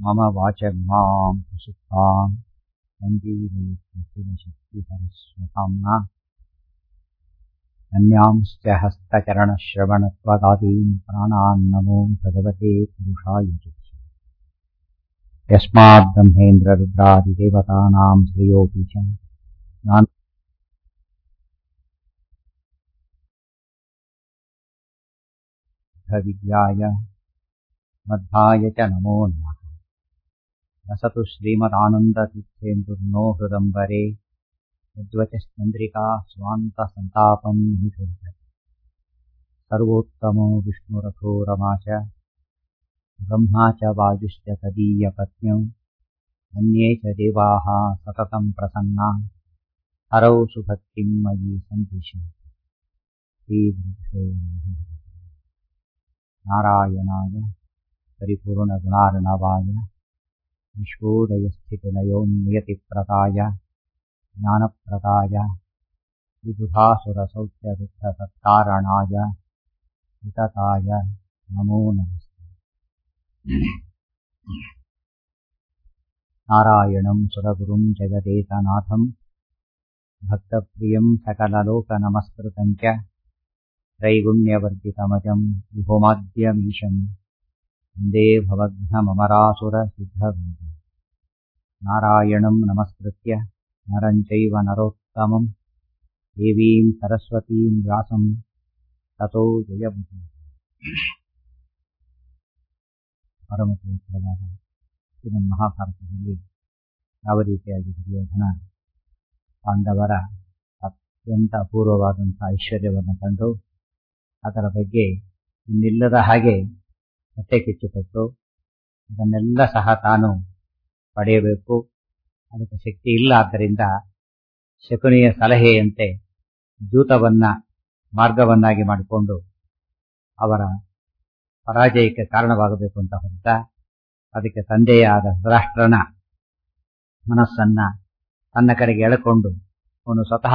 मम वाचर्मां प्रसुप्तां सञ्जीवयशक्तिहरस्वधाम्ना अन्यांश्च हस्तचरणश्रवणत्वदादीन् प्राणान् नमो भगवते पुरुषाय च यस्मात् ब्रह्मेन्द्ररुद्रादिदेवतानां श्रेयोऽपि च नान् विद्याय मध्वाय च नमो नमः रसतु श्रीमदानन्दतीर्थेन्दुर्नो हृदम्बरे यद्वचश्चन्द्रिका स्वान्तसन्तापम् निषुद्धति सर्वोत्तमो विष्णुरथो रमा च ब्रह्मा च वायुश्च तदीयपत्न्यौ अन्ये च देवाः सततम् प्रसन्ना हरौ सुभक्तिम् मयि सन्दिशन्ति श्रीगुरुभ्यो नमः नारायणाय परिपूर्णगुणार्णवाय विश्वोदयस्थितिलयोन्नियतिप्रदाय ज्ञानप्रदाय विबुधासुरसौख्यदुःखसत्कारणाय वितताय नमो नमस्ते नारायणं सुरगुरुं जगदेकनाथं भक्तप्रियं सकललोकनमस्कृतं च त्रैगुण्यवर्जितमजं विभुमाद्यमीशं वन्दे भवघ्नममरासुरसिद्धवन्दे नारायणं नमस्कृत्य नरं चैव नरोत्तमं देवीं सरस्वतीं व्यासं ततो जयमुखी ಪರಮಪವಿತ್ರವಾದ ಇದು ಮಹಾಭಾರತದಲ್ಲಿ ಯಾವ ರೀತಿಯಾಗಿ ದುರ್ಯೋಧನ ಪಾಂಡವರ ಅತ್ಯಂತ ಅಪೂರ್ವವಾದಂಥ ಐಶ್ವರ್ಯವನ್ನು ಕಂಡು ಅದರ ಬಗ್ಗೆ ಇನ್ನಿಲ್ಲದ ಹಾಗೆ ಹೊಟ್ಟೆ ಕಿಚ್ಚುಪಟ್ಟು ಅದನ್ನೆಲ್ಲ ಸಹ ತಾನು ಪಡೆಯಬೇಕು ಅದಕ್ಕೆ ಶಕ್ತಿ ಇಲ್ಲ ಆದ್ದರಿಂದ ಶಕುನಿಯ ಸಲಹೆಯಂತೆ ಜೂತವನ್ನ ಮಾರ್ಗವನ್ನಾಗಿ ಮಾಡಿಕೊಂಡು ಅವರ ಪರಾಜಯಕ್ಕೆ ಕಾರಣವಾಗಬೇಕು ಅಂತ ಹೊರಟ ಅದಕ್ಕೆ ತಂದೆಯಾದ ರಾಷ್ಟ್ರನ ಮನಸ್ಸನ್ನ ತನ್ನ ಕಡೆಗೆ ಎಳೆಕೊಂಡು ಅವನು ಸ್ವತಃ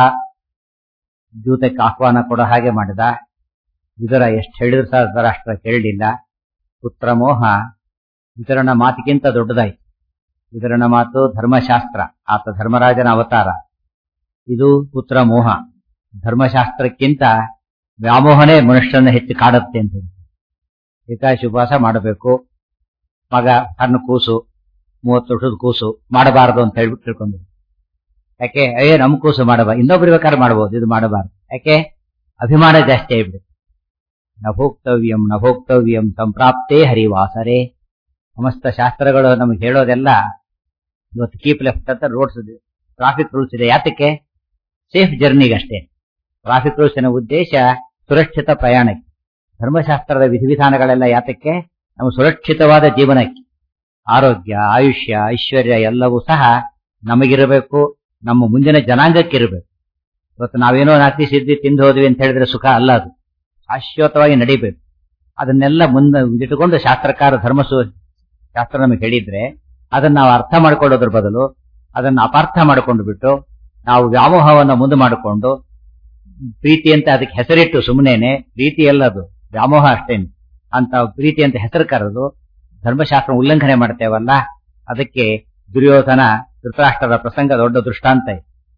ಜೂತಕ್ಕೆ ಆಹ್ವಾನ ಕೊಡೋ ಹಾಗೆ ಮಾಡಿದ ಇದರ ಎಷ್ಟು ಹೇಳಿದ್ರು ಸಹ ಧರಾಷ್ಟ್ರ ಕೇಳಲಿಲ್ಲ ಪುತ್ರ ಮೋಹ ವಿತರಣ ಮಾತಿಗಿಂತ ದೊಡ್ಡದಾಯಿತು ವಿತರಣ ಮಾತು ಧರ್ಮಶಾಸ್ತ್ರ ಆತ ಧರ್ಮರಾಜನ ಅವತಾರ ಇದು ಪುತ್ರ ಮೋಹ ಧರ್ಮಶಾಸ್ತ್ರಕ್ಕಿಂತ ವ್ಯಾಮೋಹನೇ ಮನುಷ್ಯನ ಹೆಚ್ಚು ಕಾಡುತ್ತೆ ಅಂತ ಹೇಳಿ ಏಕಾಶಿ ಉಪವಾಸ ಮಾಡಬೇಕು ಮಗ ಸಣ್ಣ ಕೂಸು ಮೂವತ್ತು ವರ್ಷದ ಕೂಸು ಮಾಡಬಾರದು ಅಂತ ಹೇಳ್ಬಿಟ್ಟು ತಿಳ್ಕೊಂಡು ಯಾಕೆ ಅಯ್ಯೇ ನಮ್ ಕೂಸು ಮಾಡಬ ಇನ್ನೊಬ್ರು ಬೇಕಾದ್ರೆ ಮಾಡಬಹುದು ಇದು ಮಾಡಬಾರದು ಯಾಕೆ ಅಭಿಮಾನ ಜಾಸ್ತಿ ಆಗ್ಬಿಡುತ್ತೆ ನಭೋಕ್ತವ್ಯಂ ನಭೋಕ್ತವ್ಯಂ ಸಂಪ್ರಾಪ್ತೇ ಹರಿವಾಸರೆ ಸಮಸ್ತ ಶಾಸ್ತ್ರಗಳು ನಮಗೆ ಹೇಳೋದೆಲ್ಲ ಇವತ್ತು ಕೀಪ್ ಲೆಫ್ಟ್ ಅಂತ ರೋಡ್ಸ್ ಟ್ರಾಫಿಕ್ ರೂಲ್ಸ್ ಇದೆ ಯಾತಕ್ಕೆ ಸೇಫ್ ಜರ್ನಿಗಷ್ಟೇ ಟ್ರಾಫಿಕ್ ರೂಲ್ಸಿನ ಉದ್ದೇಶ ಸುರಕ್ಷಿತ ಪ್ರಯಾಣಕ್ಕೆ ಧರ್ಮಶಾಸ್ತ್ರದ ವಿಧಿವಿಧಾನಗಳೆಲ್ಲ ಯಾತಕ್ಕೆ ನಮ್ಮ ಸುರಕ್ಷಿತವಾದ ಜೀವನಕ್ಕೆ ಆರೋಗ್ಯ ಆಯುಷ್ಯ ಐಶ್ವರ್ಯ ಎಲ್ಲವೂ ಸಹ ನಮಗಿರಬೇಕು ನಮ್ಮ ಮುಂದಿನ ಜನಾಂಗಕ್ಕಿರಬೇಕು ಇವತ್ತು ನಾವೇನೋ ನಾತಿ ಸಿದ್ಧಿ ತಿಂದು ಹೋದ್ವಿ ಅಂತ ಹೇಳಿದ್ರೆ ಸುಖ ಅಲ್ಲ ಅದು ಶಾಶ್ವತವಾಗಿ ನಡಿಬೇಕು ಅದನ್ನೆಲ್ಲ ಮುಂದೆ ಇಟ್ಟುಕೊಂಡು ಶಾಸ್ತ್ರಕಾರ ಧರ್ಮ ಶಾಸ್ತ್ರ ನಮಗೆ ಹೇಳಿದ್ರೆ ಅದನ್ನ ನಾವು ಅರ್ಥ ಮಾಡ್ಕೊಳ್ಳೋದ್ರ ಬದಲು ಅದನ್ನ ಅಪಾರ್ಥ ಮಾಡಿಕೊಂಡು ಬಿಟ್ಟು ನಾವು ವ್ಯಾಮೋಹವನ್ನ ಮುಂದೆ ಮಾಡಿಕೊಂಡು ಪ್ರೀತಿ ಅಂತ ಅದಕ್ಕೆ ಹೆಸರಿಟ್ಟು ಸುಮ್ಮನೆ ಪ್ರೀತಿ ಎಲ್ಲದು ವ್ಯಾಮೋಹ ಅಷ್ಟೇನು ಅಂತ ಪ್ರೀತಿ ಅಂತ ಹೆಸರು ಕರೆದು ಧರ್ಮಶಾಸ್ತ್ರ ಉಲ್ಲಂಘನೆ ಮಾಡ್ತೇವಲ್ಲ ಅದಕ್ಕೆ ದುರ್ಯೋಧನ ಧೃತರಾಷ್ಟ್ರದ ಪ್ರಸಂಗ ದೊಡ್ಡ ದೃಷ್ಟಾಂತ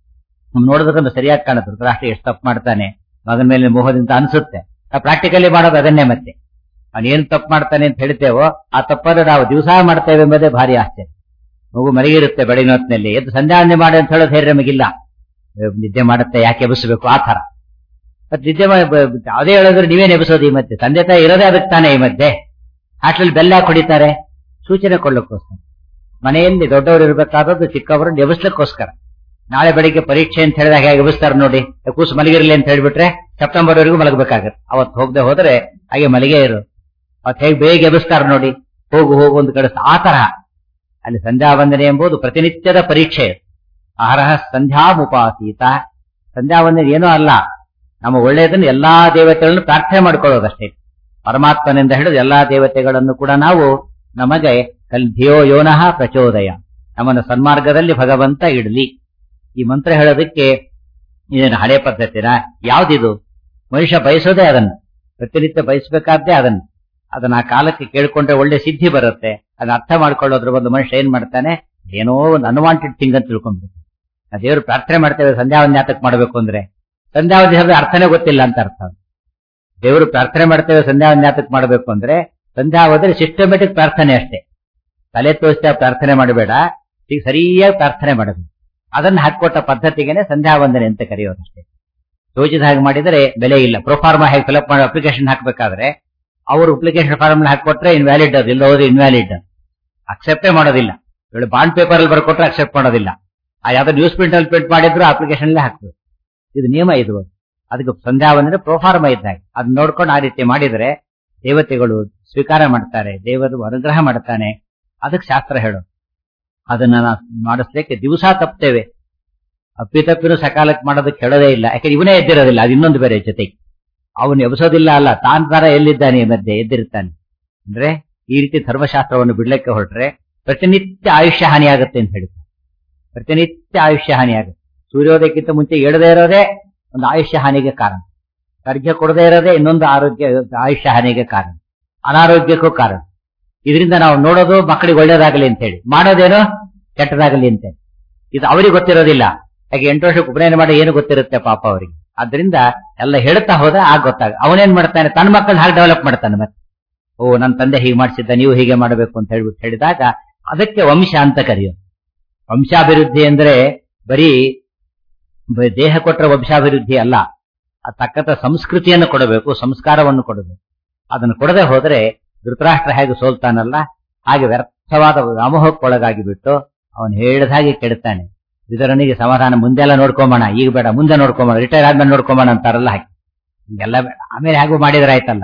ಇದೆ ನೋಡೋದಕ್ಕಂತ ಸರಿಯಾಗಿ ಕಾಣುತ್ತೆ ಧೃತರಾಷ್ಟ್ರ ಎಷ್ಟು ತಪ್ಪು ಮಾಡ್ತಾನೆ ಮಗನ ಮೇಲೆ ಮೋಹದಿಂದ ಅನ್ಸುತ್ತೆ ಪ್ರಾಕ್ಟಿಕಲಿ ಮಾಡೋದು ಅದನ್ನೇ ಮತ್ತೆ ಅವನು ಏನು ತಪ್ಪು ಮಾಡ್ತಾನೆ ಅಂತ ಹೇಳ್ತೇವೋ ಆ ತಪ್ಪನ್ನು ನಾವು ದಿವಸ ಮಾಡ್ತೇವೆ ಎಂಬುದೇ ಭಾರಿ ಆಶ್ಚರ್ಯ ಮಗು ಮಲಗಿರುತ್ತೆ ಬೆಳಗಿನ ಹೊತ್ತಿನಲ್ಲಿ ಎದ್ದು ಸಂಧ್ಯಾವಂದನೆ ಮಾಡಿ ಅಂತ ಹೇಳೋದು ಧೈರ್ಯ ನಮಗಿಲ್ಲ ನಿದ್ದೆ ಮಾಡುತ್ತೆ ಯಾಕೆ ಎಬ್ಬಿಸಬೇಕು ಆ ತರ ಮತ್ತೆ ನಿದ್ದೆ ಅದೇ ಹೇಳಿದ್ರೆ ನೀವೇನ್ ಎಬ್ಬಿಸೋದು ಈ ಮಧ್ಯೆ ತಂದೆ ತಾಯಿ ಇರೋದೇ ಅದಕ್ಕೆ ತಾನೇ ಈ ಮಧ್ಯೆ ಹಾಟ್ಲಲ್ಲಿ ಬೆಲ್ಲ ಹೊಡಿತಾರೆ ಸೂಚನೆ ಕೊಡ್ಲಿಕ್ಕೋಸ್ಕರ ಮನೆಯಲ್ಲಿ ದೊಡ್ಡವರು ಇರಬೇಕಾದದ್ದು ಚಿಕ್ಕವರು ಎಬ್ಬಿಸ್ಲಿಕ್ಕೋಸ್ಕರ ನಾಳೆ ಬೆಳಿಗ್ಗೆ ಪರೀಕ್ಷೆ ಅಂತ ಹೇಳಿದಾಗ ಹೇಗೆ ಎಬ್ಬಿಸ್ತಾರೆ ನೋಡಿ ಕೂಸು ಮಲಗಿರಲಿ ಅಂತ ಹೇಳ್ಬಿಟ್ರೆ ಸೆಪ್ಟೆಂಬರ್ ವರೆಗೂ ಮಲಗಬೇಕಾಗತ್ತೆ ಅವತ್ತು ಹೋಗದೆ ಹೋದ್ರೆ ಹಾಗೆ ಮಲಗೇ ಇರು ಅವತ್ತು ಹೇಗೆ ಬೇಗ ಎಬ್ಬಿಸ್ತಾರೆ ನೋಡಿ ಹೋಗು ಹೋಗು ಒಂದು ಕಡೆ ಆ ತರಹ ಅಲ್ಲಿ ಸಂಧ್ಯಾ ವಂದನೆ ಎಂಬುದು ಪ್ರತಿನಿತ್ಯದ ಪರೀಕ್ಷೆ ಅಹರಹ ಸಂಧ್ಯಾಮುಪಾಸೀತ ಸಂಧ್ಯಾ ವಂದನೆ ಏನೂ ಅಲ್ಲ ನಮ್ಮ ಒಳ್ಳೆಯದನ್ನು ಎಲ್ಲಾ ದೇವತೆಗಳನ್ನು ಪ್ರಾರ್ಥನೆ ಮಾಡ್ಕೊಳ್ಳೋದಷ್ಟೇ ಪರಮಾತ್ಮನಿಂದ ಹಿಡಿದು ಎಲ್ಲಾ ದೇವತೆಗಳನ್ನು ಕೂಡ ನಾವು ನಮಗೆ ಧಿಯೋ ಯೋನಃ ಪ್ರಚೋದಯ ನಮ್ಮನ್ನು ಸನ್ಮಾರ್ಗದಲ್ಲಿ ಭಗವಂತ ಇಡಲಿ ಈ ಮಂತ್ರ ಹೇಳೋದಕ್ಕೆ ಇದೇನು ಹಳೆ ಪದ್ಧತಿನ ಯಾವ್ದಿದು ಮನುಷ್ಯ ಬಯಸೋದೇ ಅದನ್ನು ಪ್ರತಿನಿತ್ಯ ಬಯಸಬೇಕಾದ್ದೇ ಅದನ್ನು ಅದನ್ನ ಆ ಕಾಲಕ್ಕೆ ಕೇಳ್ಕೊಂಡ್ರೆ ಒಳ್ಳೆ ಸಿದ್ಧಿ ಬರುತ್ತೆ ಅದನ್ನ ಅರ್ಥ ಮಾಡ್ಕೊಳ್ಳೋದ್ರ ಒಂದು ಮನುಷ್ಯ ಏನ್ ಮಾಡ್ತಾನೆ ಏನೋ ಒಂದು ಅನ್ವಾಂಟೆಡ್ ಥಿಂಗ್ ಅಂತ ತಿಳ್ಕೊಂಡ್ಬಿಟ್ಟು ದೇವರು ಪ್ರಾರ್ಥನೆ ಮಾಡ್ತೇವೆ ಸಂಧ್ಯಾ ವಂದ್ಯಾತಕ್ ಮಾಡಬೇಕು ಅಂದ್ರೆ ಸಂಧ್ಯಾ ವಂದ್ಯ ಅರ್ಥನೇ ಗೊತ್ತಿಲ್ಲ ಅಂತ ಅರ್ಥ ದೇವರು ಪ್ರಾರ್ಥನೆ ಮಾಡ್ತೇವೆ ಸಂಧ್ಯಾ ವಂದ್ಯಾತಕ್ ಮಾಡಬೇಕು ಅಂದ್ರೆ ಸಂಧ್ಯಾ ಹೋದ್ರೆ ಸಿಸ್ಟಮೆಟಿಕ್ ಪ್ರಾರ್ಥನೆ ಅಷ್ಟೇ ತಲೆ ತೋರಿಸ್ತಾ ಪ್ರಾರ್ಥನೆ ಮಾಡಬೇಡ ಈಗ ಸರಿಯಾಗಿ ಪ್ರಾರ್ಥನೆ ಮಾಡಬೇಕು ಅದನ್ನ ಹಾಕೊಟ್ಟ ಪದ್ಧತಿಗೆನೆ ಸಂಧ್ಯಾ ವಂದನೆ ಅಂತ ಕರೆಯೋದಷ್ಟೇ ಯೋಚಿತ ಹಾಗೆ ಮಾಡಿದರೆ ಬೆಲೆ ಇಲ್ಲ ಪ್ರೊಫಾರ್ಮಾ ಹೇಗೆ ಫಿಲಪ್ ಮಾಡೋ ಅಪ್ಲಿಕೇಶನ್ ಹಾಕ್ಬೇಕಾದ್ರೆ ಅವರು ಅಪ್ಲಿಕೇಶನ್ ಫಾರ್ಮ್ ಹಾಕೊಟ್ರೆ ಇನ್ವ್ಯಾಲಿಡ್ ಅದು ಇಲ್ಲ ಹೋದ್ರೆ ಇನ್ವ್ಯಾಲಿಡ್ ಅಕ್ಸೆಪ್ಟೇ ಮಾಡೋದಿಲ್ಲ ಇವಳು ಬಾಂಡ್ ಪೇಪರ್ ಅಲ್ಲಿ ಬರ್ಕೊಟ್ರೆ ಅಕ್ಸೆಪ್ಟ್ ಮಾಡೋದಿಲ್ಲ ಆ ಯಾವ್ದೋ ನ್ಯೂಸ್ ಪ್ರಿಂಟ್ ಅಲ್ಲಿ ಪ್ರಿಂಟ್ ಮಾಡಿದ್ರು ಅಪ್ಲಿಕೇಶನ್ ಹಾಕ್ಬೇಕು ಇದು ನಿಯಮ ಇದು ಅದಕ್ಕೆ ಸಂಧ್ಯಾ ವಂದನೆ ಪ್ರೊಫಾರ್ಮ ಇದ್ದಾಗ ಅದನ್ನ ನೋಡ್ಕೊಂಡು ಆ ರೀತಿ ಮಾಡಿದ್ರೆ ದೇವತೆಗಳು ಸ್ವೀಕಾರ ಮಾಡ್ತಾರೆ ದೇವರು ಅನುಗ್ರಹ ಮಾಡ್ತಾನೆ ಅದಕ್ಕೆ ಶಾಸ್ತ್ರ ಹೇಳೋದು ಅದನ್ನ ನಾವು ಮಾಡಿಸ್ಲಿಕ್ಕೆ ದಿವಸ ತಪ್ತೇವೆ ಅಪ್ಪಿತಪ್ಪಿನೂ ಸಕಾಲಕ್ಕೆ ಮಾಡೋದಕ್ಕೆ ಹೇಳೋದೇ ಇಲ್ಲ ಯಾಕಂದ್ರೆ ಇವನೇ ಎದ್ದಿರೋದಿಲ್ಲ ಅದು ಇನ್ನೊಂದು ಬೇರೆ ಜೊತೆಗೆ ಅವನು ಎಬ್ಸೋದಿಲ್ಲ ಅಲ್ಲ ತಾನ್ ತರ ಎಲ್ಲಿದ್ದಾನೆ ಈ ಮಧ್ಯೆ ಎದ್ದಿರ್ತಾನೆ ಅಂದ್ರೆ ಈ ರೀತಿ ಧರ್ಮಶಾಸ್ತ್ರವನ್ನು ಬಿಡ್ಲಿಕ್ಕೆ ಹೊರಟ್ರೆ ಪ್ರತಿನಿತ್ಯ ಆಯುಷ್ಯ ಹಾನಿಯಾಗುತ್ತೆ ಅಂತ ಹೇಳ್ತಾರೆ ಪ್ರತಿನಿತ್ಯ ಆಯುಷ್ಯ ಹಾನಿಯಾಗುತ್ತೆ ಸೂರ್ಯೋದಯಕ್ಕಿಂತ ಮುಂಚೆ ಏಳದೇ ಇರೋದೇ ಒಂದು ಆಯುಷ್ಯ ಹಾನಿಗೆ ಕಾರಣ ಅರ್ಘ್ಯ ಕೊಡದೇ ಇರೋದೇ ಇನ್ನೊಂದು ಆರೋಗ್ಯ ಆಯುಷ್ಯ ಹಾನಿಗೆ ಕಾರಣ ಅನಾರೋಗ್ಯಕ್ಕೂ ಕಾರಣ ಇದರಿಂದ ನಾವು ನೋಡೋದು ಮಕ್ಕಳಿಗೆ ಒಳ್ಳೇದಾಗಲಿ ಅಂತ ಹೇಳಿ ಮಾಡೋದೇನೋ ಕೆಟ್ಟದಾಗಲಿ ಅಂತ ಇದು ಅವರಿಗೆ ಗೊತ್ತಿರೋದಿಲ್ಲ ಯಾಕೆ ಎಂಟು ವರ್ಷಕ್ಕೆ ಉಪನಯನ ಮಾಡಿ ಏನು ಗೊತ್ತಿರುತ್ತೆ ಪಾಪ ಅವರಿಗೆ ಆದ್ರಿಂದ ಎಲ್ಲ ಹೇಳ್ತಾ ಹೋದ್ರೆ ಆಗ ಗೊತ್ತಾಗ ಅವನೇನ್ ಮಾಡ್ತಾನೆ ತನ್ನ ಮಕ್ಕಳನ್ನ ಹಾಗೆ ಡೆವಲಪ್ ಮಾಡ್ತಾನೆ ಮತ್ತೆ ಓ ನನ್ನ ತಂದೆ ಹೀಗೆ ಮಾಡಿಸಿದ್ದ ನೀವು ಹೀಗೆ ಮಾಡಬೇಕು ಅಂತ ಹೇಳ್ಬಿಟ್ಟು ಹೇಳಿದಾಗ ಅದಕ್ಕೆ ವಂಶ ಅಂತ ಕರೆಯೋದು ವಂಶಾಭಿವೃದ್ಧಿ ಅಂದ್ರೆ ಬರೀ ಬ- ದೇಹ ಕೊಟ್ಟರೆ ವಂಶಾಭಿವೃದ್ಧಿ ಅಲ್ಲ ಆ ತಕ್ಕಂತ ಸಂಸ್ಕೃತಿಯನ್ನು ಕೊಡಬೇಕು ಸಂಸ್ಕಾರವನ್ನು ಕೊಡಬೇಕು ಅದನ್ನು ಕೊಡದೆ ಹೋದ್ರೆ ಧೃತರಾಷ್ಟ್ರ ಹೇಗೆ ಸೋಲ್ತಾನಲ್ಲ ಹಾಗೆ ವ್ಯರ್ಥವಾದ ವ್ಯಾಮೋಹಕ್ಕೊಳಗಾಗಿ ಬಿಟ್ಟು ಅವನು ಹೇಳಿದ ಹಾಗೆ ಕೆಡ್ತಾನೆ ಇದರನಿಗೆ ಸಮಾಧಾನ ಮುಂದೆಲ್ಲ ನೋಡ್ಕೊಂಬೋಣ ಈಗ ಬೇಡ ಮುಂದೆ ನೋಡ್ಕೊಂಬೋಣ ರಿಟೈರ್ ಆದ್ಮೇಲೆ ನೋಡ್ಕೊಂಬೋಣ ಅಂತಾರಲ್ಲ ಹಾಗೆ ಎಲ್ಲ ಬೇಡ ಆಮೇಲೆ ಹೇಗೂ ಮಾಡಿದ್ರೆ ಆಯ್ತಲ್ಲ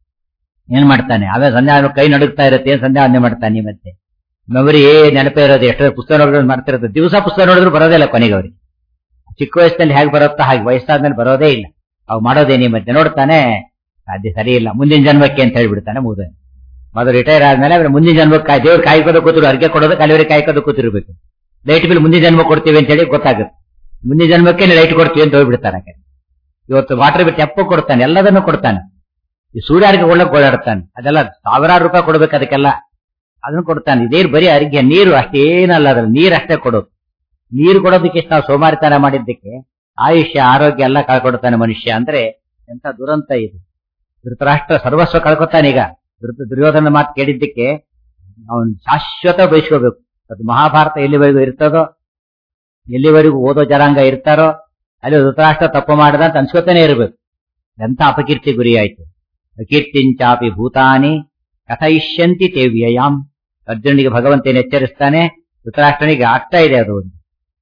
ಏನ್ ಮಾಡ್ತಾನೆ ಆಮೇಲೆ ಸಂಧ್ಯಾ ಕೈ ನಡುಗ್ತಾ ಇರುತ್ತೆ ಏನ್ ಸಂಧ್ಯಾ ವಂದನೆ ಮಾಡ್ತಾನೆ ಮತ್ತೆ ಮೆಮೊರಿ ಏ ನೆನಪೇ ಇರೋದು ಎಷ್ಟೋ ಪುಸ್ತಕ ನೋಡಿದ್ರು ಮಾಡ್ತಿರೋದು ದಿವಸ ಪುಸ್ತಕ ನೋಡಿದ್ರು ಬರೋದೇ ಇಲ್ಲ ಕೊನೆಗೆ ಅವ್ರಿಗೆ ಚಿಕ್ಕ ವಯಸ್ಸಿನಲ್ಲಿ ಹೇಗೆ ಬರುತ್ತಾ ಹಾಗೆ ವಯಸ್ಸಾದ್ಮೇಲೆ ಬರೋದೇ ಇಲ್ಲ ಅವ್ ಮಾಡೋದೇನಿ ಮತ್ತೆ ನೋಡ್ತಾನೆ ಸಾಧ್ಯ ಸರಿ ಇಲ್ಲ ಮುಂದಿನ ಜನ್ಮಕ್ಕೆ ಅಂತ ಹೇಳ್ಬಿಡ್ತಾನೆ ಮುಗಿದ ಮೊದಲು ರಿಟೈರ್ ಆದ್ಮೇಲೆ ಅವ್ರು ಮುಂದಿನ ಜನ್ಮಕ್ಕೆ ಕಾಯ್- ದೇವ್ರು ಕಾಯ್ಕೋದು ಕೂತಿರು ಅರ್ಗೆ ಕೊಡೋದು ಕಲಿವರಿ ಕಾಯ್ಕೋದು ಕೂತಿರ್ಬೇಕು ಲೈಟ್ ಬಿಲ್ ಮುಂದಿನ ಜನ್ಮ ಕೊಡ್ತೀವಿ ಅಂತ ಹೇಳಿ ಗೊತ್ತಾಗುತ್ತೆ ಮುಂದಿನ ಜನ್ಮಕ್ಕೆ ಲೈಟ್ ಕೊಡ್ತೀವಿ ಅಂತ ಹೋಗ್ಬಿಡ್ತಾನೆ ಆ ಕಡೆ. ಇವತ್ತು ವಾಟರ್ ಬಿಟ್ಟು ಎಪ್ಪ ಕೊಡ್ತಾನೆ ಎಲ್ಲದನ್ನು ಕೊಡ್ತಾನೆ ಈ ಸೂರ್ಯಾರ್ಗೆ ಒಳ್ಳಕ್ ಓಡಾಡ್ತಾನೆ ಅದೆಲ್ಲ ಸಾವಿರಾರು ರೂಪಾಯಿ ಕೊಡ್ಬೇಕು ಅದಕ್ಕೆಲ್ಲ ಅದನ್ನು ಕೊಡ್ತಾನೆ ಇದೇನು ಬರೀ ಅರಿಕೆ ನೀರು ಅಷ್ಟೇನಲ್ಲ ಅದ್ರ ನೀರ್ ಅಷ್ಟೇ ಕೊಡೋದು ನೀರು ಕೊಡೋದಕ್ಕೆ ಇಷ್ಟು ನಾವು ಸೋಮಾರಿತನ ಮಾಡಿದ್ದಕ್ಕೆ ಆಯುಷ್ಯ ಆರೋಗ್ಯ ಎಲ್ಲ ಕಳ್ಕೊಡ್ತಾನೆ ಮನುಷ್ಯ ಅಂದ್ರೆ ಎಂತ ದುರಂತ ಇದು ಧೃತರಾಷ್ಟ್ರ ಸರ್ವಸ್ವ ಕಳ್ಕೊತಾನೆ ಈಗ ಧೃತ ದುರ್ಯೋಧನ ಮಾತು ಕೇಳಿದ್ದಕ್ಕೆ ಅವನು ಶಾಶ್ವತ ಬಯಸ್ಕೋಬೇಕು ಅದು ಮಹಾಭಾರತ ಎಲ್ಲಿವರೆಗೂ ಇರ್ತದೋ ಎಲ್ಲಿವರೆಗೂ ಓದೋ ಜನಾಂಗ ಇರ್ತಾರೋ ಅಲ್ಲಿ ಧೃತರಾಷ್ಟ್ರ ತಪ್ಪು ಮಾಡದ ಅಂತ ಅನ್ಸ್ಕೊತಾನೆ ಇರಬೇಕು ಎಂತ ಅಪಕೀರ್ತಿ ಗುರಿ ಆಯ್ತು ಅಕೀರ್ತಿಂಚಾಪಿ ಭೂತಾನಿ ಕಥಯಿಷ್ಯಂತಿ ತೇ ವ್ಯಯಾಂ ಅರ್ಜುನಿಗೆ ಭಗವಂತನ ಎಚ್ಚರಿಸ್ತಾನೆ ಧೃತರಾಷ್ಟ್ರನಿಗೆ ಆಗ್ತಾ ಇದೆ ಅದು ಒಂದು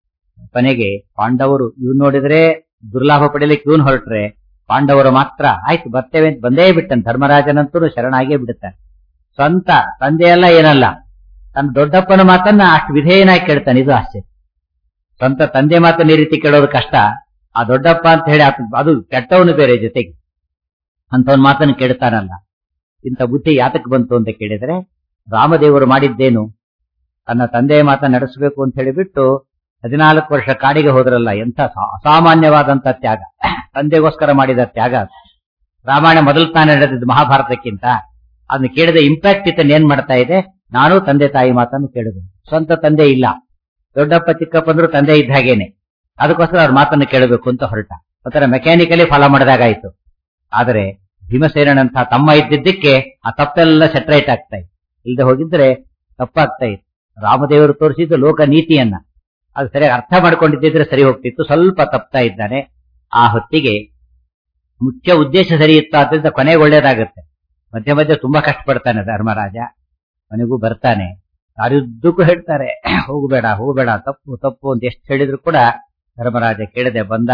ಕೊನೆಗೆ ಪಾಂಡವರು ಇವ್ ನೋಡಿದ್ರೆ ದುರ್ಲಾಭ ಪಡೆಯಲಿಕ್ಕೆ ಇವನ್ ಹೊರಟ್ರೆ ಪಾಂಡವರು ಮಾತ್ರ ಆಯ್ತು ಬರ್ತೇವೆ ಅಂತ ಬಂದೇ ಬಿಟ್ಟನ್ ಧರ್ಮರಾಜನಂತೂ ಶರಣಾಗೇ ಬಿಡುತ್ತಾನೆ ಸ್ವಂತ ತಂದೆಯಲ್ಲ ಏನಲ್ಲ ತನ್ನ ದೊಡ್ಡಪ್ಪನ ಮಾತನ್ನ ಅಷ್ಟು ವಿಧೇಯನಾಗಿ ಕೇಳ್ತಾನೆ ಇದು ಆಶ್ಚರ್ಯ ಸ್ವಂತ ತಂದೆ ಮಾತನ್ನ ಈ ರೀತಿ ಕೇಳೋದು ಕಷ್ಟ ಆ ದೊಡ್ಡಪ್ಪ ಅಂತ ಹೇಳಿ ಆತ- ಅದು ಕೆಟ್ಟವನು ಬೇರೆ ಜೊತೆಗೆ ಅಂತವನ್ ಮಾತನ್ನು ಕೇಳ್ತಾನಲ್ಲ ಇಂಥ ಬುದ್ಧಿ ಯಾತಕ್ಕೆ ಬಂತು ಅಂತ ಕೇಳಿದ್ರೆ ರಾಮದೇವರು ಮಾಡಿದ್ದೇನು ತನ್ನ ತಂದೆಯ ಮಾತನ್ನ ನಡೆಸಬೇಕು ಅಂತ ಹೇಳಿಬಿಟ್ಟು ಹದಿನಾಲ್ಕು ವರ್ಷ ಕಾಡಿಗೆ ಹೋದ್ರಲ್ಲ ಎಂಥ ಸಾ- ಅಸಾಮಾನ್ಯವಾದಂತ ತ್ಯಾಗ ತಂದೆಗೋಸ್ಕರ ಮಾಡಿದ ತ್ಯಾಗ ಅದು. ರಾಮಾಯಣ ಮೊದಲು ತಾನೇ ನಡೆದಿದ್ದು ಮಹಾಭಾರತಕ್ಕಿಂತ ಅದನ್ನ ಕೇಳಿದ ಇಂಪ್ಯಾಕ್ಟ್ ಇತ್ತನ್ನು ಏನ್ ಮಾಡ್ತಾ ಇದೆ ನಾನು ತಂದೆ ತಾಯಿ ಮಾತನ್ನು ಕೇಳಿದೆ ಸ್ವಂತ ತಂದೆ ಇಲ್ಲ ದೊಡ್ಡಪ್ಪ ಚಿಕ್ಕಪ್ಪಂದ್ರು ತಂದೆ ಇದ್ದ ಹಾಗೇನೆ ಅದಕ್ಕೋಸ್ಕರ ಅವ್ರ ಮಾತನ್ನು ಕೇಳಬೇಕು ಅಂತ ಹೊರಟ ಒಂಥರ ಮೆಕ್ಯಾನಿಕಲಿ ಫಾಲೋ ಮಾಡಿದಾಗಾಯ್ತು ಆದರೆ ಭೀಮಸೇನಂತಹ ತಮ್ಮ ಇದ್ದಿದ್ದಕ್ಕೆ ಆ ತಪ್ಪೆಲ್ಲ ಸೆಟ್ರೈಟ್ ಆಗ್ತಾ ಇತ್ತು ಇಲ್ಲದೆ ಹೋಗಿದ್ರೆ ತಪ್ಪಾಗ್ತಾ ಇತ್ತು ರಾಮದೇವರು ತೋರಿಸಿದ್ದು ಲೋಕ ನೀತಿಯನ್ನ ಅದು ಸರಿಯಾಗಿ ಅರ್ಥ ಮಾಡ್ಕೊಂಡಿದ್ದಿದ್ರೆ ಸರಿ ಹೋಗ್ತಿತ್ತು ಸ್ವಲ್ಪ ತಪ್ತಾ ಇದ್ದಾನೆ ಆ ಹೊತ್ತಿಗೆ ಮುಖ್ಯ ಉದ್ದೇಶ ಸರಿ ಇತ್ತು ಆದ್ರಿಂದ ಕೊನೆಗೆ ಒಳ್ಳೇದಾಗುತ್ತೆ ಮಧ್ಯ ಮಧ್ಯೆ ತುಂಬಾ ಕಷ್ಟಪಡ್ತಾನೆ ಧರ್ಮರಾಜ ಕೊನೆಗೂ ಬರ್ತಾನೆ ಯಾರಿದ್ದಕ್ಕೂ ಹೇಳ್ತಾರೆ ಹೋಗಬೇಡ ಹೋಗಬೇಡ ತಪ್ಪು ತಪ್ಪು ಅಂತ ಎಷ್ಟು ಹೇಳಿದ್ರು ಕೂಡ ಧರ್ಮರಾಜ ಕೇಳದೆ ಬಂದ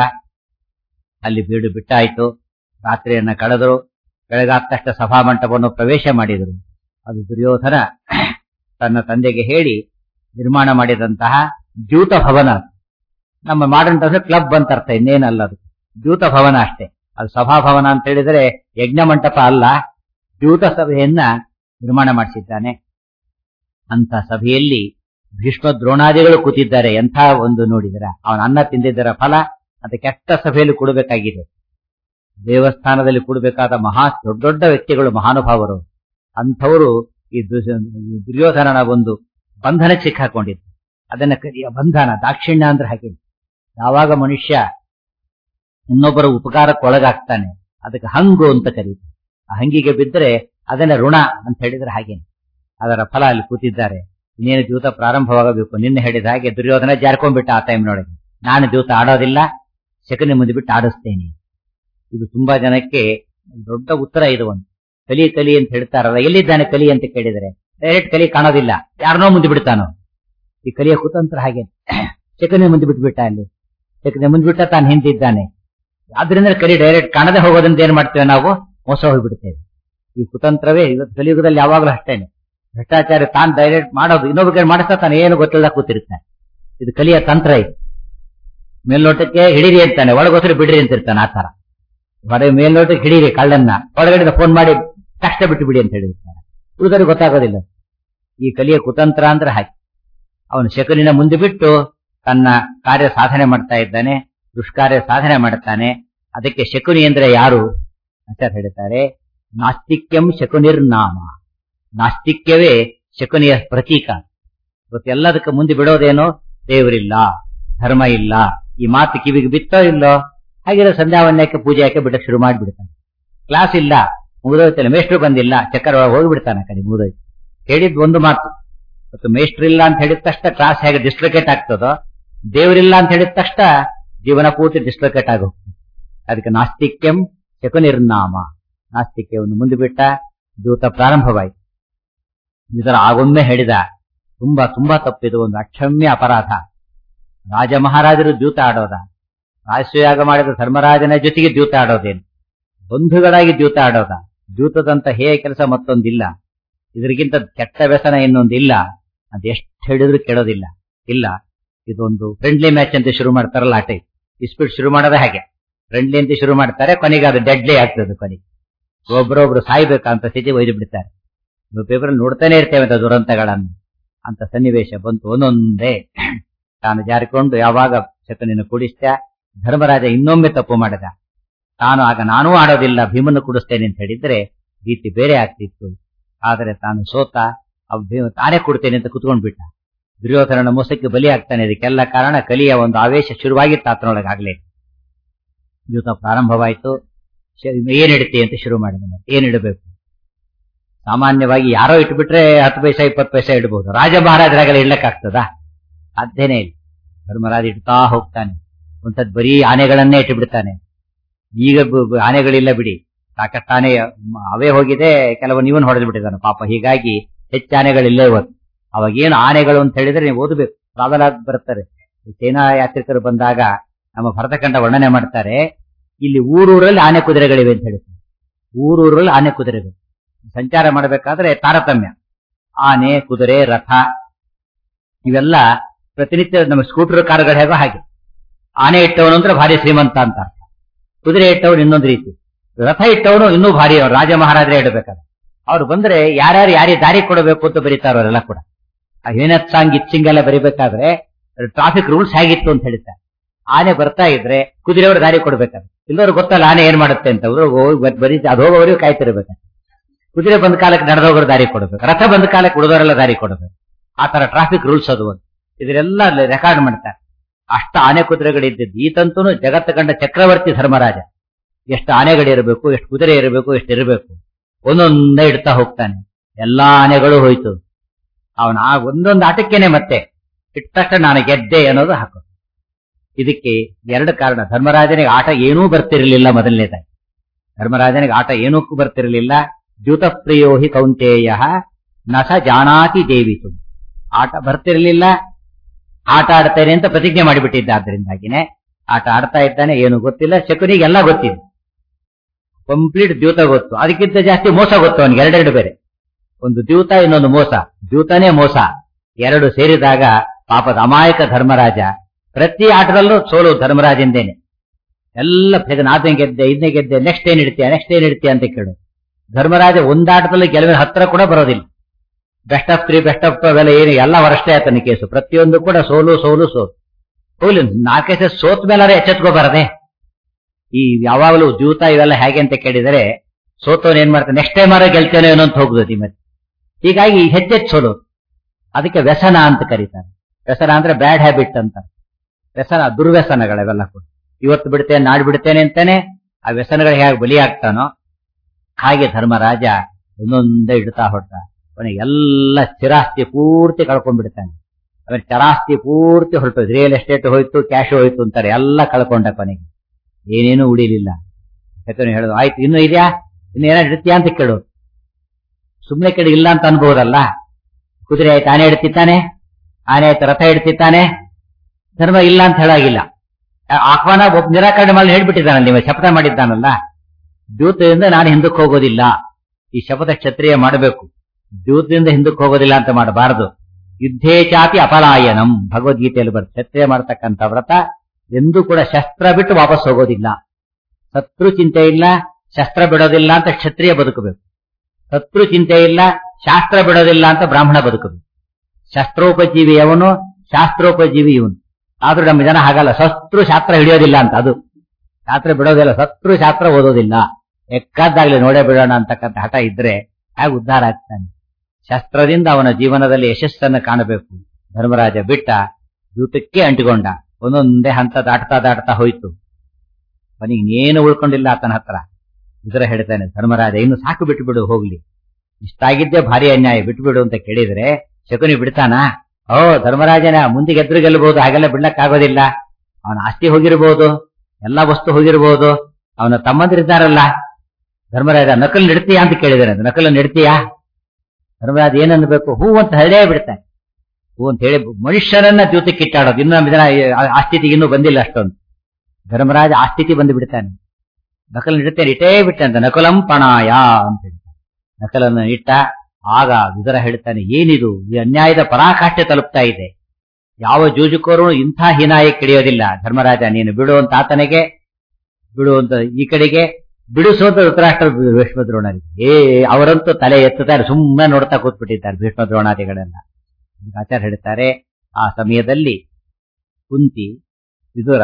ಅಲ್ಲಿ ಬೀಡು ಬಿಟ್ಟಾಯ್ತು ರಾತ್ರಿಯನ್ನ ಕಳೆದರು ಬೆಳಗಾದ ತಕ್ಷಣ ಸಭಾಮಂಟಪವನ್ನು ಪ್ರವೇಶ ಮಾಡಿದರು ಅದು ದುರ್ಯೋಧನ ತನ್ನ ತಂದೆಗೆ ಹೇಳಿ ನಿರ್ಮಾಣ ಮಾಡಿದಂತಹ ದ್ಯೂತ ಭವನ ಅದು. ನಮ್ಮ ಮಾಡರ್ನ್ ಟೈಮ್ ಕ್ಲಬ್ ಅಂತ ಅರ್ಥ ಇನ್ನೇನಲ್ಲ ಅದು ದ್ಯೂತ ಭವನ ಅಷ್ಟೇ ಅದು ಸಭಾಭವನ ಅಂತ ಹೇಳಿದರೆ ಯಜ್ಞ ಮಂಟಪ ಅಲ್ಲ ದ್ಯೂತ ಸಭೆಯನ್ನ ನಿರ್ಮಾಣ ಮಾಡಿಸಿದ್ದಾನೆ ಅಂತ ಸಭೆಯಲ್ಲಿ ಭೀಷ್ಮ ದ್ರೋಣಾದಿಗಳು ಕೂತಿದ್ದಾರೆ ಎಂಥ ಒಂದು ನೋಡಿದರ ಅವನ ಅನ್ನ ತಿಂದಿದ್ದರ ಫಲ ಅದು ಕೆಟ್ಟ ಸಭೆಯಲ್ಲಿ ಕೊಡಬೇಕಾಗಿದೆ ದೇವಸ್ಥಾನದಲ್ಲಿ ಕೂಡಬೇಕಾದ ಮಹಾ ದೊಡ್ಡ ದೊಡ್ಡ ವ್ಯಕ್ತಿಗಳು ಮಹಾನುಭಾವರು ಅಂಥವರು ಈ ದುರ್ಯ- ದುರ್ಯೋಧನನ ಒಂದು ಬಂಧನಕ್ಕೆ ಸಿಕ್ಕಾಕೊಂಡಿದ್ದು ಅದನ್ನ ಕರಿಯ ಬಂಧನ ದಾಕ್ಷಿಣ್ಯ ಅಂದ್ರೆ ಹಾಗೆ ಯಾವಾಗ ಮನುಷ್ಯ ಇನ್ನೊಬ್ಬರ ಉಪಕಾರಕ್ಕೆ ಒಳಗಾಗ್ತಾನೆ ಅದಕ್ಕೆ ಹಂಗು ಅಂತ ಕರೀತಾರೆ ಆ ಹಂಗಿಗೆ ಬಿದ್ದರೆ ಅದನ್ನ ಋಣ ಅಂತ ಹೇಳಿದ್ರೆ ಹಾಗೇನೆ ಅದರ ಫಲ ಅಲ್ಲಿ ಕೂತಿದ್ದಾರೆ ಇನ್ನೇನು ದ್ಯೂತ ಪ್ರಾರಂಭವಾಗಬೇಕು ನಿನ್ನೆ ಹೇಳಿದ ಹಾಗೆ ದುರ್ಯೋಧನ ಜಾರ್ಕೊಂಡ್ಬಿಟ್ಟ ಆ ಟೈಮ್ನೊಳಗೆ ನಾನು ದ್ಯೂತ ಆಡೋದಿಲ್ಲ ಶಕುನಿ ಮುಂದೆ ಬಿಟ್ಟು ಆಡಿಸ್ತೇನೆ ಇದು ತುಂಬಾ ಜನಕ್ಕೆ ದೊಡ್ಡ ಉತ್ತರ ಇದು ಒಂದು ಕಲಿ ಕಲಿ ಅಂತ ಹೇಳ್ತಾರಲ್ಲ ಎಲ್ಲಿದ್ದಾನೆ ಕಲಿ ಅಂತ ಕೇಳಿದರೆ ಡೈರೆಕ್ಟ್ ಕಲಿ ಕಾಣೋದಿಲ್ಲ ಯಾರನ್ನೋ ಮುಂದೆ ಬಿಡ್ತಾನೋ ಈ ಕಲಿಯ ಕುತಂತ್ರ ಹಾಗೆ ಶಕುನಿ ಮುಂದೆ ಬಿಟ್ಬಿಟ್ಟ ಅಲ್ಲಿ ಶಕುನಿ ಮುಂದೆ ಬಿಟ್ಟ ತಾನು ಹಿಂದಿದ್ದಾನೆ ಆದ್ರಿಂದ ಕಲಿ ಡೈರೆಕ್ಟ್ ಕಾಣದೆ ಹೋಗೋದ್ರಿಂದ ಏನ್ ಮಾಡ್ತೇವೆ ನಾವು ಮೋಸ ಹೋಗ್ಬಿಡ್ತೇವೆ ಈ ಕುತಂತ್ರವೇ ಇವತ್ತು ಕಲಿಯುಗದಲ್ಲಿ ಯಾವಾಗಲೂ ಅಷ್ಟೇನೆ ಭ್ರಷ್ಟಾಚಾರ ತಾನು ಡೈರೆಕ್ಟ್ ಮಾಡೋದು ಇನ್ನೊಬ್ಬ ಕೈ ಮಾಡಿಸ್ತಾ ತಾನು ಏನು ಗೊತ್ತಿಲ್ಲ ಕೂತಿರ್ತಾನೆ ಇದು ಕಲಿಯ ತಂತ್ರ ಇದು ಮೇಲ್ನೋಟಕ್ಕೆ ಹಿಡೀರಿ ಅಂತಾನೆ ಒಳಗೋಸ್ಕರ ಬಿಡ್ರಿ ಅಂತಿರ್ತಾನೆ ಆ ತರ ಹೊರ ಮೇಲ್ನೋಟಕ್ಕೆ ಹಿಡೀರಿ ಕಳ್ಳನ್ನ ಒಳಗಡೆ ಫೋನ್ ಮಾಡಿ ಕಷ್ಟ ಬಿಟ್ಟು ಬಿಡಿ ಅಂತ ಹೇಳಿರ್ತಾನೆ ಉಳಿದವ್ರಿಗೆ ಗೊತ್ತಾಗೋದಿಲ್ಲ ಈ ಕಲಿಯ ಕುತಂತ್ರ ಅಂದ್ರೆ ಹಾಗೆ ಅವನು ಶಕುನಿನ ಮುಂದೆ ಬಿಟ್ಟು ತನ್ನ ಕಾರ್ಯ ಸಾಧನೆ ಮಾಡ್ತಾ ಇದ್ದಾನೆ ದುಷ್ಕಾರ್ಯ ಸಾಧನೆ ಮಾಡ್ತಾನೆ ಅದಕ್ಕೆ ಶಕುನಿ ಅಂದ್ರೆ ಯಾರು ಅಂತ ಹೇಳ್ತಾರೆ ನಾಸ್ತಿಕ್ಯಂ ಶಕುನಿರ್ನಾಮ ನಾಸ್ತಿಕ್ಯವೇ ಶಕುನಿಯ ಪ್ರತೀಕ ಇವತ್ತೆಲ್ಲದಕ್ಕೆ ಮುಂದೆ ಬಿಡೋದೇನು ದೇವರಿಲ್ಲ ಧರ್ಮ ಇಲ್ಲ ಈ ಮಾತು ಕಿವಿಗೆ ಬಿತ್ತೋ ಇಲ್ಲೋ ಹಾಗಿರೋ ಸಂಧ್ಯಾವನ್ಯಕ್ಕೆ ಪೂಜೆ ಹಾಕಿ ಬಿಡಕ್ಕೆ ಶುರು ಮಾಡಿಬಿಡ್ತಾನೆ ಕ್ಲಾಸ್ ಇಲ್ಲ ಮುಗಿದೋಯ್ತಲ್ಲ ಮೇಷ್ಟ್ರು ಬಂದಿಲ್ಲ ಚಕ್ಕರ್ ಒಳಗೆ ಹೋಗಿಬಿಡ್ತಾನೆ ಆ ಕಡೆ ಮುಗಿದೋಯ್ತು ಹೇಳಿದ್ ಒಂದು ಮಾತು ಮತ್ತು ಮೇಷ್ಟ್ರು ಇಲ್ಲ ಅಂತ ಹೇಳಿದ ತಕ್ಷಣ ಕ್ಲಾಸ್ ಹೇಗೆ ಡಿಸ್ಲೊಕೇಟ್ ಆಗ್ತದೋ ದೇವರಿಲ್ಲ ಅಂತ ಹೇಳಿದ ತಕ್ಷಣ ಜೀವನ ಪೂರ್ತಿ ಡಿಸ್ಲೊಕೇಟ್ ಆಗಿ ಹೋಗ್ತದೆ ಅದಕ್ಕೆ ನಾಸ್ತಿಕ್ಯಂ ಶಕುನಿರ್ನಾಮ ನಾಸ್ತಿಕ್ಯವನ್ನು ಮುಂದೆ ಬಿಟ್ಟ ದೂತ ಪ್ರಾರಂಭವಾಯಿತು ಇದರ ಆಗೊಮ್ಮೆ ಹೇಳಿದ ತುಂಬಾ ತುಂಬಾ ತಪ್ಪಿದು ಒಂದು ಅಕ್ಷಮ್ಯ ಅಪರಾಧ ರಾಜ ಮಹಾರಾಜರು ದ್ಯೂತ ಆಡೋದ ರಾಜಸೂಯಾಗ ಮಾಡಿದ ಧರ್ಮರಾಜನ ಜೊತೆಗೆ ದ್ಯೂತ ಆಡೋದೇನು ಬಂಧುಗಳಾಗಿ ದ್ಯೂತ ಆಡೋದ ದ್ಯೂತದಂತ ಹೇಯ ಕೆಲಸ ಮತ್ತೊಂದಿಲ್ಲ ಇದರಿಗಿಂತ ಕೆಟ್ಟ ವ್ಯಸನ ಇನ್ನೊಂದಿಲ್ಲ ಅದು ಎಷ್ಟು ಹೇಳಿದ್ರು ಕೇಳೋದಿಲ್ಲ ಇಲ್ಲ ಇದೊಂದು ಫ್ರೆಂಡ್ಲಿ ಮ್ಯಾಚ್ ಅಂತ ಶುರು ಮಾಡ್ತಾರಲ್ಲ ಆಟ ಇಸ್ಪೀಟ್ ಶುರು ಮಾಡೋದೇ ಹಾಗೆ ಫ್ರೆಂಡ್ಲಿ ಅಂತ ಶುರು ಮಾಡ್ತಾರೆ ಕೊನೆಗೆ ಅದು ಡೆಡ್ಲಿ ಆಗ್ತದೆ ಕೊನೆಗೆ ಒಬ್ಬರೊಬ್ರು ಸಾಯ್ಬೇಕಂತ ಸ್ಥಿತಿ ಒಯ್ದು ಬಿಡ್ತಾರೆ ನಾವು ಪೇಪರಲ್ಲಿ ನೋಡ್ತಾನೆ ಇರ್ತೇವೆ ಅಂತ ದುರಂತಗಳನ್ನು ಅಂತ ಸನ್ನಿವೇಶ ಬಂತು ಒಂದೊಂದೇ ತಾನು ಜಾರಿಕೊಂಡು ಯಾವಾಗ ಶಕುನಿನ ಕುಡಿಸ್ತ ಧರ್ಮರಾಜ ಇನ್ನೊಮ್ಮೆ ತಪ್ಪು ಮಾಡಿದ ತಾನು ಆಗ ನಾನೂ ಆಡೋದಿಲ್ಲ ಭೀಮನ್ನು ಕುಡಿಸ್ತೇನೆ ಅಂತ ಹೇಳಿದ್ರೆ ರೀತಿ ಬೇರೆ ಆಗ್ತಿತ್ತು ಆದರೆ ತಾನು ಸೋತ ಅವ್ ಭೀಮ ತಾನೇ ಕೊಡ್ತೇನೆ ಅಂತ ಕುತ್ಕೊಂಡ್ ಬಿಟ್ಟ ದುರ್ಯೋಧನನ ಮೋಸಕ್ಕೆ ಬಲಿ ಆಗ್ತಾನೆ ಇದಕ್ಕೆಲ್ಲ ಕಾರಣ ಕಲಿಯ ಒಂದು ಆವೇಶ ಶುರುವಾಗಿತ್ತು ಆತನೊಳಗಾಗ್ಲೇ ಯುದ್ಧ ಪ್ರಾರಂಭವಾಯಿತು ಏನ್ ಇಡುತ್ತೆ ಅಂತ ಶುರು ಮಾಡಿದ ಏನ್ ಇಡಬೇಕು ಸಾಮಾನ್ಯವಾಗಿ ಯಾರೋ ಇಟ್ಬಿಟ್ರೆ ಹತ್ತು ಪೈಸೆ ಇಪ್ಪತ್ತು ಪೈಸೆ ಇಡಬಹುದು ರಾಜ ಮಹಾರಾಜರಾಗಲ್ಲ ಇಡ್ಲಕ್ಕಾಗ್ತದಾ ಸಾಧ್ಯನೇ ಇಲ್ಲ ಧರ್ಮರಾಜ ಇಡ್ತಾ ಹೋಗ್ತಾನೆ ಒಂಥದ್ ಬರೀ ಆನೆಗಳನ್ನೇ ಇಟ್ಟುಬಿಡ್ತಾನೆ ಈಗ ಬ- ಬ- ಆನೆಗಳಿಲ್ಲ ಬಿಡಿ ಸಾಕಷ್ಟು ಆನೆ ಮ- ಅವೇ ಹೋಗಿದೆ ಕೆಲವು ನೀವನ್ ಹೊಡೆದು ಬಿಟ್ಟಿದ್ದಾನೆ ಪಾಪ ಹೀಗಾಗಿ ಹೆಚ್ಚು ಆನೆಗಳಿಲ್ಲ ಇವತ್ತು ಅವಾಗ ಏನು ಆನೆಗಳು ಅಂತ ಹೇಳಿದ್ರೆ ನೀವು ಓದಬೇಕು ಟ್ರಾವೆಲ್ ಬರ್ತಾರೆ ಸೇನಾ ಯಾತ್ರಿಕರು ಬಂದಾಗ ನಮ್ಮ ಭರತಖಂಡ ವರ್ಣನೆ ಮಾಡ್ತಾರೆ ಇಲ್ಲಿ ಊರೂರಲ್ಲಿ ಆನೆ ಕುದುರೆಗಳಿವೆ ಅಂತ ಹೇಳ್ತಾರೆ ಊರೂರಲ್ಲಿ ಆನೆ ಕುದುರೆಗಳು ಸಂಚಾರ ಮಾಡಬೇಕಾದ್ರೆ ತಾರತಮ್ಯ ಆನೆ ಕುದುರೆ ರಥ ಇವೆಲ್ಲ ಪ್ರತಿನಿತ್ಯ ನಮ್ಮ ಸ್ಕೂಟರ್ ಕಾರುಗಳು ಹೇಗೋ ಹಾಗೆ ಆನೆ ಇಟ್ಟವನು ಅಂದ್ರೆ ಭಾರಿ ಶ್ರೀಮಂತ ಅಂತ ಅರ್ಥ ಕುದುರೆ ಇಟ್ಟವನು ಇನ್ನೊಂದು ರೀತಿ ರಥ ಇಟ್ಟವನು ಇನ್ನೂ ಭಾರಿ ಅವ್ರು ರಾಜ ಮಹಾರಾಜರೇ ಇಡಬೇಕಾದ್ರೆ ಅವ್ರು ಬಂದ್ರೆ ಯಾರ್ಯಾರು ಯಾರಿಗೆ ದಾರಿ ಕೊಡಬೇಕು ಅಂತ ಬರೀತಾರ ಅವರೆಲ್ಲ ಕೂಡ ಆ ಏನತ್ ಸಾಂಗ್ ಇಚ್ಚಿಂಗ್ ಎಲ್ಲ ಬರಿಬೇಕಾದ್ರೆ ಟ್ರಾಫಿಕ್ ರೂಲ್ಸ್ ಹೇಗಿತ್ತು ಅಂತ ಹೇಳ್ತಾರೆ ಆನೆ ಬರ್ತಾ ಇದ್ರೆ ಕುದುರೆಯವರು ದಾರಿ ಕೊಡ್ಬೇಕಾದ್ರೆ ಇಲ್ಲವರು ಗೊತ್ತಲ್ಲ ಆನೆ ಏನ್ ಮಾಡುತ್ತೆ ಅಂತ ಅವ್ರು ಹೋಗಿ ಬರೀ ಅದು ಹೋಗೋವರೆಗೂ ಕಾಯ್ತಿರ್ಬೇಕು ಕುದುರೆ ಬಂದ ಕಾಲಕ್ಕೆ ನಡೆದೋಗರು ದಾರಿ ಕೊಡಬೇಕು ರಥ ಬಂದ ಕಾಲಕ್ಕೆ ಉಳಿದವರೆಲ್ಲ ದಾರಿ ಕೊಡಬೇಕು ಆ ತರ ಟ್ರಾಫಿಕ್ ರೂಲ್ಸ್ ಅದು ಒಂದು ಇದರೆಲ್ಲ ರೆಕಾರ್ಡ್ ಮಾಡ್ತಾರೆ ಅಷ್ಟ ಆನೆ ಕುದುರೆಗಳಿದ್ದದ್ದು ಈತಂತೂ ಜಗತ್ತು ಕಂಡ ಚಕ್ರವರ್ತಿ ಧರ್ಮರಾಜ ಎಷ್ಟು ಆನೆಗಳಿರಬೇಕು ಎಷ್ಟು ಕುದುರೆ ಇರಬೇಕು ಎಷ್ಟು ಇರಬೇಕು ಒಂದೊಂದೇ ಇಡ್ತಾ ಹೋಗ್ತಾನೆ ಎಲ್ಲಾ ಆನೆಗಳು ಹೋಯ್ತು ಅವನ ಆ ಒಂದೊಂದು ಆಟಕ್ಕೇನೆ ಮತ್ತೆ ಇಟ್ಟ ತಕ್ಷಣ ನಾನು ಗೆದ್ದೆ ಅನ್ನೋದು ಹಾಕು ಇದಕ್ಕೆ ಎರಡು ಕಾರಣ ಧರ್ಮರಾಜನಿಗೆ ಆಟ ಏನೂ ಬರ್ತಿರಲಿಲ್ಲ ಮೊದಲನೇದಾಗಿ ಧರ್ಮರಾಜನಿಗೆ ಆಟ ಏನೂ ಬರ್ತಿರಲಿಲ್ಲ ದ್ಯೂತಪ್ರಿಯೋ ಹಿ ಕೌಂಟೇಯ ನಸ ಜಾನಾತಿ ದೇವಿತು ಆಟ ಬರ್ತಿರಲಿಲ್ಲ ಆಟ ಆಡ್ತೇನೆ ಅಂತ ಪ್ರತಿಜ್ಞೆ ಮಾಡಿಬಿಟ್ಟಿದ್ದ ಆದ್ರಿಂದಾಗಿನೇ ಆಟ ಆಡ್ತಾ ಇದ್ದಾನೆ ಏನು ಗೊತ್ತಿಲ್ಲ ಶಕುನಿಗೆ ಎಲ್ಲ ಗೊತ್ತಿದೆ ಕಂಪ್ಲೀಟ್ ದ್ಯೂತ ಗೊತ್ತು ಅದಕ್ಕಿಂತ ಜಾಸ್ತಿ ಮೋಸ ಗೊತ್ತು ಅವನಿಗೆ ಎರಡೆರಡು ಬೇರೆ ಒಂದು ದ್ಯೂತ ಇನ್ನೊಂದು ಮೋಸ ದ್ಯೂತನೇ ಮೋಸ ಎರಡು ಸೇರಿದಾಗ ಪಾಪದ ಅಮಾಯಕ ಧರ್ಮರಾಜ ಪ್ರತಿ ಆಟದಲ್ಲೂ ಸೋಲು ಧರ್ಮರಾಜಂದೇನೆ ಎಲ್ಲ ನಾಲ್ಕನೇ ಗೆದ್ದೆ ಐದನೇ ಗೆದ್ದೆ ನೆಕ್ಸ್ಟ್ ಏನ್ ಇಡ್ತೀಯ ನೆಕ್ಸ್ಟ್ ಏನ್ ಇಡ್ತೀಯ ಅಂತ ಕೇಳು ಧರ್ಮರಾಜ ಒಂದಾಟದಲ್ಲಿ ಗೆಲುವಿನ ಹತ್ರ ಕೂಡ ಬರೋದಿಲ್ಲ best of three best of ಅವೆಲ್ಲ ಏನು ಎಲ್ಲ ವರ್ಷೇ ಆತನ ಕೇಸು ಪ್ರತಿಯೊಂದು ಕೂಡ ಸೋಲು ಸೋಲು ಸೋಲು ಹೋಗ್ಲಿ ನಾಲ್ಕೇ ಸಲ ಸೋತ್ ಮೇಲಾರೆ ಎಚ್ಚೆತ್ಕೋಬಾರದೆ ಈ ಯಾವಾಗಲೂ ದ್ಯೂತ ಇವೆಲ್ಲ ಹೇಗೆ ಅಂತ ಕೇಳಿದರೆ ಸೋತವನು ಏನ್ ಮಾಡ್ತಾನೆ ನೆಕ್ಸ್ಟ್ ಟೈಮ್ ಆರ ಗೆಲ್ತೇನೆ ಏನೋ ಅಂತ ಹೋಗುದು ಮತ್ತೆ ಹೀಗಾಗಿ ಹೆಚ್ಚೆಚ್ಚು ಸೋಲು ಅದಕ್ಕೆ ವ್ಯಸನ ಅಂತ ಕರೀತಾರೆ ವ್ಯಸನ ಅಂದ್ರೆ ಬ್ಯಾಡ್ ಹ್ಯಾಬಿಟ್ ಅಂತ ವ್ಯಸನ ದುರ್ವ್ಯಸನಗಳೆಲ್ಲ ಕೂಡ ಇವತ್ತು ಬಿಡ್ತೇನೆ ನಾಡು ಬಿಡ್ತೇನೆ ಅಂತಾನೆ ಆ ವ್ಯಸನಗಳಿಗೆ ಹೇಗೆ ಬಲಿಯಾಗ್ತಾನೋ ಹಾಗೆ ಧರ್ಮರಾಜ ಒಂದೊಂದೇ ಇಡ್ತಾ ಹೊರಟ ಅವನಿಗೆ ಎಲ್ಲ ಸ್ಥಿರಾಸ್ತಿ ಪೂರ್ತಿ ಕಳ್ಕೊಂಡ್ಬಿಡ್ತಾನೆ ಆಮೇಲೆ ಚರಾಸ್ತಿ ಪೂರ್ತಿ ಹೊರಟು ರಿಯಲ್ ಎಸ್ಟೇಟ್ ಹೋಯ್ತು ಕ್ಯಾಶ್ ಹೋಯ್ತು ಅಂತಾರೆ ಎಲ್ಲ ಕಳ್ಕೊಂಡ ಕೊನೆಗೆ ಏನೇನು ಉಳಿಲಿಲ್ಲ ಯಾಕಂದ್ರೆ ಹೇಳೋದು ಆಯ್ತು ಇನ್ನು ಇದೆಯಾ ಇನ್ನು ಏನಾದ್ರು ಇಡ್ತೀಯಾ ಅಂತ ಕೇಳು ಸುಮ್ಮನೆ ಕೇಳಿ ಇಲ್ಲ ಅಂತ ಅನ್ಬಹುದಲ್ಲ ಕುದುರೆ ಆಯ್ತು ಆನೆ ಇಡ್ತಿತ್ತಾನೆ ಆನೆ ಆಯ್ತು ರಥ ಇಡ್ತಿತ್ತಾನೆ ಧರ್ಮ ಇಲ್ಲ ಅಂತ ಹೇಳಾಗಿಲ್ಲ ಆ- ಆಹ್ವಾನ ಒಬ್ಬ ನಿರಾಕರಣೆ ಮಾಡಿ ಹೇಳ್ಬಿಟ್ಟಿದ್ದಾನಲ್ಲ ನೀವು ಶಪಥ ಮಾಡಿದ್ದಾನಲ್ಲ ದ್ಯೂತದಿಂದ ನಾನು ಹಿಂದಕ್ಕೆ ಹೋಗೋದಿಲ್ಲ ಈ ಶಪಥ ಕ್ಷತ್ರಿಯ ಮಾಡಬೇಕು ದ್ಯೂತದಿಂದ ಹಿಂದಕ್ಕೆ ಹೋಗೋದಿಲ್ಲ ಅಂತ ಮಾಡಬಾರದು ಯುದ್ಧೇ ಚಾತಿ ಅಪಲಾಯನಂ ಭಗವದ್ಗೀತೆಯಲ್ಲಿ ಬರುತ್ತೆ ಕ್ಷತ್ರಿಯ ಮಾಡತಕ್ಕಂಥ ವ್ರತ ಎಂದೂ ಕೂಡ ಶಸ್ತ್ರ ಬಿಟ್ಟು ವಾಪಸ್ ಹೋಗೋದಿಲ್ಲ ಶತ್ರು ಚಿಂತೆ ಇಲ್ಲ ಶಸ್ತ್ರ ಬಿಡೋದಿಲ್ಲ ಅಂತ ಕ್ಷತ್ರಿಯ ಬದುಕಬೇಕು ಶತ್ರು ಚಿಂತೆ ಇಲ್ಲ ಶಾಸ್ತ್ರ ಬಿಡೋದಿಲ್ಲ ಅಂತ ಬ್ರಾಹ್ಮಣ ಬದುಕಬೇಕು ಶಸ್ತ್ರೋಪಜೀವಿ ಅವನು ಶಾಸ್ತ್ರೋಪಜೀವಿ ಇವನು ಆದ್ರೂ ನಮ್ಮ ಜನ ಹಾಗಲ್ಲ ಶಸ್ತ್ರು ಶಾಸ್ತ್ರ ಹಿಡಿಯೋದಿಲ್ಲ ಅಂತ ಅದು ಶಾಸ್ತ್ರ ಬಿಡೋದಿಲ್ಲ ಶತ್ರು ಶಾಸ್ತ್ರ ಓದೋದಿಲ್ಲ ಎಕ್ಕಾದ್ದಾಗ್ಲಿ ನೋಡೇ ಬಿಡೋಣ ಅಂತಕ್ಕಂಥ ಹಠ ಇದ್ರೆ ಹಾಗೆ ಉದ್ಧಾರ ಆಗ್ತಾನೆ ಶಸ್ತ್ರದಿಂದ ಅವನ ಜೀವನದಲ್ಲಿ ಯಶಸ್ಸನ್ನು ಕಾಣಬೇಕು ಧರ್ಮರಾಜ ಬಿಟ್ಟ ಯೂತಕ್ಕೆ ಅಂಟಿಕೊಂಡ ಒಂದೊಂದೇ ಹಂತ ದಾಟ್ತಾ ದಾಟ್ತಾ ಹೋಯ್ತು ಅವನಿಗೆ ಇನ್ನೇನು ಉಳ್ಕೊಂಡಿಲ್ಲ ಆತನ ಹತ್ರ ಇದರ ಹೇಳ್ತಾನೆ ಧರ್ಮರಾಜ ಇನ್ನು ಸಾಕು ಬಿಟ್ಟು ಬಿಡು ಹೋಗ್ಲಿ ಇಷ್ಟಾಗಿದ್ದೇ ಭಾರಿ ಅನ್ಯಾಯ ಬಿಟ್ಬಿಡು ಅಂತ ಕೇಳಿದ್ರೆ ಶಕುನಿ ಬಿಡ್ತಾನ ಓ ಧರ್ಮರಾಜನ ಮುಂದೆ ಗೆದ್ರು ಗೆಲ್ಲಬಹುದು ಹಾಗೆಲ್ಲ ಬಿಡ್ಲಕ್ ಆಗೋದಿಲ್ಲ ಅವನ ಆಸ್ತಿ ಹೋಗಿರ್ಬೋದು ಎಲ್ಲಾ ವಸ್ತು ಹೋಗಿರ್ಬೋದು ಅವನ ತಮ್ಮಂದಿರಿದ್ದಾರಲ್ಲ ಧರ್ಮರಾಜ ನಕಲ್ ನೆಡ್ತೀಯಾ ಅಂತ ಕೇಳಿದಾರೆ ನಕಲ್ ನೆಡ್ತೀಯಾ ಧರ್ಮರಾಜ ಏನನ್ಬೇಕು ಹೂ ಅಂತ ಹೇಳೇ ಬಿಡ್ತಾನೆ ಹೂ ಅಂತ ಹೇಳಿ ಮನುಷ್ಯರನ್ನ ದ್ಯೂತಕ್ಕೆ ಇಟ್ಟಾಡೋದು ಇನ್ನು ನಮ್ಮ ಜನ ಆ- ಆ ಸ್ಥಿತಿಗೆ ಇನ್ನೂ ಬಂದಿಲ್ಲ ಅಷ್ಟೊಂದು ಧರ್ಮರಾಜ ಆ ಸ್ಥಿತಿ ಬಂದು ಬಿಡ್ತಾನೆ ನಕಲ್ ಇಡುತ್ತೇನೆ ಇಟ್ಟೇ ಬಿಟ್ಟೆ ಅಂತ ನಕಲಂ ಪಣಾಯ ಅಂತ ಹೇಳ್ತಾನೆ ನಕಲನ್ನು ಇಟ್ಟ ಆಗ ವಿದರ ಹೇಳ್ತಾನೆ ಏನಿದು ಈ ಅನ್ಯಾಯದ ಪರಾಕಾಷ್ಠೆ ತಲುಪ್ತಾ ಇದೆ ಯಾವ ಜೂಜುಕೋರು ಇಂಥ ಹೀನಾಯ ಕಿಡಿಯೋದಿಲ್ಲ ಧರ್ಮರಾಜ ನೀನು ಬಿಡು ಅಂತ ಆತನಿಗೆ ಬಿಡು ಅಂತ ಈ ಕಡೆಗೆ ಬಿಡಿಸೋದ ಧೃತರಾಷ್ಟ್ರ ಭೀಷ್ಮ ದ್ರೋಣರಿಗೆ ಏ ಅವರಂತೂ ತಲೆ ಎತ್ತುತ್ತಾರೆ ಸುಮ್ಮನೆ ನೋಡ್ತಾ ಕೂತ್ಬಿಟ್ಟಿದ್ದಾರೆ ಭೀಷ್ಮ ದ್ರೋಣಾದಿಗಳೆಲ್ಲ ಇದಕ್ಕೆ ಆಚಾರ್ಯ ಹೇಳ್ತಾರೆ ಆ ಸಮಯದಲ್ಲಿ ಕುಂತಿ ವಿದುರ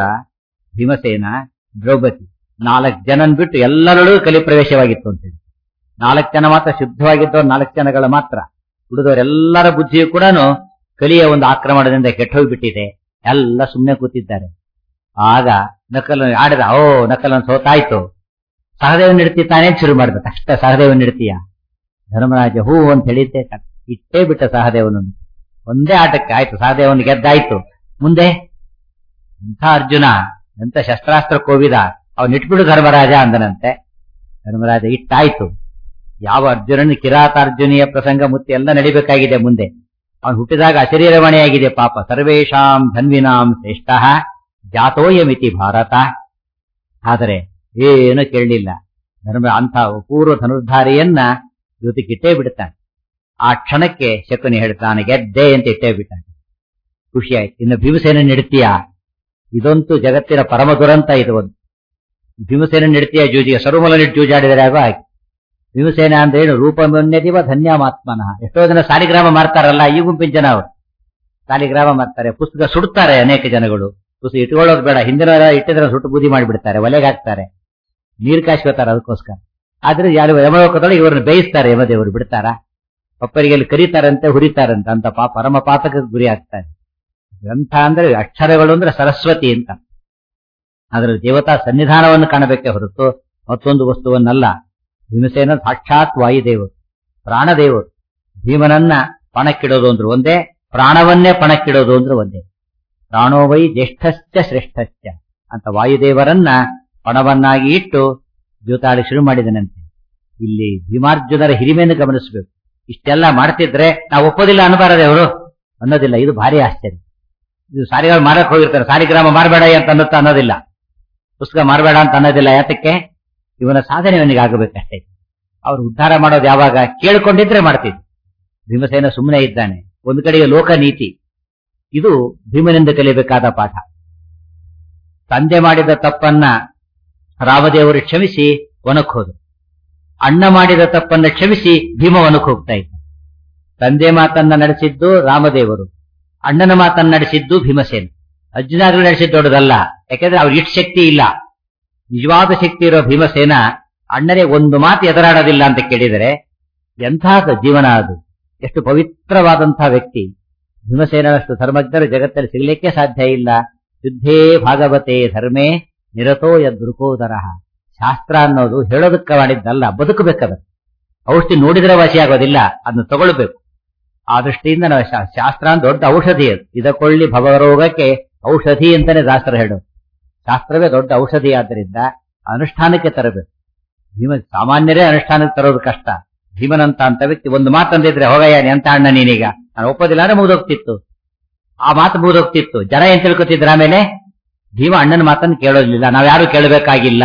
ಭೀಮಸೇನ ದ್ರೌಪದಿ ನಾಲ್ಕು ಜನನ್ ಬಿಟ್ಟು ಎಲ್ಲರೊಳಗೂ ಕಲಿ ಪ್ರವೇಶವಾಗಿತ್ತು ಅಂತೇಳಿ ನಾಲ್ಕು ಜನ ಮಾತ್ರ ಶುದ್ಧವಾಗಿದ್ದವ್ರು ನಾಲ್ಕು ಜನಗಳ ಮಾತ್ರ ಉಳಿದವರೆಲ್ಲರ ಬುದ್ಧಿಯು ಕೂಡ ಕಲಿಯ ಒಂದು ಆಕ್ರಮಣದಿಂದ ಕೆಟ್ಟೋಗ್ಬಿಟ್ಟಿದೆ ಎಲ್ಲ ಸುಮ್ಮನೆ ಕೂತಿದ್ದಾರೆ ಆಗ ನಕಲ ಆಡಿದ ಓ ನಕಲನ್ ಸೋತಾಯ್ತು ಸಹದೇವನ್ ಇಡ್ತಿದ್ದಾನೆ ಅಂತ ಶುರು ಮಾಡಿದ ತಕ್ಷಣ ಸಹದೇವನ್ ಇಡ್ತೀಯ ಧರ್ಮರಾಜ ಹೂ ಅಂತ ಹೇಳಿದ್ದೆ ತಕ್ಷಣ ಇಟ್ಟೇ ಬಿಟ್ಟ ಸಹದೇವನನ್ನು ಒಂದೇ ಆಟಕ್ಕೆ ಆಯ್ತು ಸಹದೇವನ್ ಗೆದ್ದಾಯ್ತು ಮುಂದೆ ಇಂಥ ಅರ್ಜುನ ಎಂತ ಶಸ್ತ್ರಾಸ್ತ್ರ ಕೋವಿದ ಅವನ್ ಇಟ್ಬಿಡು ಧರ್ಮರಾಜ ಅಂದನಂತೆ ಧರ್ಮರಾಜ ಇಟ್ಟಾಯ್ತು ಯಾವ ಅರ್ಜುನನ ಕಿರಾತಾರ್ಜುನಿಯ ಪ್ರಸಂಗ ಮುತ್ತಿ ಎಲ್ಲ ನಡಿಬೇಕಾಗಿದೆ ಮುಂದೆ ಅವನು ಹುಟ್ಟಿದಾಗ ಅಶರೀರವಾಣಿಯಾಗಿದೆ ಪಾಪ ಸರ್ವೇಶಾಂ ಧನ್ವಿನಾಂ ಶ್ರೇಷ್ಠ ಜಾತೋಯಮಿತಿ ಭಾರತ ಆದರೆ ಏನು ಕೇಳಲಿಲ್ಲ ಧರ್ಮ ಅಂಥ ಪೂರ್ವ ಧನುರ್ಧಾರಿಯನ್ನ ಜೊತೆಗೆ ಇಟ್ಟೇ ಬಿಡ್ತಾನೆ ಆ ಕ್ಷಣಕ್ಕೆ ಶಕುನಿ ಹೇಳ್ತಾನೆ ಗೆದ್ದೆ ಅಂತ ಇಟ್ಟೇ ಬಿಟ್ಟಾನೆ ಖುಷಿ ಆಯ್ತು ಇನ್ನು ಭೀಮಸೇನ ಇಡ್ತೀಯಾ ಇದಂತೂ ಜಗತ್ತಿನ ಪರಮ ದುರಂತ ಇದು ಒಂದು ಭೀಮಸೇನ ಇಡ್ತೀಯ ಜೂಜಿಗೆ ಸರ್ವಮೂಲ ಜೂಜಾಡಿದರೆ ಆಗೋ ಹಾಗೆ ಭೀಮಸೇನ ಅಂದ್ರೆ ಏನು ರೂಪ ಮನ್ಯದಿವ ಧನ್ಯಮಾತ್ಮನಃ ಎಷ್ಟೋ ಜನ ಸಾಲಿಗ್ರಾಮ ಮಾಡ್ತಾರಲ್ಲ ಈ ಗುಂಪಿನ ಜನ ಅವರು ಸಾಲಿಗ್ರಾಮ ಮಾಡ್ತಾರೆ ಪುಸ್ತಕ ಸುಡ್ತಾರೆ ಅನೇಕ ಜನಗಳು ಪುಸ್ತಕ ಇಟ್ಕೊಳ್ಳೋದು ಬೇಡ ಹಿಂದಿನ ಇಟ್ಟಿದ್ರೆ ಸುಟ್ಟು ಬೂದಿ ಮಾಡಿಬಿಡ್ತಾರೆ ಒಲೆಗೆ ಹಾಕ್ತಾರೆ ನೀರ್ ಕಾಯಿಸ್ಕೋತಾರೆ ಅದಕ್ಕೋಸ್ಕರ ಆದ್ರೆ ಯಾರು ಯಮಲೋಕದೊಳಗೆ ಇವ್ರನ್ನ ಬೇಯಿಸ್ತಾರೆ ಯಮದೇವರು ಬಿಡ್ತಾರ ಪಪ್ಪರಿಗೆ ಅಲ್ಲಿ ಕರೀತಾರಂತೆ ಹುರಿತಾರಂತೆ ಅಂತ ಪಾಪ ಪರಮ ಪಾತಕಕ್ಕೆ ಗುರಿ ಆಗ್ತಾರೆ ಗ್ರಂಥ ಅಂದ್ರೆ ಅಕ್ಷರಗಳು ಅಂದ್ರೆ ಸರಸ್ವತಿ ಅಂತ ಅದರ ದೇವತಾ ಸನ್ನಿಧಾನವನ್ನು ಕಾಣಬೇಕೇ ಹೊರತು ಮತ್ತೊಂದು ವಸ್ತುವನ್ನಲ್ಲ ಭೀಮಸೇನ ಸಾಕ್ಷಾತ್ ವಾಯುದೇವರು ಪ್ರಾಣದೇವರು ಭೀಮನನ್ನ ಪಣಕ್ಕಿಡೋದು ಅಂದ್ರೆ ಒಂದೇ ಪ್ರಾಣವನ್ನೇ ಪಣಕ್ಕಿಡೋದು ಅಂದ್ರೆ ಒಂದೇ ಪ್ರಾಣೋವೈ ಜ್ಯೇಷ್ಠಶ್ಚ ಶ್ರೇಷ್ಠಶ್ಚ ಅಂತ ವಾಯುದೇವರನ್ನ ಪಣವನ್ನಾಗಿ ಇಟ್ಟು ಜೂತಾಡಿ ಶುರು ಮಾಡಿದನಂತೆ ಇಲ್ಲಿ ಭೀಮಾರ್ಜುನರ ಹಿರಿಮೆಯನ್ನು ಗಮನಿಸಬೇಕು ಇಷ್ಟೆಲ್ಲ ಮಾಡ್ತಿದ್ರೆ ನಾವು ಒಪ್ಪೋದಿಲ್ಲ ಅನ್ನಬಾರದೆ ಅವರು ಅನ್ನೋದಿಲ್ಲ ಇದು ಭಾರಿ ಆಶ್ಚರ್ಯ ಇದು ಸಾರಿಗಳು ಮಾರಕ್ ಹೋಗಿರ್ತಾರೆ ಸಾಲಿಗ್ರಾಮ ಮಾರಬೇಡ ಅಂತ ಅನ್ನುತ್ತಾ ಅನ್ನೋದಿಲ್ಲ ಪುಸ್ತಕ ಮಾರಬೇಡ ಅಂತ ಅನ್ನೋದಿಲ್ಲ ಯಾತಕ್ಕೆ ಇವನ ಸಾಧನೆ ಅವನಿಗೆ ಆಗಬೇಕಷ್ಟೇ ಅವ್ರು ಉದ್ಧಾರ ಮಾಡೋದು ಯಾವಾಗ ಕೇಳ್ಕೊಂಡಿದ್ರೆ ಮಾಡ್ತಿದ್ರು ಭೀಮಸೇನ ಸುಮ್ಮನೆ ಇದ್ದಾನೆ ಒಂದು ಕಡೆಗೆ ಲೋಕ ನೀತಿ ಇದು ಭೀಮನಿಂದ ಕಲಿಯಬೇಕಾದ ಪಾಠ ತಂದೆ ಮಾಡಿದ ತಪ್ಪನ್ನ ರಾಮದೇವರು ಕ್ಷಮಿಸಿ ಒನಕ್ ಹೋದ್ರು ಅಣ್ಣ ಮಾಡಿದ ತಪ್ಪನ್ನ ಕ್ಷಮಿಸಿ ಭೀಮ ಒನಕ್ ಹೋಗ್ತಾ ಇದ್ದ ತಂದೆ ಮಾತನ್ನ ನಡೆಸಿದ್ದು ರಾಮದೇವರು ಅಣ್ಣನ ಮಾತನ್ನ ನಡೆಸಿದ್ದು ಭೀಮಸೇನ ಅರ್ಜುನಾದ್ರು ನಡೆಸಿದ್ದು ದೊಡ್ಡದಲ್ಲ ಯಾಕಂದ್ರೆ ಅವ್ರಿಗೆ ಇಷ್ಟು ಶಕ್ತಿ ಇಲ್ಲ ನಿಜವಾದ ಶಕ್ತಿ ಇರೋ ಭೀಮಸೇನ ಅಣ್ಣನೇ ಒಂದು ಮಾತು ಎದುರಾಡೋದಿಲ್ಲ ಅಂತ ಕೇಳಿದರೆ ಎಂಥ ಜೀವನ ಅದು ಎಷ್ಟು ಪವಿತ್ರವಾದಂತಹ ವ್ಯಕ್ತಿ ಭೀಮಸೇನಷ್ಟು ಧರ್ಮಜ್ಞರು ಜಗತ್ತಲ್ಲಿ ಸಿಗಲಿಕ್ಕೆ ಸಾಧ್ಯ ಇಲ್ಲ ಯುದ್ಧೇ ಭಾಗವತೆ ಧರ್ಮೇ ನಿರತೋ ಯದೃಕೋದರ ಶಾಸ್ತ್ರ ಅನ್ನೋದು ಹೇಳೋದಕ್ಕೆ ಮಾಡಿದ್ದಲ್ಲ ಬದುಕಬೇಕದ ಔಷಧಿ ನೋಡಿದ್ರೆ ವಾಸಿಯಾಗೋದಿಲ್ಲ ಅದನ್ನ ತಗೊಳ್ಬೇಕು ಆ ದೃಷ್ಟಿಯಿಂದ ನಾವು ಶಾ- ಶಾಸ್ತ್ರ ಅಂತ ದೊಡ್ಡ ಔಷಧಿ ಅದು ಇದಕ್ಕೊಳ್ಳಿ ಭವರೋಗಕ್ಕೆ ಔಷಧಿ ಅಂತಾನೆ ದಾಸರು ಹೇಳೋದು ಶಾಸ್ತ್ರವೇ ದೊಡ್ಡ ಔಷಧಿ ಆದ್ದರಿಂದ ಅನುಷ್ಠಾನಕ್ಕೆ ತರಬೇಕು ಭೀಮ ಸಾಮಾನ್ಯರೇ ಅನುಷ್ಠಾನಕ್ಕೆ ತರೋದು ಕಷ್ಟ ಭೀಮನಂತ ಅಂತ ವ್ಯಕ್ತಿ ಒಂದು ಮಾತಂದಿದ್ರೆ ಹೋಗಯ್ಯ ಎಂತ ಅಣ್ಣ ನೀನೀಗ ನಾನು ಒಪ್ಪೋದಿಲ್ಲ ಅಂದ್ರೆ ಮುಗಿದೋಗ್ತಿತ್ತು ಆ ಮಾತು ಮುಗಿದೋಗ್ತಿತ್ತು ಜನ ಏನ್ ತಿಳ್ಕೊತಿದ್ರ ಆಮೇಲೆ ಭೀಮ ಅಣ್ಣನ ಮಾತನ್ನು ಕೇಳೋದಿಲ್ಲ ನಾವ್ಯಾರು ಕೇಳಬೇಕಾಗಿಲ್ಲ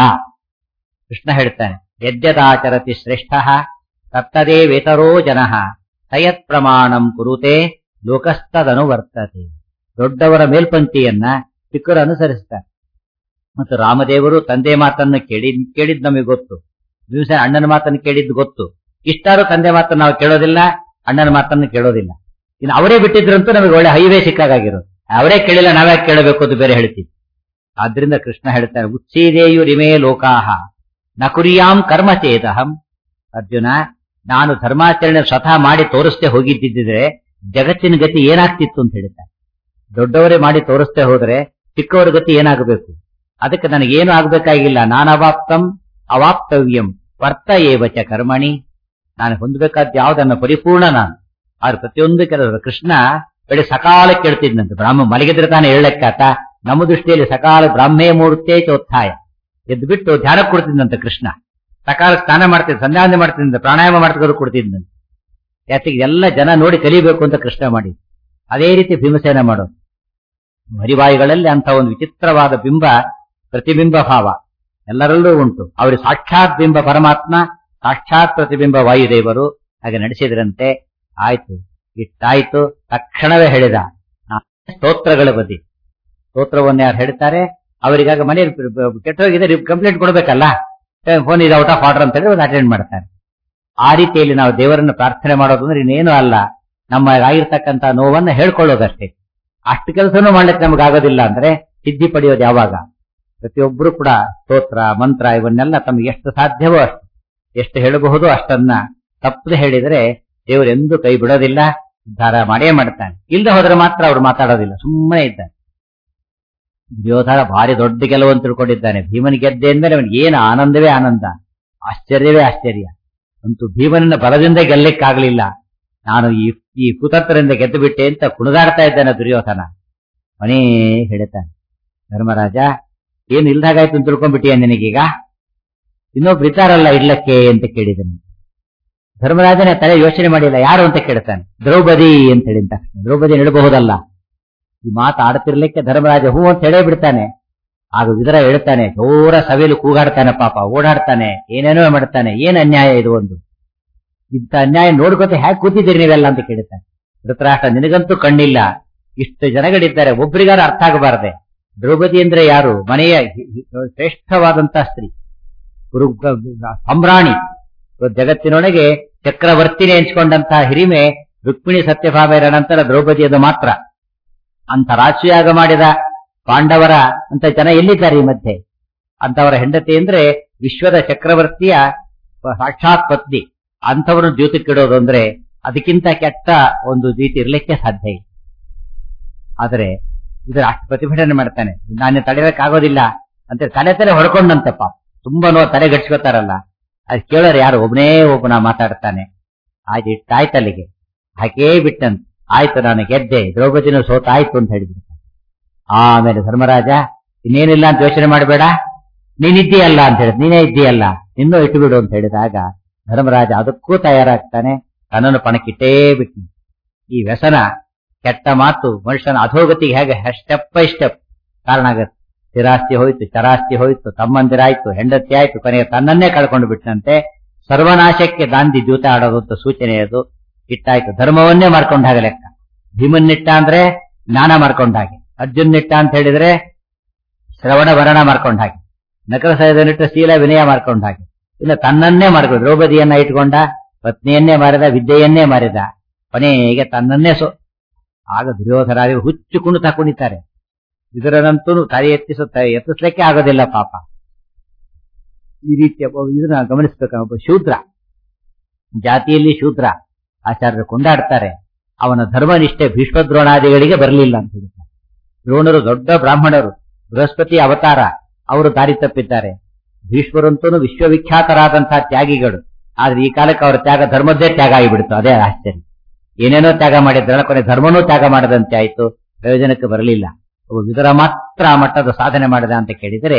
ಕೃಷ್ಣ ಹೇಳ್ತಾನೆ ಯದ್ಯದಾಚರತಿ ಶ್ರೇಷ್ಠ ತತ್ತದೇ ವೇತರೋ ಜನಃ ಸಯತ್ ಪ್ರಮಾಣಂ ಕುರುತೆ ಲೋಕಸ್ತದನು ವರ್ತತೆ ದೊಡ್ಡವರ ಮೇಲ್ಪಂಕ್ತಿಯನ್ನ ಚಿಕ್ಕರು ಅನುಸರಿಸ್ತಾರೆ ಮತ್ತು ರಾಮದೇವರು ತಂದೆ ಮಾತನ್ನು ಕೇಳಿ ಕೇಳಿದ್ ನಮಗೆ ಗೊತ್ತು ದಿವಸ ಅಣ್ಣನ ಮಾತನ್ನು ಕೇಳಿದ್ದು ಗೊತ್ತು ಇಷ್ಟಾರು ತಂದೆ ಮಾತನ್ನು ನಾವು ಕೇಳೋದಿಲ್ಲ ಅಣ್ಣನ ಮಾತನ್ನು ಕೇಳೋದಿಲ್ಲ ಇನ್ನು ಅವರೇ ಬಿಟ್ಟಿದ್ರಂತೂ ನಮಗೆ ಒಳ್ಳೆ ಹೈವೇ ಸಿಕ್ಕಾಗಿರೋದು ಅವರೇ ಕೇಳಿಲ್ಲ ನಾವ್ಯಾಕೆ ಕೇಳಬೇಕು ಅಂತ ಬೇರೆ ಹೇಳ್ತೀವಿ ಆದ್ರಿಂದ ಕೃಷ್ಣ ಹೇಳ್ತಾರೆ ಉತ್ಸೀದೇಯು ರಿಮೇ ಲೋಕಾಹ ನ ಕುರಿಯಾಂ ಕರ್ಮ ಚೇದಹಂ ಅರ್ಜುನ ನಾನು ಧರ್ಮಾಚರಣೆ ಸ್ವತಃ ಮಾಡಿ ತೋರಿಸ್ದೆ ಹೋಗಿದ್ದಿದ್ರೆ ಜಗತ್ತಿನ ಗತಿ ಏನಾಗ್ತಿತ್ತು ಅಂತ ಹೇಳ್ತಾರೆ ದೊಡ್ಡವರೇ ಮಾಡಿ ತೋರಿಸ್ದೆ ಹೋದ್ರೆ ಚಿಕ್ಕವರ ಗತಿ ಏನಾಗಬೇಕು ಅದಕ್ಕೆ ನನಗೇನು ಆಗ್ಬೇಕಾಗಿಲ್ಲ ನಾನವಾಪ್ತಂ ಅವಾಪ್ತವ್ಯಂ ವರ್ತ ಏವಚ ಕರ್ಮಣಿ ನಾನು ಹೊಂದಬೇಕಾದ ಯಾವ್ದನ್ನ ಪರಿಪೂರ್ಣ ನಾನು ಆದ್ರೆ ಪ್ರತಿಯೊಂದು ಕೆಲವರು ಕೃಷ್ಣ ಬೆಳೆ ಸಕಾಲ ಕೇಳ್ತಿದ್ನಂತೆ ಬ್ರಾಹ್ಮ ಮಲಗಿದ್ರೆ ತಾನೇ ಹೇಳಕ್ಕಾತ ನಮ್ಮ ದೃಷ್ಟಿಯಲ್ಲಿ ಸಕಾಲ ಬ್ರಾಹ್ಮೇ ಮೂರ್ತೆ ಚೋತ್ಥಾಯ ಎದ್ದು ಬಿಟ್ಟು ಧ್ಯಾನ ಕೊಡ್ತಿದ್ದಂತೆ ಕೃಷ್ಣ ಸಕಾಲ ಸ್ನಾನ ಮಾಡ್ತಿದ್ದ ಸಂಧ್ಯಾವಂದನೆ ಮಾಡ್ತಿದ್ದ ಪ್ರಾಣಾಯಾಮ ಮಾಡ್ತಿದ್ರು ಕೊಡ್ತಿದ್ದಂತೆ ಯಾತಿಗೆ ಎಲ್ಲ ಜನ ನೋಡಿ ಕಲಿಬೇಕು ಅಂತ ಕೃಷ್ಣ ಮಾಡಿ ಅದೇ ರೀತಿ ಭೀಮಸೇನ ಮಾಡೋದು ಮರಿವಾಯಿಗಳಲ್ಲಿ ಅಂತ ಒಂದು ವಿಚಿತ್ರವಾದ ಬಿಂಬ ಪ್ರತಿಬಿಂಬ ಭಾವ ಎಲ್ಲರಲ್ಲೂ ಉಂಟು ಅವರಿಗೆ ಸಾಕ್ಷಾತ್ ಬಿಂಬ ಪರಮಾತ್ಮ ಸಾಕ್ಷಾತ್ ಪ್ರತಿಬಿಂಬ ವಾಯುದೇವರು ಹಾಗೆ ನಡೆಸಿದ್ರಂತೆ ಆಯ್ತು ಇಷ್ಟಾಯ್ತು ತಕ್ಷಣವೇ ಹೇಳಿದ ನಾ- ಸ್ತೋತ್ರಗಳ ಬಗ್ಗೆ ಸ್ತೋತ್ರವನ್ನು ಯಾರು ಹೇಳ್ತಾರೆ ಅವರಿಗಾಗ ಮನೆಯಲ್ಲಿ ಕೆಟ್ಟೋಗಿದೆ ಕಂಪ್ಲೇಂಟ್ ಕೊಡ್ಬೇಕಲ್ಲ ಫೋನ್ ಇದೆ ಔಟ್ ಆಫ್ ಆರ್ಡರ್ ಅಂತ ಹೇಳಿ ಒಂದು ಅಟೆಂಡ್ ಮಾಡ್ತಾರೆ ಆ ರೀತಿಯಲ್ಲಿ ನಾವು ದೇವರನ್ನು ಪ್ರಾರ್ಥನೆ ಮಾಡೋದು ಅಂದ್ರೆ ಇನ್ನೇನು ಅಲ್ಲ ನಮ್ಮ ಆಗಿರ್ತಕ್ಕಂಥ ನೋವನ್ನ ಹೇಳ್ಕೊಳ್ಳೋದಷ್ಟೇ ಅಷ್ಟು ಕೆಲಸನೂ ಮಾಡ್ಲಿಕ್ಕೆ ನಮ್ಗೆ ಆಗೋದಿಲ್ಲ ಅಂದ್ರೆ ಸಿದ್ಧಿ ಪಡೆಯೋದು ಯಾವಾಗ ಪ್ರತಿಯೊಬ್ಬರು ಕೂಡ ಸ್ತೋತ್ರ ಮಂತ್ರ ಇವನ್ನೆಲ್ಲ ತಮ್ಗೆ ಎಷ್ಟು ಸಾಧ್ಯವೋ ಅಷ್ಟು ಎಷ್ಟು ಹೇಳಬಹುದು ಅಷ್ಟನ್ನ ತಪ್ಪದೆ ಹೇಳಿದರೆ ದೇವರು ಎಂದೂ ಕೈ ಬಿಡೋದಿಲ್ಲ ಉದ್ಧಾರ ಮಾಡೇ ಮಾಡ್ತಾನೆ ಇಲ್ಲದೆ ಹೋದ್ರೆ ಮಾತ್ರ ಅವ್ರು ಮಾತಾಡೋದಿಲ್ಲ ಸುಮ್ಮನೆ ಇದ್ದಾನೆ ದುರ್ಯೋಧನ ಭಾರಿ ದೊಡ್ಡ ಗೆಲುವನ್ನು ತಿಳ್ಕೊಂಡಿದ್ದಾನೆ ಭೀಮನ ಗೆದ್ದೆ ಅಂದ್ರೆ ಅವನಿಗೆ ಏನು ಆನಂದವೇ ಆನಂದ ಆಶ್ಚರ್ಯವೇ ಆಶ್ಚರ್ಯ ಅಂತೂ ಭೀಮನನ್ನ ಬಲದಿಂದ ಗೆಲ್ಲಕ್ಕಾಗ್ಲಿಲ್ಲ ನಾನು ಈ ಈ ಕುತಂತ್ರದಿಂದ ಗೆದ್ದು ಬಿಟ್ಟೆ ಅಂತ ಕುಣಿದಾಡ್ತಾ ಇದ್ದಾನೆ ದುರ್ಯೋಧನ ಮನೇ ಹೇಳ್ತಾನೆ ಧರ್ಮರಾಜ ಏನು ಇಲ್ದಾಗಾಯ್ತು ಅಂತ ತಿಳ್ಕೊಂಡ್ಬಿಟ್ಟಿಯ ನಿನಗೀಗ ಇನ್ನೊಬ್ರು ಇದ್ದಾರಲ್ಲ ಇಡ್ಲಕ್ಕೆ ಅಂತ ಕೇಳಿದನು ಧರ್ಮರಾಜನೇ ತಲೆ ಯೋಚನೆ ಮಾಡಿಲ್ಲ ಯಾರು ಅಂತ ಕೇಳ್ತಾನೆ ದ್ರೌಪದಿ ಅಂತ ಹೇಳಿದ ತಕ್ಷಣ ದ್ರೌಪದಿ ಇಡಬಹುದಲ್ಲ ಈ ಮಾತು ಆಡ್ತಿರ್ಲಿಕ್ಕೆ ಧರ್ಮರಾಜ ಹೂ ಅಂತ ಹೇಳೇ ಬಿಡ್ತಾನೆ ಆಗ ವಿದರ ಹೇಳ್ತಾನೆ ಜೋರ ಸಭೆಯಲ್ಲಿ ಕೂಗಾಡ್ತಾನೆ ಪಾಪ ಓಡಾಡ್ತಾನೆ ಏನೇನೋ ಮಾಡ್ತಾನೆ ಏನ್ ಅನ್ಯಾಯ ಇದು ಒಂದು ಇಂಥ ಅನ್ಯಾಯ ನೋಡ್ಕೊತ ಹೇಗೆ ಕೂತಿದ್ದೀರಿ ನೀವೆಲ್ಲ ಅಂತ ಕೇಳ್ತಾನೆ ಧೃತರಾಷ್ಟ್ರ ನಿನಗಂತೂ ಕಣ್ಣಿಲ್ಲ ಇಷ್ಟು ಜನಗಳಿದ್ದಾರೆ ಒಬ್ರಿಗಾರ ಅರ್ಥ ಆಗಬಾರ್ದೆ ದ್ರೌಪದಿ ಅಂದ್ರೆ ಯಾರು ಮನೆಯ ಹಿ- ಹಿ- ಶ್ರೇಷ್ಠವಾದಂತಹ ಸ್ತ್ರೀ ಗುರು ಸಮ್ರಾಣಿ ಇವತ್ತು ಜಗತ್ತಿನೊಳಗೆ ಚಕ್ರವರ್ತಿನೇ ಎಂಚ್ಕೊಂಡಂತಹ ಹಿರಿಮೆ ರುಕ್ಮಿಣಿ ಸತ್ಯಭಾಮೆಯರ ನಂತರ ದ್ರೌಪದಿಯದು ಮಾತ್ರ ಅಂತ ರಾಜಯಾಗ ಮಾಡಿದ ಪಾಂಡವರ ಅಂತ ಜನ ಎಲ್ಲಿದ್ದಾರೆ ಈ ಮಧ್ಯೆ ಅಂತವರ ಹೆಂಡತಿ ಅಂದ್ರೆ ವಿಶ್ವದ ಚಕ್ರವರ್ತಿಯ ಸಾಕ್ಷಾತ್ ಪತ್ನಿ ಅಂಥವರನ್ನು ದ್ಯೂತಕ್ಕಿಡೋದು ಅಂದ್ರೆ ಅದಕ್ಕಿಂತ ಕೆಟ್ಟ ಒಂದು ರೀತಿ ಇರಲಿಕ್ಕೆ ಸಾಧ್ಯ ಇಲ್ಲ ಆದರೆ ಇದರ ಅಷ್ಟು ಪ್ರತಿಭಟನೆ ಮಾಡ್ತಾನೆ ನಾನು ತಡೆಯಕ್ಕಾಗೋದಿಲ್ಲ ಅಂತ ತಲೆ ತಲೆ ಹೊಡ್ಕೊಂಡಂತಪ್ಪ ತುಂಬಾ ನೋವು ತಲೆ ಗಡ್ಸ್ಕೊತಾರಲ್ಲ ಅದು ಕೇಳೋರು ಯಾರು ಒಬ್ಬನೇ ಒಬ್ಬನ ಮಾತಾಡ್ತಾನೆ ಆಯ್ತು ಇಟ್ಟಾಯ್ತು ಅಲ್ಲಿಗೆ ಹಾಗೇ ಬಿಟ್ಟಂತ ಆಯ್ತು ನಾನು ಗೆದ್ದೆ ದ್ರೌಪದಿನೂ ಸೋತಾಯ್ತು ಅಂತ ಹೇಳಿದ್ರು ಆಮೇಲೆ ಧರ್ಮರಾಜ ಇನ್ನೇನಿಲ್ಲ ಅಂತ ಯೋಚನೆ ಮಾಡಬೇಡ ನೀನಿದ್ದೀಯಲ್ಲ ಅಂತ ಹೇಳಿದ್ ನೀನೇ ಇದ್ದೀಯಲ್ಲ ನಿನ್ನೂ ಇಟ್ಟುಬಿಡು ಅಂತ ಹೇಳಿದಾಗ ಧರ್ಮರಾಜ ಅದಕ್ಕೂ ತಯಾರಾಗ್ತಾನೆ ತನ್ನನ್ನು ಪಣಕ್ಕಿಟ್ಟೇ ಬಿಟ್ಟು ಈ ವ್ಯಸನ ಕೆಟ್ಟ ಮಾತು ಮನುಷ್ಯನ ಅಧೋಗತಿಗೆ ಹೇಗೆ ಸ್ಟೆಪ್ ಬೈ ಸ್ಟೆಪ್ ಕಾರಣ ಆಗತ್ತೆ ಸ್ಥಿರಾಸ್ತಿ ಹೋಯ್ತು ಚರಾಸ್ತಿ ಹೋಯ್ತು ತಮ್ಮಂದಿರಾಯ್ತು ಹೆಂಡತಿ ಆಯ್ತು ಕೊನೆಗೆ ತನ್ನನ್ನೇ ಕಳ್ಕೊಂಡು ಬಿಟ್ಟಂತೆ ಸರ್ವನಾಶಕ್ಕೆ ದಾಂದಿ ದ್ಯೂತ ಆಡೋದು ಅಂತ ಸೂಚನೆ ಅದು ಇಟ್ಟಾಯ್ತು ಧರ್ಮವನ್ನೇ ಮಾಡ್ಕೊಂಡ ಹಾಗೆ ಲೆಕ್ಕ ಭೀಮನ್ನಿಟ್ಟ ಅಂದ್ರೆ ಜ್ಞಾನ ಮಾಡ್ಕೊಂಡ ಹಾಗೆ ಅರ್ಜುನ್ ನಿಟ್ಟ ಅಂತ ಹೇಳಿದ್ರೆ ಶ್ರವಣ ಭರಣ ಮಾಡ್ಕೊಂಡ ಹಾಗೆ ನಕಲ ಸಹಜನಿಟ್ಟು ಶೀಲ ವಿನಯ ಮಾಡ್ಕೊಂಡ ಹಾಗೆ ಇಲ್ಲ ತನ್ನನ್ನೇ ಮಾಡ್ಕೊಂಡು ದ್ರೌಪದಿಯನ್ನ ಇಟ್ಕೊಂಡ ಪತ್ನಿಯನ್ನೇ ಮಾರಿದ ವಿದ್ಯೆಯನ್ನೇ ಮಾರಿದ ಕೊನೆಗೆ ತನ್ನನ್ನೇ ಸೋ ಆಗ ದುರ್ಯೋಧರಾಗಿ ಹುಚ್ಚು ಕುಣಿತ ಕುಣಿತಾರೆ ಇದರಂತೂ ತಲೆ ಎತ್ತಿಸುತ್ತಾರೆ ಎತ್ತಿಸ್ಲಿಕ್ಕೆ ಆಗೋದಿಲ್ಲ ಪಾಪ ಈ ರೀತಿಯ ಒಬ್ಬ ಇದನ್ನ ಗಮನಿಸಬೇಕು ಒಬ್ಬ ಶೂದ್ರ ಜಾತಿಯಲ್ಲಿ ಶೂದ್ರ ಆಚಾರ್ಯರು ಕೊಂಡಾಡ್ತಾರೆ ಅವನ ಧರ್ಮನಿಷ್ಠೆ ಭೀಷ್ಮದ್ರೋಣಾದಿಗಳಿಗೆ ಬರಲಿಲ್ಲ ಅಂತ ಹೇಳ್ತಾರೆ ದ್ರೋಣರು ದೊಡ್ಡ ಬ್ರಾಹ್ಮಣರು ಬೃಹಸ್ಪತಿ ಅವತಾರ ಅವರು ದಾರಿ ತಪ್ಪಿದ್ದಾರೆ ಭೀಷ್ಮರಂತೂ ವಿಶ್ವವಿಖ್ಯಾತರಾದಂತಹ ತ್ಯಾಗಿಗಳು ಆದ್ರೆ ಈ ಕಾಲಕ್ಕೆ ಅವರ ತ್ಯಾಗ ಧರ್ಮದ್ದೇ ತ್ಯಾಗ ಆಗಿಬಿಡ್ತು ಅದೇ ಆಶ್ಚರ್ಯ ಏನೇನೋ ತ್ಯಾಗ ಮಾಡಿದ್ರೆ ಕೊನೆ ಧರ್ಮನೂ ತ್ಯಾಗ ಮಾಡದಂತೆ ಆಯ್ತು ಪ್ರಯೋಜನಕ್ಕೆ ಬರಲಿಲ್ಲ ಒಬ್ಬ ವಿದುರ ಮಾತ್ರ ಆ ಮಟ್ಟದ ಸಾಧನೆ ಮಾಡಿದ ಅಂತ ಕೇಳಿದರೆ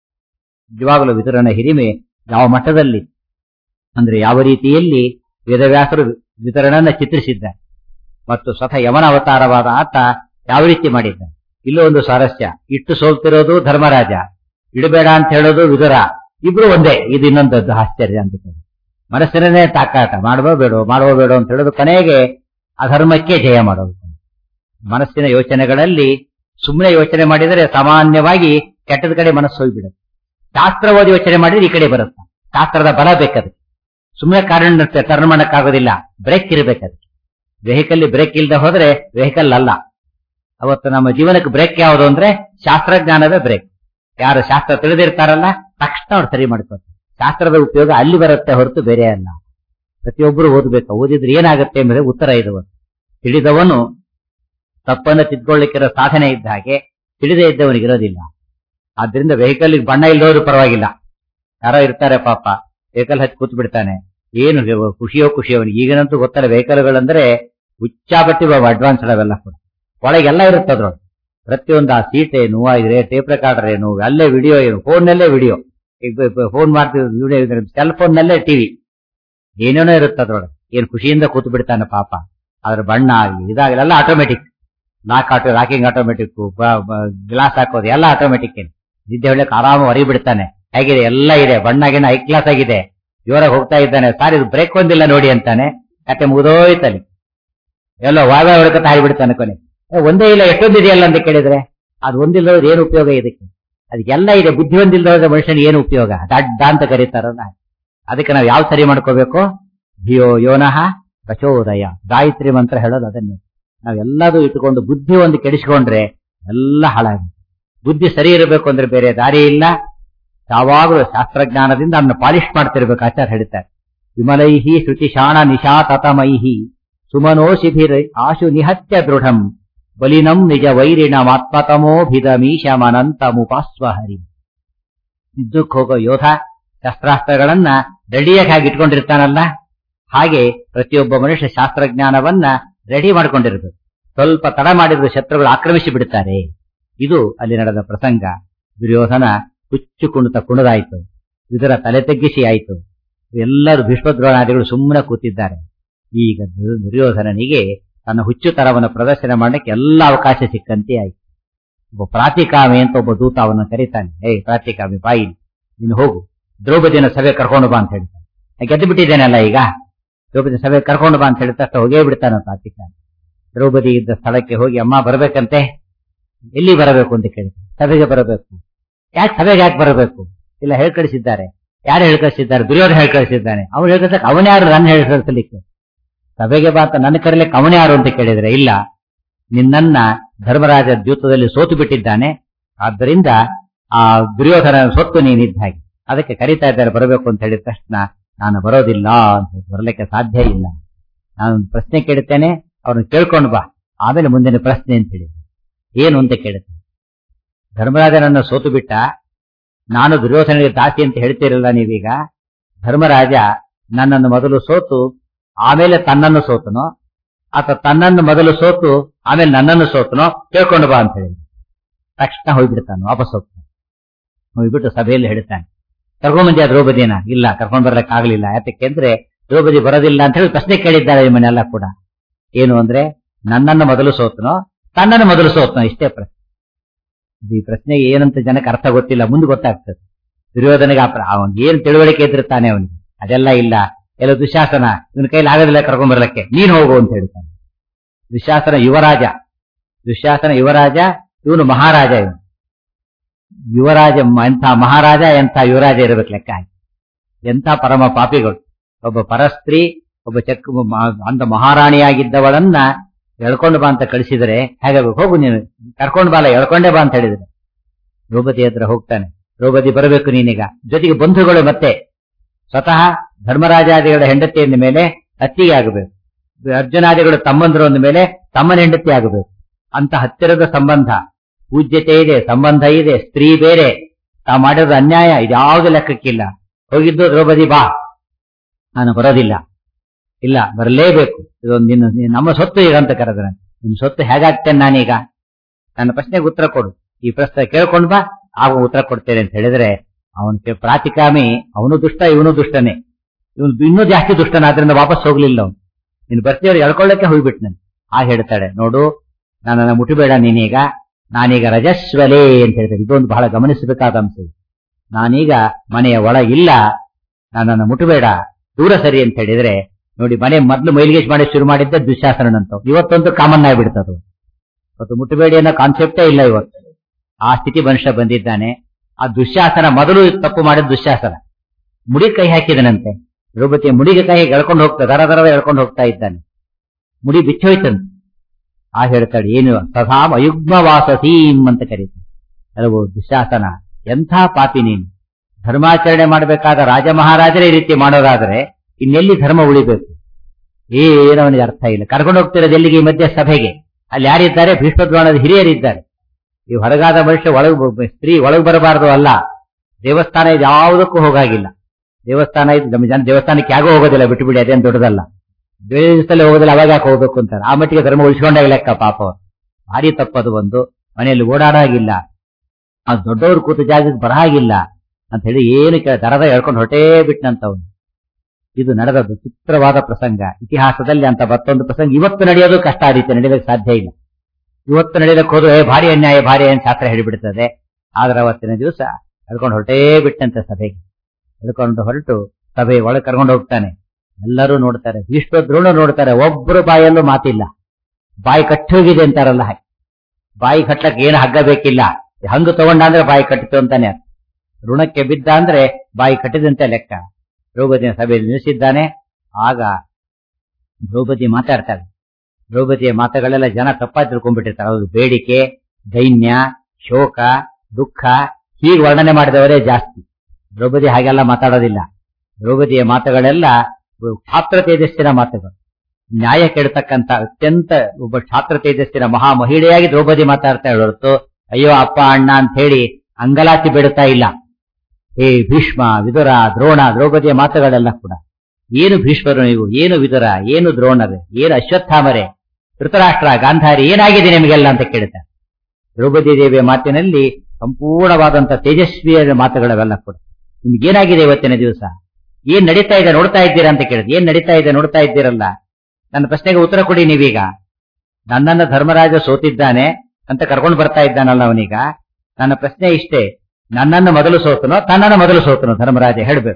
ನಿಜವಾಗಲೂ ವಿದುರನ ಹಿರಿಮೆ ಯಾವ ಮಟ್ಟದಲ್ಲಿ ಅಂದ್ರೆ ಯಾವ ರೀತಿಯಲ್ಲಿ ವೇದವ್ಯಾಸರು ವಿತರಣನ ಚಿತ್ರಿಸಿದ್ದಾರೆ ಮತ್ತು ಸ್ವತಃ ಯಮನ ಅವತಾರವಾದ ಆತ ಯಾವ ರೀತಿ ಮಾಡಿದ್ದ ಇಲ್ಲೂ ಒಂದು ಸ್ವಾರಸ್ಯ ಇಟ್ಟು ಸೋಲ್ತಿರೋದು ಧರ್ಮರಾಜ ಇಡಬೇಡ ಅಂತ ಹೇಳೋದು ವಿದುರ ಇಬ್ರು ಒಂದೇ ಇದು ಇನ್ನೊಂದದ್ದು ಆಶ್ಚರ್ಯ ಅಂತ ಕೇಳಿ ಮನಸ್ಸಿನೇ ತಾಕಾಟ ಮಾಡುವ ಬೇಡೋ ಮಾಡುವ ಬೇಡೋ ಅಂತ ಹೇಳೋದು ಕೊನೆಗೆ ಅಧರ್ಮಕ್ಕೆ ಜಯ ಮಾಡೋದು ಮನಸ್ಸಿನ ಯೋಚನೆಗಳಲ್ಲಿ ಸುಮ್ಮನೆ ಯೋಚನೆ ಮಾಡಿದರೆ ಸಾಮಾನ್ಯವಾಗಿ ಕೆಟ್ಟದ ಕಡೆ ಮನಸ್ಸು ಹೋಗ್ಬಿಡುತ್ತೆ ಶಾಸ್ತ್ರ ಓದಿ ಯೋಚನೆ ಮಾಡಿದ್ರೆ ಈ ಕಡೆ ಬರುತ್ತೆ ಶಾಸ್ತ್ರದ ಬಲ ಬೇಕದು ಸುಮ್ಮನೆ ಕಾರಣ ಟರ್ನ್ ಮಾಡಕ್ಕಾಗೋದಿಲ್ಲ ಬ್ರೇಕ್ ಇರಬೇಕದು ವೆಹಿಕಲ್ ಬ್ರೇಕ್ ಇಲ್ಲದೆ ಹೋದ್ರೆ ವೆಹಿಕಲ್ ಅಲ್ಲ ಅವತ್ತು ನಮ್ಮ ಜೀವನಕ್ಕೆ ಬ್ರೇಕ್ ಯಾವುದು ಅಂದ್ರೆ ಶಾಸ್ತ್ರಜ್ಞಾನವೇ ಬ್ರೇಕ್ ಯಾರು ಶಾಸ್ತ್ರ ತಿಳಿದಿರ್ತಾರಲ್ಲ ತಕ್ಷಣ ಅವ್ರು ಸರಿ ಮಾಡ್ಕೋತಾರೆ ಶಾಸ್ತ್ರದ ಉಪಯೋಗ ಅಲ್ಲಿ ಬರುತ್ತೆ ಹೊರತು ಬೇರೆ ಅಲ್ಲ ಪ್ರತಿಯೊಬ್ಬರು ಓದಬೇಕು ಓದಿದ್ರೆ ಏನಾಗುತ್ತೆ ಎಂಬುದೇ ಉತ್ತರ ಇದು ತಿಳಿದವನು ತಪ್ಪನ್ನು ತಿದ್ಕೊಳ್ಳಿಕ್ಕಿರೋ ಸಾಧನೆ ಇದ್ದ ಹಾಗೆ ತಿಳಿದೇ ಇದ್ದವನಿಗಿರೋದಿಲ್ಲ ಆದ್ರಿಂದ ವೆಹಿಕಲ್ ಬಣ್ಣ ಇಲ್ಲದವರು ಪರವಾಗಿಲ್ಲ ಯಾರೋ ಇರ್ತಾರೆ ಪಾಪ ವೆಹಿಕಲ್ ಹಚ್ಚಿ ಕೂತ್ ಬಿಡ್ತಾನೆ ಏನು ಖುಷಿಯೋ ಖುಷಿ ಅವನಿಗೆ ಈಗಂತೂ ಗೊತ್ತಲ್ಲ ವೆಹಿಕಲ್ಗಳಂದ್ರೆ ಹುಚ್ಚಾಬಟ್ಟಿ ಅಡ್ವಾನ್ಸ್ ಅವೆಲ್ಲ ಕೂಡ ಒಳಗೆಲ್ಲ ಇರುತ್ತೆ ಅದ್ರೊಳಗೆ ಪ್ರತಿಯೊಂದು ಆ ಸೀಟ್ ಏನು ಆ ಇದೆ ಟೇಪ್ ರೆಕಾರ್ಡರ್ ಏನು ಅಲ್ಲೇ ವಿಡಿಯೋ ಏನು ಫೋನ್ನಲ್ಲೇ ವಿಡಿಯೋ ಫೋನ್ ಮಾಡ್ತೀವಿ ವಿಡಿಯೋ ಸೆಲ್ ಫೋನ್ ನಲ್ಲೇ ಟಿವಿ ಏನೇನೋ ಇರುತ್ತೆ ಅದ್ರೊಳಗೆ ಏನ್ ಖುಷಿಯಿಂದ ಕೂತು ಬಿಡ್ತಾನೆ ಪಾಪ ಅದ್ರ ಬಣ್ಣ ಆಗಲಿ ಇದಾಗಲಿ ಎಲ್ಲ automatic lock auto locking automatic glass ಹಾಕೋದು ಎಲ್ಲ ಆಟೋಮೆಟಿಕ್ ಏನು ನಿದ್ದೆ ಹೇಳಕ್ ಆರಾಮ ಹೊರಗೆ ಬಿಡ್ತಾನೆ ಹೇಗಿದೆ ಎಲ್ಲ ಇದೆ ಬಣ್ಣ ಗಿಣ್ಣ ಹೈ ಕ್ಲಾಸ್ ಆಗಿದೆ ಜೋರಾಗಿ ಹೋಗ್ತಾ ಇದ್ದಾನೆ ಸಾರ್ ಇದು ಬ್ರೇಕ್ ಒಂದಿಲ್ಲ ನೋಡಿ ಅಂತಾನೆ ಕತೆ ಮುಗಿದೋಯ್ತಲ್ಲಿ ಎಲ್ಲ ವಾದ ಹೊಡ್ಕೊತ ಹಾರಿಬಿಡ್ತಾನೆ ಕೊನೆ ಏ, ಒಂದೇ ಇಲ್ಲ ಎಷ್ಟೊಂದಿದೆಯಲ್ಲ ಅಂತ ಕೇಳಿದ್ರೆ ಅದು ಒಂದಿಲ್ಲದವ್ರು ಏನು ಉಪಯೋಗ ಇದಕ್ಕೆ ಅದಕ್ಕೆಲ್ಲ ಇದೆ ಬುದ್ಧಿ ಒಂದಿಲ್ಲದವ್ರ ಮನುಷ್ಯನ ಏನು ಉಪಯೋಗ ದಡ್ಡ ಅಂತ ಕರೀತಾರಲ್ಲ ಅದಕ್ಕೆ ನಾವು ಯಾವ ಸರಿ ಮಾಡ್ಕೋಬೇಕು ಧಿಯೋ ಯೋನಃ ಪ್ರಚೋದಯ ಗಾಯತ್ರಿ ಮಂತ್ರ ಹೇಳೋದು ಅದನ್ನೇ ನಾವೆಲ್ಲದೂ ಇಟ್ಕೊಂಡು ಬುದ್ಧಿ ಒಂದು ಕೆಡಿಸ್ಕೊಂಡ್ರೆ ಎಲ್ಲ ಹಾಳಾಗುತ್ತೆ ಬುದ್ಧಿ ಸರಿ ಇರಬೇಕು ಅಂದ್ರೆ ಬೇರೆ ದಾರಿ ಇಲ್ಲ ಯಾವಾಗಲೂ ಶಾಸ್ತ್ರಜ್ಞಾನದಿಂದ ಅದನ್ನ ಪಾಲಿಶ್ ಮಾಡ್ತಿರ್ಬೇಕು ಆಚಾರ ಹೇಳ್ತಾರೆ ವಿಮಲೈಹಿ ಶ್ರುತಿಶಾಣ ನಿಶಾತತಮೈಹಿ ಸುಮನೋಶಿಭಿರ್ ಆಶು ನಿಹತ್ಯ ದೃಢಂ ಬಲಿನಂ ನಿಜ ವೈರಿಣಮಾತ್ಮತಮೋಭಿದಮೀಶಮನಂತಮುಪಾಸ್ವ ಹರಿ ಯುದ್ಧಕ್ಕೆ ಹೋಗೋ ಯೋಧ ಶಸ್ತ್ರಾಸ್ತ್ರಗಳನ್ನ ರೆಡಿಯಾಗಿ ಹಾಗೆ ಇಟ್ಕೊಂಡಿರ್ತಾನಲ್ಲ ಹಾಗೆ ಪ್ರತಿಯೊಬ್ಬ ಮನುಷ್ಯ ಶಾಸ್ತ್ರಜ್ಞಾನವನ್ನ ರೆಡಿ ಮಾಡ್ಕೊಂಡಿರ್ಬೇಕು ಸ್ವಲ್ಪ ತಡ ಮಾಡಿದ್ರು ಶತ್ರುಗಳು ಆಕ್ರಮಿಸಿ ಬಿಡ್ತಾರೆ ಇದು ಅಲ್ಲಿ ನಡೆದ ಪ್ರಸಂಗ ದುರ್ಯೋಧನ ಹುಚ್ಚು ಕುಣಿತ ಕುಣಿದಾಯ್ತು ಇದರ ತಲೆ ತಗ್ಗಿಸಿ ಆಯ್ತು ಎಲ್ಲರೂ ಭೀಷ್ಮದ್ರೋಣಾದಿಗಳು ಸುಮ್ಮನೆ ಕೂತಿದ್ದಾರೆ ಈಗ ದುರ್- ದುರ್ಯೋಧನನಿಗೆ ತನ್ನ ಹುಚ್ಚುತನವನ್ನು ಪ್ರದರ್ಶನ ಮಾಡಕ್ಕೆ ಎಲ್ಲ ಅವಕಾಶ ಸಿಕ್ಕಂತೆ ಆಯ್ತು ಒಬ್ಬ ಪ್ರಾತಿಕಾಮಿ ಅಂತ ಒಬ್ಬ ದೂತ ಅವನ್ನ ಕರೀತಾನೆ ಏಯ್ ಪ್ರಾತಿಕಾಮಿ ಬಾಯಿ ನೀನು ಹೋಗು ದ್ರೌಪದಿನ ಸಭೆ ಕರ್ಕೊಂಡು ಬಾ ಅಂತ ಹೇಳ್ತಾನೆ ನಾನು ಗೆದ್ದು ಬಿಟ್ಟಿದ್ದೇನಲ್ಲ ಈಗ ದ್ರೌಪದಿ ಸಭೆ ಕರ್ಕೊಂಡು ಬಾ ಅಂತ ಹೇಳಿದ ತಕ್ಷಣ ಹೋಗೇ ಬಿಡ್ತಾನೆ ಪ್ರಾತಿಕಾಮಿ ದ್ರೌಪದಿ ಇದ್ದ ಸ್ಥಳಕ್ಕೆ ಹೋಗಿ ಅಮ್ಮ ಬರಬೇಕಂತೆ ಎಲ್ಲಿ ಬರಬೇಕು ಅಂತ ಕೇಳ್ತಾನೆ ಸಭೆಗೆ ಬರಬೇಕು ಯಾಕೆ ಸಭೆಗೆ ಯಾಕೆ ಬರಬೇಕು ಇಲ್ಲ ಹೇಳ್ಕಳಿಸಿದ್ದಾರೆ ಯಾರು ಹೇಳ್ಕಳಿಸಿದ್ದಾರೆ ದುರ್ಯೋಧನ ಹೇಳ್ಕಳಿಸಿದ್ದಾನೆ ಅವ್ನು ಹೇಳ್ಕಳ್ಸಕ್ ಅವನ ಯಾರು ನನ್ನ ಹೇಳ್ಕಳಿಸಲಿಕ್ಕೆ ಸಭೆಗೆ ಬಾತ ನನ್ನ ಕರೀಲಿಕ್ಕೆ ಅವನ ಯಾರು ಅಂತ ಕೇಳಿದ್ರೆ ಇಲ್ಲ ನಿನ್ನನ್ನ ಧರ್ಮರಾಜ ದ್ಯೂತದಲ್ಲಿ ಸೋತು ಬಿಟ್ಟಿದ್ದಾನೆ ಆದ್ದರಿಂದ ಆ ದುರ್ಯೋಧನ ಸೊತ್ತು ನೀನಿದ್ದ ಹಾಗೆ ಅದಕ್ಕೆ ಕರೀತಾ ಇದ್ದಾರೆ ಬರಬೇಕು ಅಂತ ಹೇಳಿದ ತಕ್ಷಣ ನಾನು ಬರೋದಿಲ್ಲ ಅಂತ ಹೇಳಿ ಬರಲಿಕ್ಕೆ ಸಾಧ್ಯ ಇಲ್ಲ ನಾನು ಒಂದು ಪ್ರಶ್ನೆ ಕೇಳುತ್ತೇನೆ ಅವ್ರನ್ನ ಕೇಳ್ಕೊಂಡು ಬಾ ಆಮೇಲೆ ಮುಂದಿನ ಪ್ರಶ್ನೆ ಅಂತ ಹೇಳಿ ಏನು ಅಂತ ಕೇಳುತ್ತೇನೆ ಧರ್ಮರಾಜನನ್ನ ಸೋತು ಬಿಟ್ಟ ನಾನು ದುರ್ಯೋಧನಿಗೆ ದಾಸಿ ಅಂತ ಹೇಳ್ತಿರಲ್ಲ ನೀವೀಗ ಧರ್ಮರಾಜ ನನ್ನನ್ನು ಮೊದಲು ಸೋತು ಆಮೇಲೆ ತನ್ನನ್ನು ಸೋತನೋ ಅಥವಾ ತನ್ನನ್ನು ಮೊದಲು ಸೋತು ಆಮೇಲೆ ನನ್ನನ್ನು ಸೋತನೋ ಕೇಳ್ಕೊಂಡು ಬಾ ಅಂತ ಹೇಳಿ ತಕ್ಷಣ ಹೋಗ್ಬಿಡ್ತಾನೆ ವಾಪಸ್ ಹೋಗ್ತಾನೆ ಹೋಗ್ಬಿಟ್ಟು ಸಭೆಯಲ್ಲಿ ಹೇಳ್ತಾನೆ ಕರ್ಕೊಂಬಂದ್ಯಾ ದ್ರೌಪದಿನ ಇಲ್ಲ ಕರ್ಕೊಂಡ್ ಬರ್ಲಕ್ ಆಗ್ಲಿಲ್ಲ ಯಾತಕ್ಕೆ ಅಂದ್ರೆ ದ್ರೌಪದಿ ಬರೋದಿಲ್ಲ ಅಂತ ಹೇಳಿ ಪ್ರಶ್ನೆ ಕೇಳಿದ್ದಾರೆ ನಿಮ್ಮನ್ನೆಲ್ಲ ಕೂಡ ಏನು ಅಂದ್ರೆ ನನ್ನನ್ನು ಮೊದಲು ಸೋತನೋ ತನ್ನನ್ನು ಮೊದಲು ಸೋತನೋ ಇಷ್ಟೇ ಪ್ರಶ್ನೆ ಈ ಪ್ರಶ್ನೆಗೆ ಏನಂತ ಜನಕ್ಕೆ ಅರ್ಥ ಗೊತ್ತಿಲ್ಲ ಮುಂದೆ ಗೊತ್ತಾಗ್ತದೆ ದುರ್ಯೋಧನಿಗೆ ಆ ಪ್ರ- ಅವನ್ ಏನ್ ತಿಳುವಳಿಕೆ ಇದ್ದಿರ್ತಾನೆ ಅವನಿಗೆ ಅದೆಲ್ಲ ಇಲ್ಲ ಎಲ್ಲ ದುಶಾಸನ ಇವನ ಕೈಲಿ ಆಗೋದಿಲ್ಲ ಕರ್ಕೊಂಡ್ ಬರ್ಲಕ್ಕೆ ನೀನ್ ಹೋಗು ಅಂತ ಹೇಳ್ತಾನೆ ದುಶಾಸನ ಯುವರಾಜ ದುಶಾಸನ ಯುವರಾಜ ಇವನು ಮಹಾರಾಜ ಇವನು ಯುವರಾಜ ಮ- ಎಂಥ ಮಹಾರಾಜ ಎಂಥ ಯುವರಾಜ ಇರಬೇಕು ಲೆಕ್ಕ ಹಾಕಿ. ಎಂಥ ಪರಮ ಪಾಪಿಗಳು ಒಬ್ಬ ಪರಸ್ತ್ರೀ ಒಬ್ಬ ಚಕ್ ಮ- ಅಂದ ಮಹಾರಾಣಿಯಾಗಿದ್ದವಳನ್ನ ಎಳ್ಕೊಂಡು ಬಾ ಅಂತ ಕಳಿಸಿದರೆ ಹೇಗೆ ಹೋಗು ನೀನು ಕರ್ಕೊಂಡು ಬಾಲ ಎಳ್ಕೊಂಡೇ ಬಾ ಅಂತ ಹೇಳಿದ್ರೆ ದ್ರೌಪದಿ ಹತ್ರ ಹೋಗ್ತಾನೆ ದ್ರೌಪದಿ ಬರಬೇಕು ನೀನೀಗ ಜೊತೆಗೆ ಬಂಧುಗಳು ಮತ್ತೆ ಸ್ವತಃ ಧರ್ಮರಾಜಾದಿಗಳ ಹೆಂಡತಿಯ ಮೇಲೆ ಅತ್ತಿಗೆ ಆಗಬೇಕು ಅರ್ಜುನಾದಿಗಳು ತಮ್ಮಂದ್ರು ಅಂದ ಮೇಲೆ ತಮ್ಮನ ಹೆಂಡತಿ ಆಗಬೇಕು ಅಂತ ಹತ್ತಿರದ ಸಂಬಂಧ ಪೂಜ್ಯತೆ ಇದೆ ಸಂಬಂಧ ಇದೆ ಸ್ತ್ರೀ ಬೇರೆ ತಾ ಮಾಡಿರೋದು ಅನ್ಯಾಯ ಇದ್ಯಾವುದು ಲೆಕ್ಕಕ್ಕಿಲ್ಲ ಹೋಗಿದ್ದು ದ್ರೌಪದಿ ಬಾ ನಾನು ಬರೋದಿಲ್ಲ ಇಲ್ಲ ಬರಲೇಬೇಕು ಇದೊಂದು ನಿನ್ನ ನೀನು ನಮ್ಮ ಸೊತ್ತು ಈಗ ಅಂತ ಕರೆದ್ರೆ ನಿಮ್ ಸೊತ್ತು ಹೇಗಾಗ್ತೇನೆ ನಾನೀಗ ನನ್ನ ಪ್ರಶ್ನೆಗೆ ಉತ್ತರ ಕೊಡು ಈ ಪ್ರಶ್ನೆ ಕೇಳ್ಕೊಂಡ್ ಬಾ ಆಗ ಉತ್ತರ ಕೊಡ್ತೇನೆ ಅಂತ ಹೇಳಿದ್ರೆ ಅವನಿಗೆ ಪ್ರಾತಿಕಾಮಿ ಅವನು ದುಷ್ಟ ಇವನು ದುಷ್ಟನೇ ಇವನು ಇನ್ನೂ ಜಾಸ್ತಿ ದುಷ್ಟನಾದ್ರಿಂದ ವಾಪಸ್ ಹೋಗ್ಲಿಲ್ಲ ಅವನು ನೀನು ಬರ್ತೀವ್ರು ಎಳ್ಕೊಳ್ಳಕ್ಕೆ ಹೋಗ್ಬಿಟ್ಟು ನಾನು ಆ ಹೇಳ್ತಾಳೆ ನೋಡು ನನ್ನನ್ನು ಮುಟ್ಟಬೇಡ ನೀನೀಗ ನಾನೀಗ ರಜಸ್ವಲೆ ಅಂತ ಹೇಳ್ತಾರೆ ಇದೊಂದು ಬಹಳ ಗಮನಿಸಬೇಕಾದ ಅಂಶ ಇದು. ನಾನೀಗ ಮನೆಯ ಒಳಗಿಲ್ಲ ನನ್ನನ್ನು ಮುಟ್ಟಬೇಡ ದೂರ ಸರಿ ಅಂತ ಹೇಳಿದ್ರೆ ನೋಡಿ ಮನೆ ಮೊದಲು ಮೈಲಿಗೇಜ್ ಮಾಡಿ ಶುರು ಮಾಡಿದ್ದ ದುಶ್ಯಾಸನಂತ ಇವತ್ತೊಂದು ಕಾಮನ್ ಆಗಿಬಿಡ್ತದೆ ಇವತ್ತು ಮುಟ್ಟಬೇಡಿ ಅನ್ನೋ ಕಾನ್ಸೆಪ್ಟೇ ಇಲ್ಲ ಇವತ್ತು ಆ ಸ್ಥಿತಿ ಮನುಷ್ಯ ಬಂದಿದ್ದಾನೆ ಆ ದುಶ್ಯಾಸನ ಮೊದಲು ತಪ್ಪು ಮಾಡಿದ ದುಶ್ಯಾಸನ ಮುಡಿ ಕೈ ಹಾಕಿದನಂತೆ ದ್ರೌಪದಿಯ ಮುಡಿಗೆ ಕೈ ಎಳ್ಕೊಂಡು ಹೋಗ್ತಾ ದರ ದರದ ಎಳ್ಕೊಂಡು ಹೋಗ್ತಾ ಇದ್ದಾನೆ ಮುಡಿ ಬಿಚ್ಚೋಯ್ತಂತೆ ಆ ಹೇಳ್ತಾಳೆ ಏನು ಸದಾಂ ಅಯುಗ್ಮ ವಾಸಸೀಂ ಅಂತ ಕರೀತಾರೆ ಕೆಲವು ದುಶ್ಯಾಸನ ಎಂಥ ಪಾಪಿ ನೀನು ಧರ್ಮಾಚರಣೆ ಮಾಡಬೇಕಾದ ರಾಜ ಮಹಾರಾಜರೇ ಈ ರೀತಿ ಮಾಡೋದಾದ್ರೆ ಇನ್ನೆಲ್ಲಿ ಧರ್ಮ ಉಳಿಬೇಕು ಏನು ಅವನಿಗೆ ಅರ್ಥ ಇಲ್ಲ ಕರ್ಕೊಂಡು ಹೋಗ್ತಿರೋದು ಎಲ್ಲಿಗೆ ಈ ಮಧ್ಯೆ ಸಭೆಗೆ ಅಲ್ಲಿ ಯಾರಿದ್ದಾರೆ ಭೀಷ್ಮದ್ರೋಣದ ಹಿರಿಯರಿದ್ದಾರೆ ಈ ಹೊರಗಾದ ಮನುಷ್ಯ ಒಳಗ್ ಬ- ಸ್ತ್ರೀ ಒಳಗ್ ಬರಬಾರದು ಅಲ್ಲ ದೇವಸ್ಥಾನ ಇದು ಯಾವುದಕ್ಕೂ ಹೋಗಾಗಿಲ್ಲ ದೇವಸ್ಥಾನ ಇದು ನಮ್ಮ ಜನ ದೇವಸ್ಥಾನಕ್ಕೆ ಯಾಗೋ ಹೋಗೋದಿಲ್ಲ ಬಿಟ್ಟು ಬಿಡಿ ಅದೇನು ದೊಡ್ಡದಲ್ಲ ಬೇರೆ ದಿವಸದಲ್ಲಿ ಹೋಗೋದಿಲ್ಲ ಅವಾಗ ಯಾಕೆ ಹೋಗ್ಬೇಕು ಅಂತಾರೆ ಆ ಮಟ್ಟಿಗೆ ಧರ್ಮ ಉಳಿಸ್ಕೊಂಡಾಗ ಲೆಕ್ಕ ಪಾಪ ಅವ್ರು. ಭಾರಿ ತಪ್ಪದು ಒಂದು ಮನೆಯಲ್ಲಿ ಓಡಾಡಾಗಿಲ್ಲ ಆ ದೊಡ್ಡವರು ಕೂತ ಜಾಗಕ್ಕೆ ಬರಹಾಗಿಲ್ಲ ಅಂತ ಹೇಳಿ ಏನು ಕೇಳ ದರದ ಹೇಳ್ಕೊಂಡು ಹೊರಟೇ ಬಿಟ್ನಂತವನು ಇದು ನಡೆದ ವಿಚಿತ್ರವಾದ ಪ್ರಸಂಗ ಇತಿಹಾಸದಲ್ಲಿ ಅಂತ ಮತ್ತೊಂದು ಪ್ರಸಂಗ ಇವತ್ತು ನಡೆಯೋದು ಕಷ್ಟ ಆ ರೀತಿ ನಡೆಯೋದಕ್ಕೆ ಸಾಧ್ಯ ಇಲ್ಲ ಇವತ್ತು ನಡೆಯೋದಕ್ಕೆ ಹೋದ್ರೆ ಏ, ಭಾರಿ ಅನ್ಯಾಯ ಭಾರಿ ಅಂತ ಶಾಸ್ತ್ರ ಹೇಳಿಬಿಡ್ತದೆ ಆದ್ರೆ ಅವತ್ತಿನ ದಿವಸ ಹೇಳ್ಕೊಂಡು ಹೊರಟೇ ಬಿಟ್ಟಂತೆ ಸಭೆಗೆ ಹೇಳ್ಕೊಂಡು ಹೊರಟು ಸಭೆ ಒಳಗೆ ಕರ್ಕೊಂಡು ಹೋಗ್ತಾನೆ ಎಲ್ಲರೂ ನೋಡ್ತಾರೆ ಭೀಷ್ಮ ದ್ರೋಣ ನೋಡ್ತಾರೆ ಒಬ್ಬರು ಬಾಯಲ್ಲೂ ಮಾತಿಲ್ಲ ಬಾಯಿ ಕಟ್ಟೋಗಿದೆ ಅಂತಾರಲ್ಲ ಹಾಗೆ ಬಾಯಿ ಕಟ್ಲಕ್ಕೆ ಏನು ಹಗ್ಗ ಬೇಕಿಲ್ಲ ಹಂಗು ತಗೊಂಡ ಅಂದ್ರೆ ಬಾಯಿ ಕಟ್ಟಿತು ಅಂತಾನೆ ಅರ್ಥ. ಋಣಕ್ಕೆ ಬಿದ್ದ ಅಂದ್ರೆ ಬಾಯಿ ಕಟ್ಟಿದಂತೆ ಲೆಕ್ಕ ದ್ರೌಪದಿಯ ಸಭೆಯಲ್ಲಿ ನಿಲ್ಲಿಸಿದ್ದಾನೆ ಆಗ ದ್ರೌಪದಿ ಮಾತಾಡ್ತಾಳೆ ದ್ರೌಪದಿಯ ಮಾತುಗಳೆಲ್ಲ ಜನ ತಪ್ಪಾಗಿ ತಿಳ್ಕೊಂಡ್ಬಿಟ್ಟಿರ್ತಾರೆ ಅದು ಬೇಡಿಕೆ ದೈನ್ಯ ಶೋಕ ದುಃಖ ಹೀಗೆ ವರ್ಣನೆ ಮಾಡಿದವರೇ ಜಾಸ್ತಿ ದ್ರೌಪದಿ ಹಾಗೆಲ್ಲ ಮಾತಾಡೋದಿಲ್ಲ ದ್ರೌಪದಿಯ ಮಾತುಗಳೆಲ್ಲ ಛಾತ್ರ ತೇಜಸ್ಸಿನ ಮಾತುಗಳು ನ್ಯಾಯ ಕೆಡತಕ್ಕಂತ ಅತ್ಯಂತ ಒಬ್ಬ ಛಾತ್ರ ತೇಜಸ್ಸಿನ ಮಹಾ ಮಹಿಳೆಯಾಗಿ ದ್ರೌಪದಿ ಮಾತಾಡ್ತಾ ಹೊರತು ಅಯ್ಯೋ ಅಪ್ಪ ಅಣ್ಣ ಅಂತ ಹೇಳಿ ಅಂಗಲಾತಿ ಬಿಡುತ್ತಾ ಇಲ್ಲ ಹೇ ಭೀಷ್ಮ ವಿದುರ ದ್ರೋಣ ದ್ರೌಪದಿಯ ಮಾತುಗಳೆಲ್ಲ ಕೂಡ ಏನು ಭೀಷ್ಮರು ನೀವು ಏನು ವಿದುರ ಏನು ದ್ರೋಣರು ಏನು ಅಶ್ವತ್ಥಾಮರೆ ಧೃತರಾಷ್ಟ್ರ ಗಾಂಧಾರಿ ಏನಾಗಿದೆ ನಿಮಗೆಲ್ಲ ಅಂತ ಕೇಳ್ತಾರೆ ದ್ರೌಪದಿ ದೇವಿಯ ಮಾತಿನಲ್ಲಿ ಸಂಪೂರ್ಣವಾದಂತ ತೇಜಸ್ವಿಯ ಮಾತುಗಳವೆಲ್ಲ ಕೂಡ ನಿಮ್ಗೇನಾಗಿದೆ ಇವತ್ತಿನ ದಿವಸ ಏನ್ ನಡೀತಾ ಇದೆ ನೋಡ್ತಾ ಇದ್ದೀರಾ ಅಂತ ಕೇಳಿದ್ರೆ ಏನ್ ನಡೀತಾ ಇದೆ ನೋಡ್ತಾ ಇದ್ದೀರಲ್ಲ ನನ್ನ ಪ್ರಶ್ನೆಗೆ ಉತ್ತರ ಕೊಡಿ ನೀವೀಗ ನನ್ನನ್ನ ಧರ್ಮರಾಜ ಸೋತಿದ್ದಾನೆ ಅಂತ ಕರ್ಕೊಂಡು ಬರ್ತಾ ಇದ್ದಾನಲ್ಲ ಅವನೀಗ ನನ್ನ ಪ್ರಶ್ನೆ ಇಷ್ಟೇ ನನ್ನನ್ನು ಮೊದಲು ಸೋತನೋ ತನ್ನನ್ನು ಮೊದಲು ಸೋತನೋ ಧರ್ಮರಾಜ ಹೇಳ್ಬೇಕು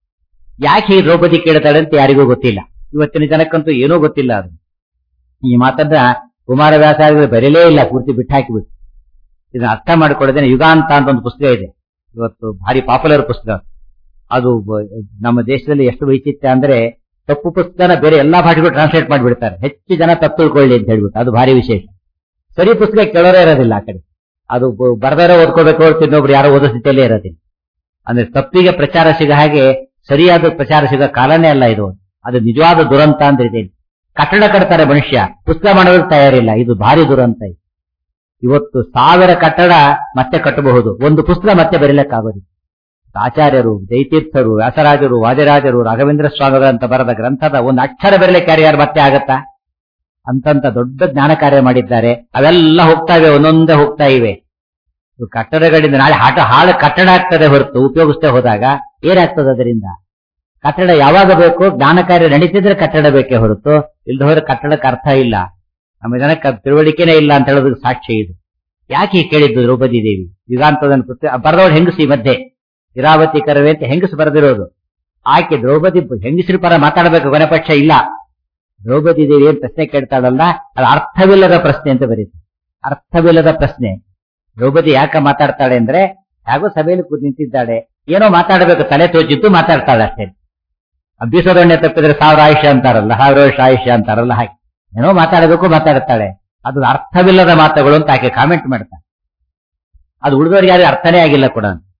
ಯಾಕೆ ಈ ದ್ರೌಪದಿ ಕೇಳ್ತಾಳೆ ಅಂತ ಯಾರಿಗೂ ಗೊತ್ತಿಲ್ಲ ಇವತ್ತಿನ ಜನಕ್ಕಂತೂ ಏನೂ ಗೊತ್ತಿಲ್ಲ ಅದು ಈ ಮಾತನ್ನ ಕುಮಾರವ್ಯಾಸಾರಿಗಳು ಬರೀಲೇ ಇಲ್ಲ ಪೂರ್ತಿ ಬಿಟ್ಟು ಹಾಕಿಬಿಟ್ಟು ಇದನ್ನ ಅರ್ಥ ಮಾಡಿಕೊಳ್ಳದೇನೆ ಯುಗಾಂತ ಅಂತ ಒಂದು ಪುಸ್ತಕ ಇದೆ ಇವತ್ತು ಭಾರಿ ಪಾಪ್ಯುಲರ್ ಪುಸ್ತಕ ಅದು ಬ- ನಮ್ಮ ದೇಶದಲ್ಲಿ ಎಷ್ಟು ವೈಚಿತ್ರ್ಯ ಅಂದ್ರೆ ತಪ್ಪು ಪುಸ್ತಕನ ಬೇರೆ ಎಲ್ಲಾ ಭಾಷೆಗಳು ಟ್ರಾನ್ಸ್ಲೇಟ್ ಮಾಡಿಬಿಡ್ತಾರೆ ಹೆಚ್ಚು ಜನ ತಪ್ಪು ತಿಳ್ಕೊಳ್ಳಿ ಅಂತ ಹೇಳ್ಬಿಟ್ಟು ಅದು ಭಾರಿ ವಿಶೇಷ ಸರಿ ಪುಸ್ತಕ ಕೇಳೋರೇ ಇರೋದಿಲ್ಲ ಆ ಕಡೆ ಅದು ಬ- ಬರ್ದಾರೋ ಓದ್ಕೋಬೇಕು ಹೊರತು ಇನ್ನೊಬ್ರು ಯಾರೋ ಓದೋ ಸ್ಥಿತಿಯಲ್ಲೇ ಇರೋದಿಲ್ಲ ಅಂದ್ರೆ ತಪ್ಪಿಗೆ ಪ್ರಚಾರ ಸಿಗ ಹಾಗೆ ಸರಿಯಾದ ಪ್ರಚಾರ ಸಿಗೋ ಕಾಲನೇ ಅಲ್ಲ ಇದು ಅದು ನಿಜವಾದ ದುರಂತ ಅಂದ್ರೆ ಇದೆ ಕಟ್ಟಡ ಕಟ್ತಾರೆ ಮನುಷ್ಯ ಪುಸ್ತಕ ಮಾಡೋದಕ್ಕೆ ತಯಾರಿಲ್ಲ ಇದು ಭಾರಿ ದುರಂತ ಇದು ಇವತ್ತು ಸಾವಿರ ಕಟ್ಟಡ ಮತ್ತೆ ಕಟ್ಟಬಹುದು ಒಂದು ಪುಸ್ತಕ ಮತ್ತೆ ಬರೀಲಕ್ಕಾಗೋದಿಲ್ಲ ಆಚಾರ್ಯರು ಜೈತೀರ್ಥರು ವ್ಯಾಸರಾಜರು ವಾದಿರಾಜರು ರಾಘವೇಂದ್ರ ಸ್ವಾಮಿಗಳಂತ ಬರೆದ ಗ್ರಂಥದ ಒಂದು ಅಕ್ಷರ ಬರಲಿಕ್ಕೆ ಯಾರ್ಯಾರು ಮತ್ತೆ ಆಗತ್ತಾ ಅಂತಂತ ದೊಡ್ಡ ಜ್ಞಾನ ಕಾರ್ಯ ಮಾಡಿದ್ದಾರೆ ಅವೆಲ್ಲ ಹೋಗ್ತಾ ಇವೆ ಒಂದೊಂದೇ ಹೋಗ್ತಾ ಇವೆ ಇವು ಕಟ್ಟಡಗಳಿಂದ ನಾಳೆ ಹಾಟ ಹಾಳು ಕಟ್ಟಡ ಆಗ್ತದೆ ಹೊರತು ಉಪಯೋಗಿಸ್ತೇ ಹೋದಾಗ ಏನಾಗ್ತದೆ ಅದರಿಂದ ಕಟ್ಟಡ ಯಾವಾಗ ಬೇಕು ಜ್ಞಾನ ಕಾರ್ಯ ನಡೀತಿದ್ರೆ ಕಟ್ಟಡ ಬೇಕೇ ಹೊರತು ಇಲ್ದ ಹೋದ್ರೆ ಕಟ್ಟಡಕ್ಕೆ ಅರ್ಥ ಇಲ್ಲ ನಮ್ಮ ಜನಕ್ಕೆ ಅದ್ ತಿಳುವಳಿಕೆನೇ ಇಲ್ಲ ಅಂತ ಹೇಳೋದಕ್ಕೆ ಸಾಕ್ಷಿ ಇದು ಯಾಕೆ ಹೀಗ್ ಕೇಳಿದ್ದು ದ್ರೌಪದಿ ದೇವಿ ಯುಗಾಂತದನ್ನು ಪುಸ್ತಕ ಬರೆದವಳು ಹೆಂಗಸಿ ಮಧ್ಯೆ ಇರಾವತಿ ಕರವೇ ಅಂತ ಹೆಂಗಸು ಬರೆದಿರೋದು ಆಕೆ ದ್ರೌಪದಿ ಹೆಂಗಸರ ಪರ ಮಾತಾಡಬೇಕು ಕೊನೆಪಕ್ಷ ಇಲ್ಲ ದ್ರೌಪದಿ ದೇವಿ ಏನ್ ಪ್ರಶ್ನೆ ಕೇಳ್ತಾಳಲ್ಲ ಅದು ಅರ್ಥವಿಲ್ಲದ ಪ್ರಶ್ನೆ ಅಂತ ಬರೀತು ಅರ್ಥವಿಲ್ಲದ ಪ್ರಶ್ನೆ ದ್ರೌಪದಿ ಯಾಕೆ ಮಾತಾಡ್ತಾಳೆ ಅಂದ್ರೆ ಯಾಗೋ ಸಭೆಯಲ್ಲಿ ಕೂತ್ ನಿಂತಿದ್ದಾಳೆ ಏನೋ ಮಾತಾಡಬೇಕು ತಲೆ ತೋಚಿದ್ದು ಮಾತಾಡ್ತಾಳೆ ಅಷ್ಟೇ ಅಭ್ಯಸದೊಣ್ಣೆ ತಪ್ಪಿದ್ರೆ ಸಾವಿರ ಆಯುಷ್ಯ ಅಂತಾರಲ್ಲ ಸಾವಿರ ವರ್ಷ ಆಯುಷ್ಯ ಅಂತಾರಲ್ಲ ಹಾಗೆ ಏನೋ ಮಾತಾಡಬೇಕು ಮಾತಾಡ್ತಾಳೆ ಅದು ಅರ್ಥವಿಲ್ಲದ ಮಾತುಗಳು ಅಂತ ಆಕೆ ಕಾಮೆಂಟ್ ಮಾಡ್ತಾಳೆ ಅದು ಉಳಿದವರಿಗೆ ಯಾರು ಅರ್ಥನೇ ಆಗಿಲ್ಲ ಕೂಡ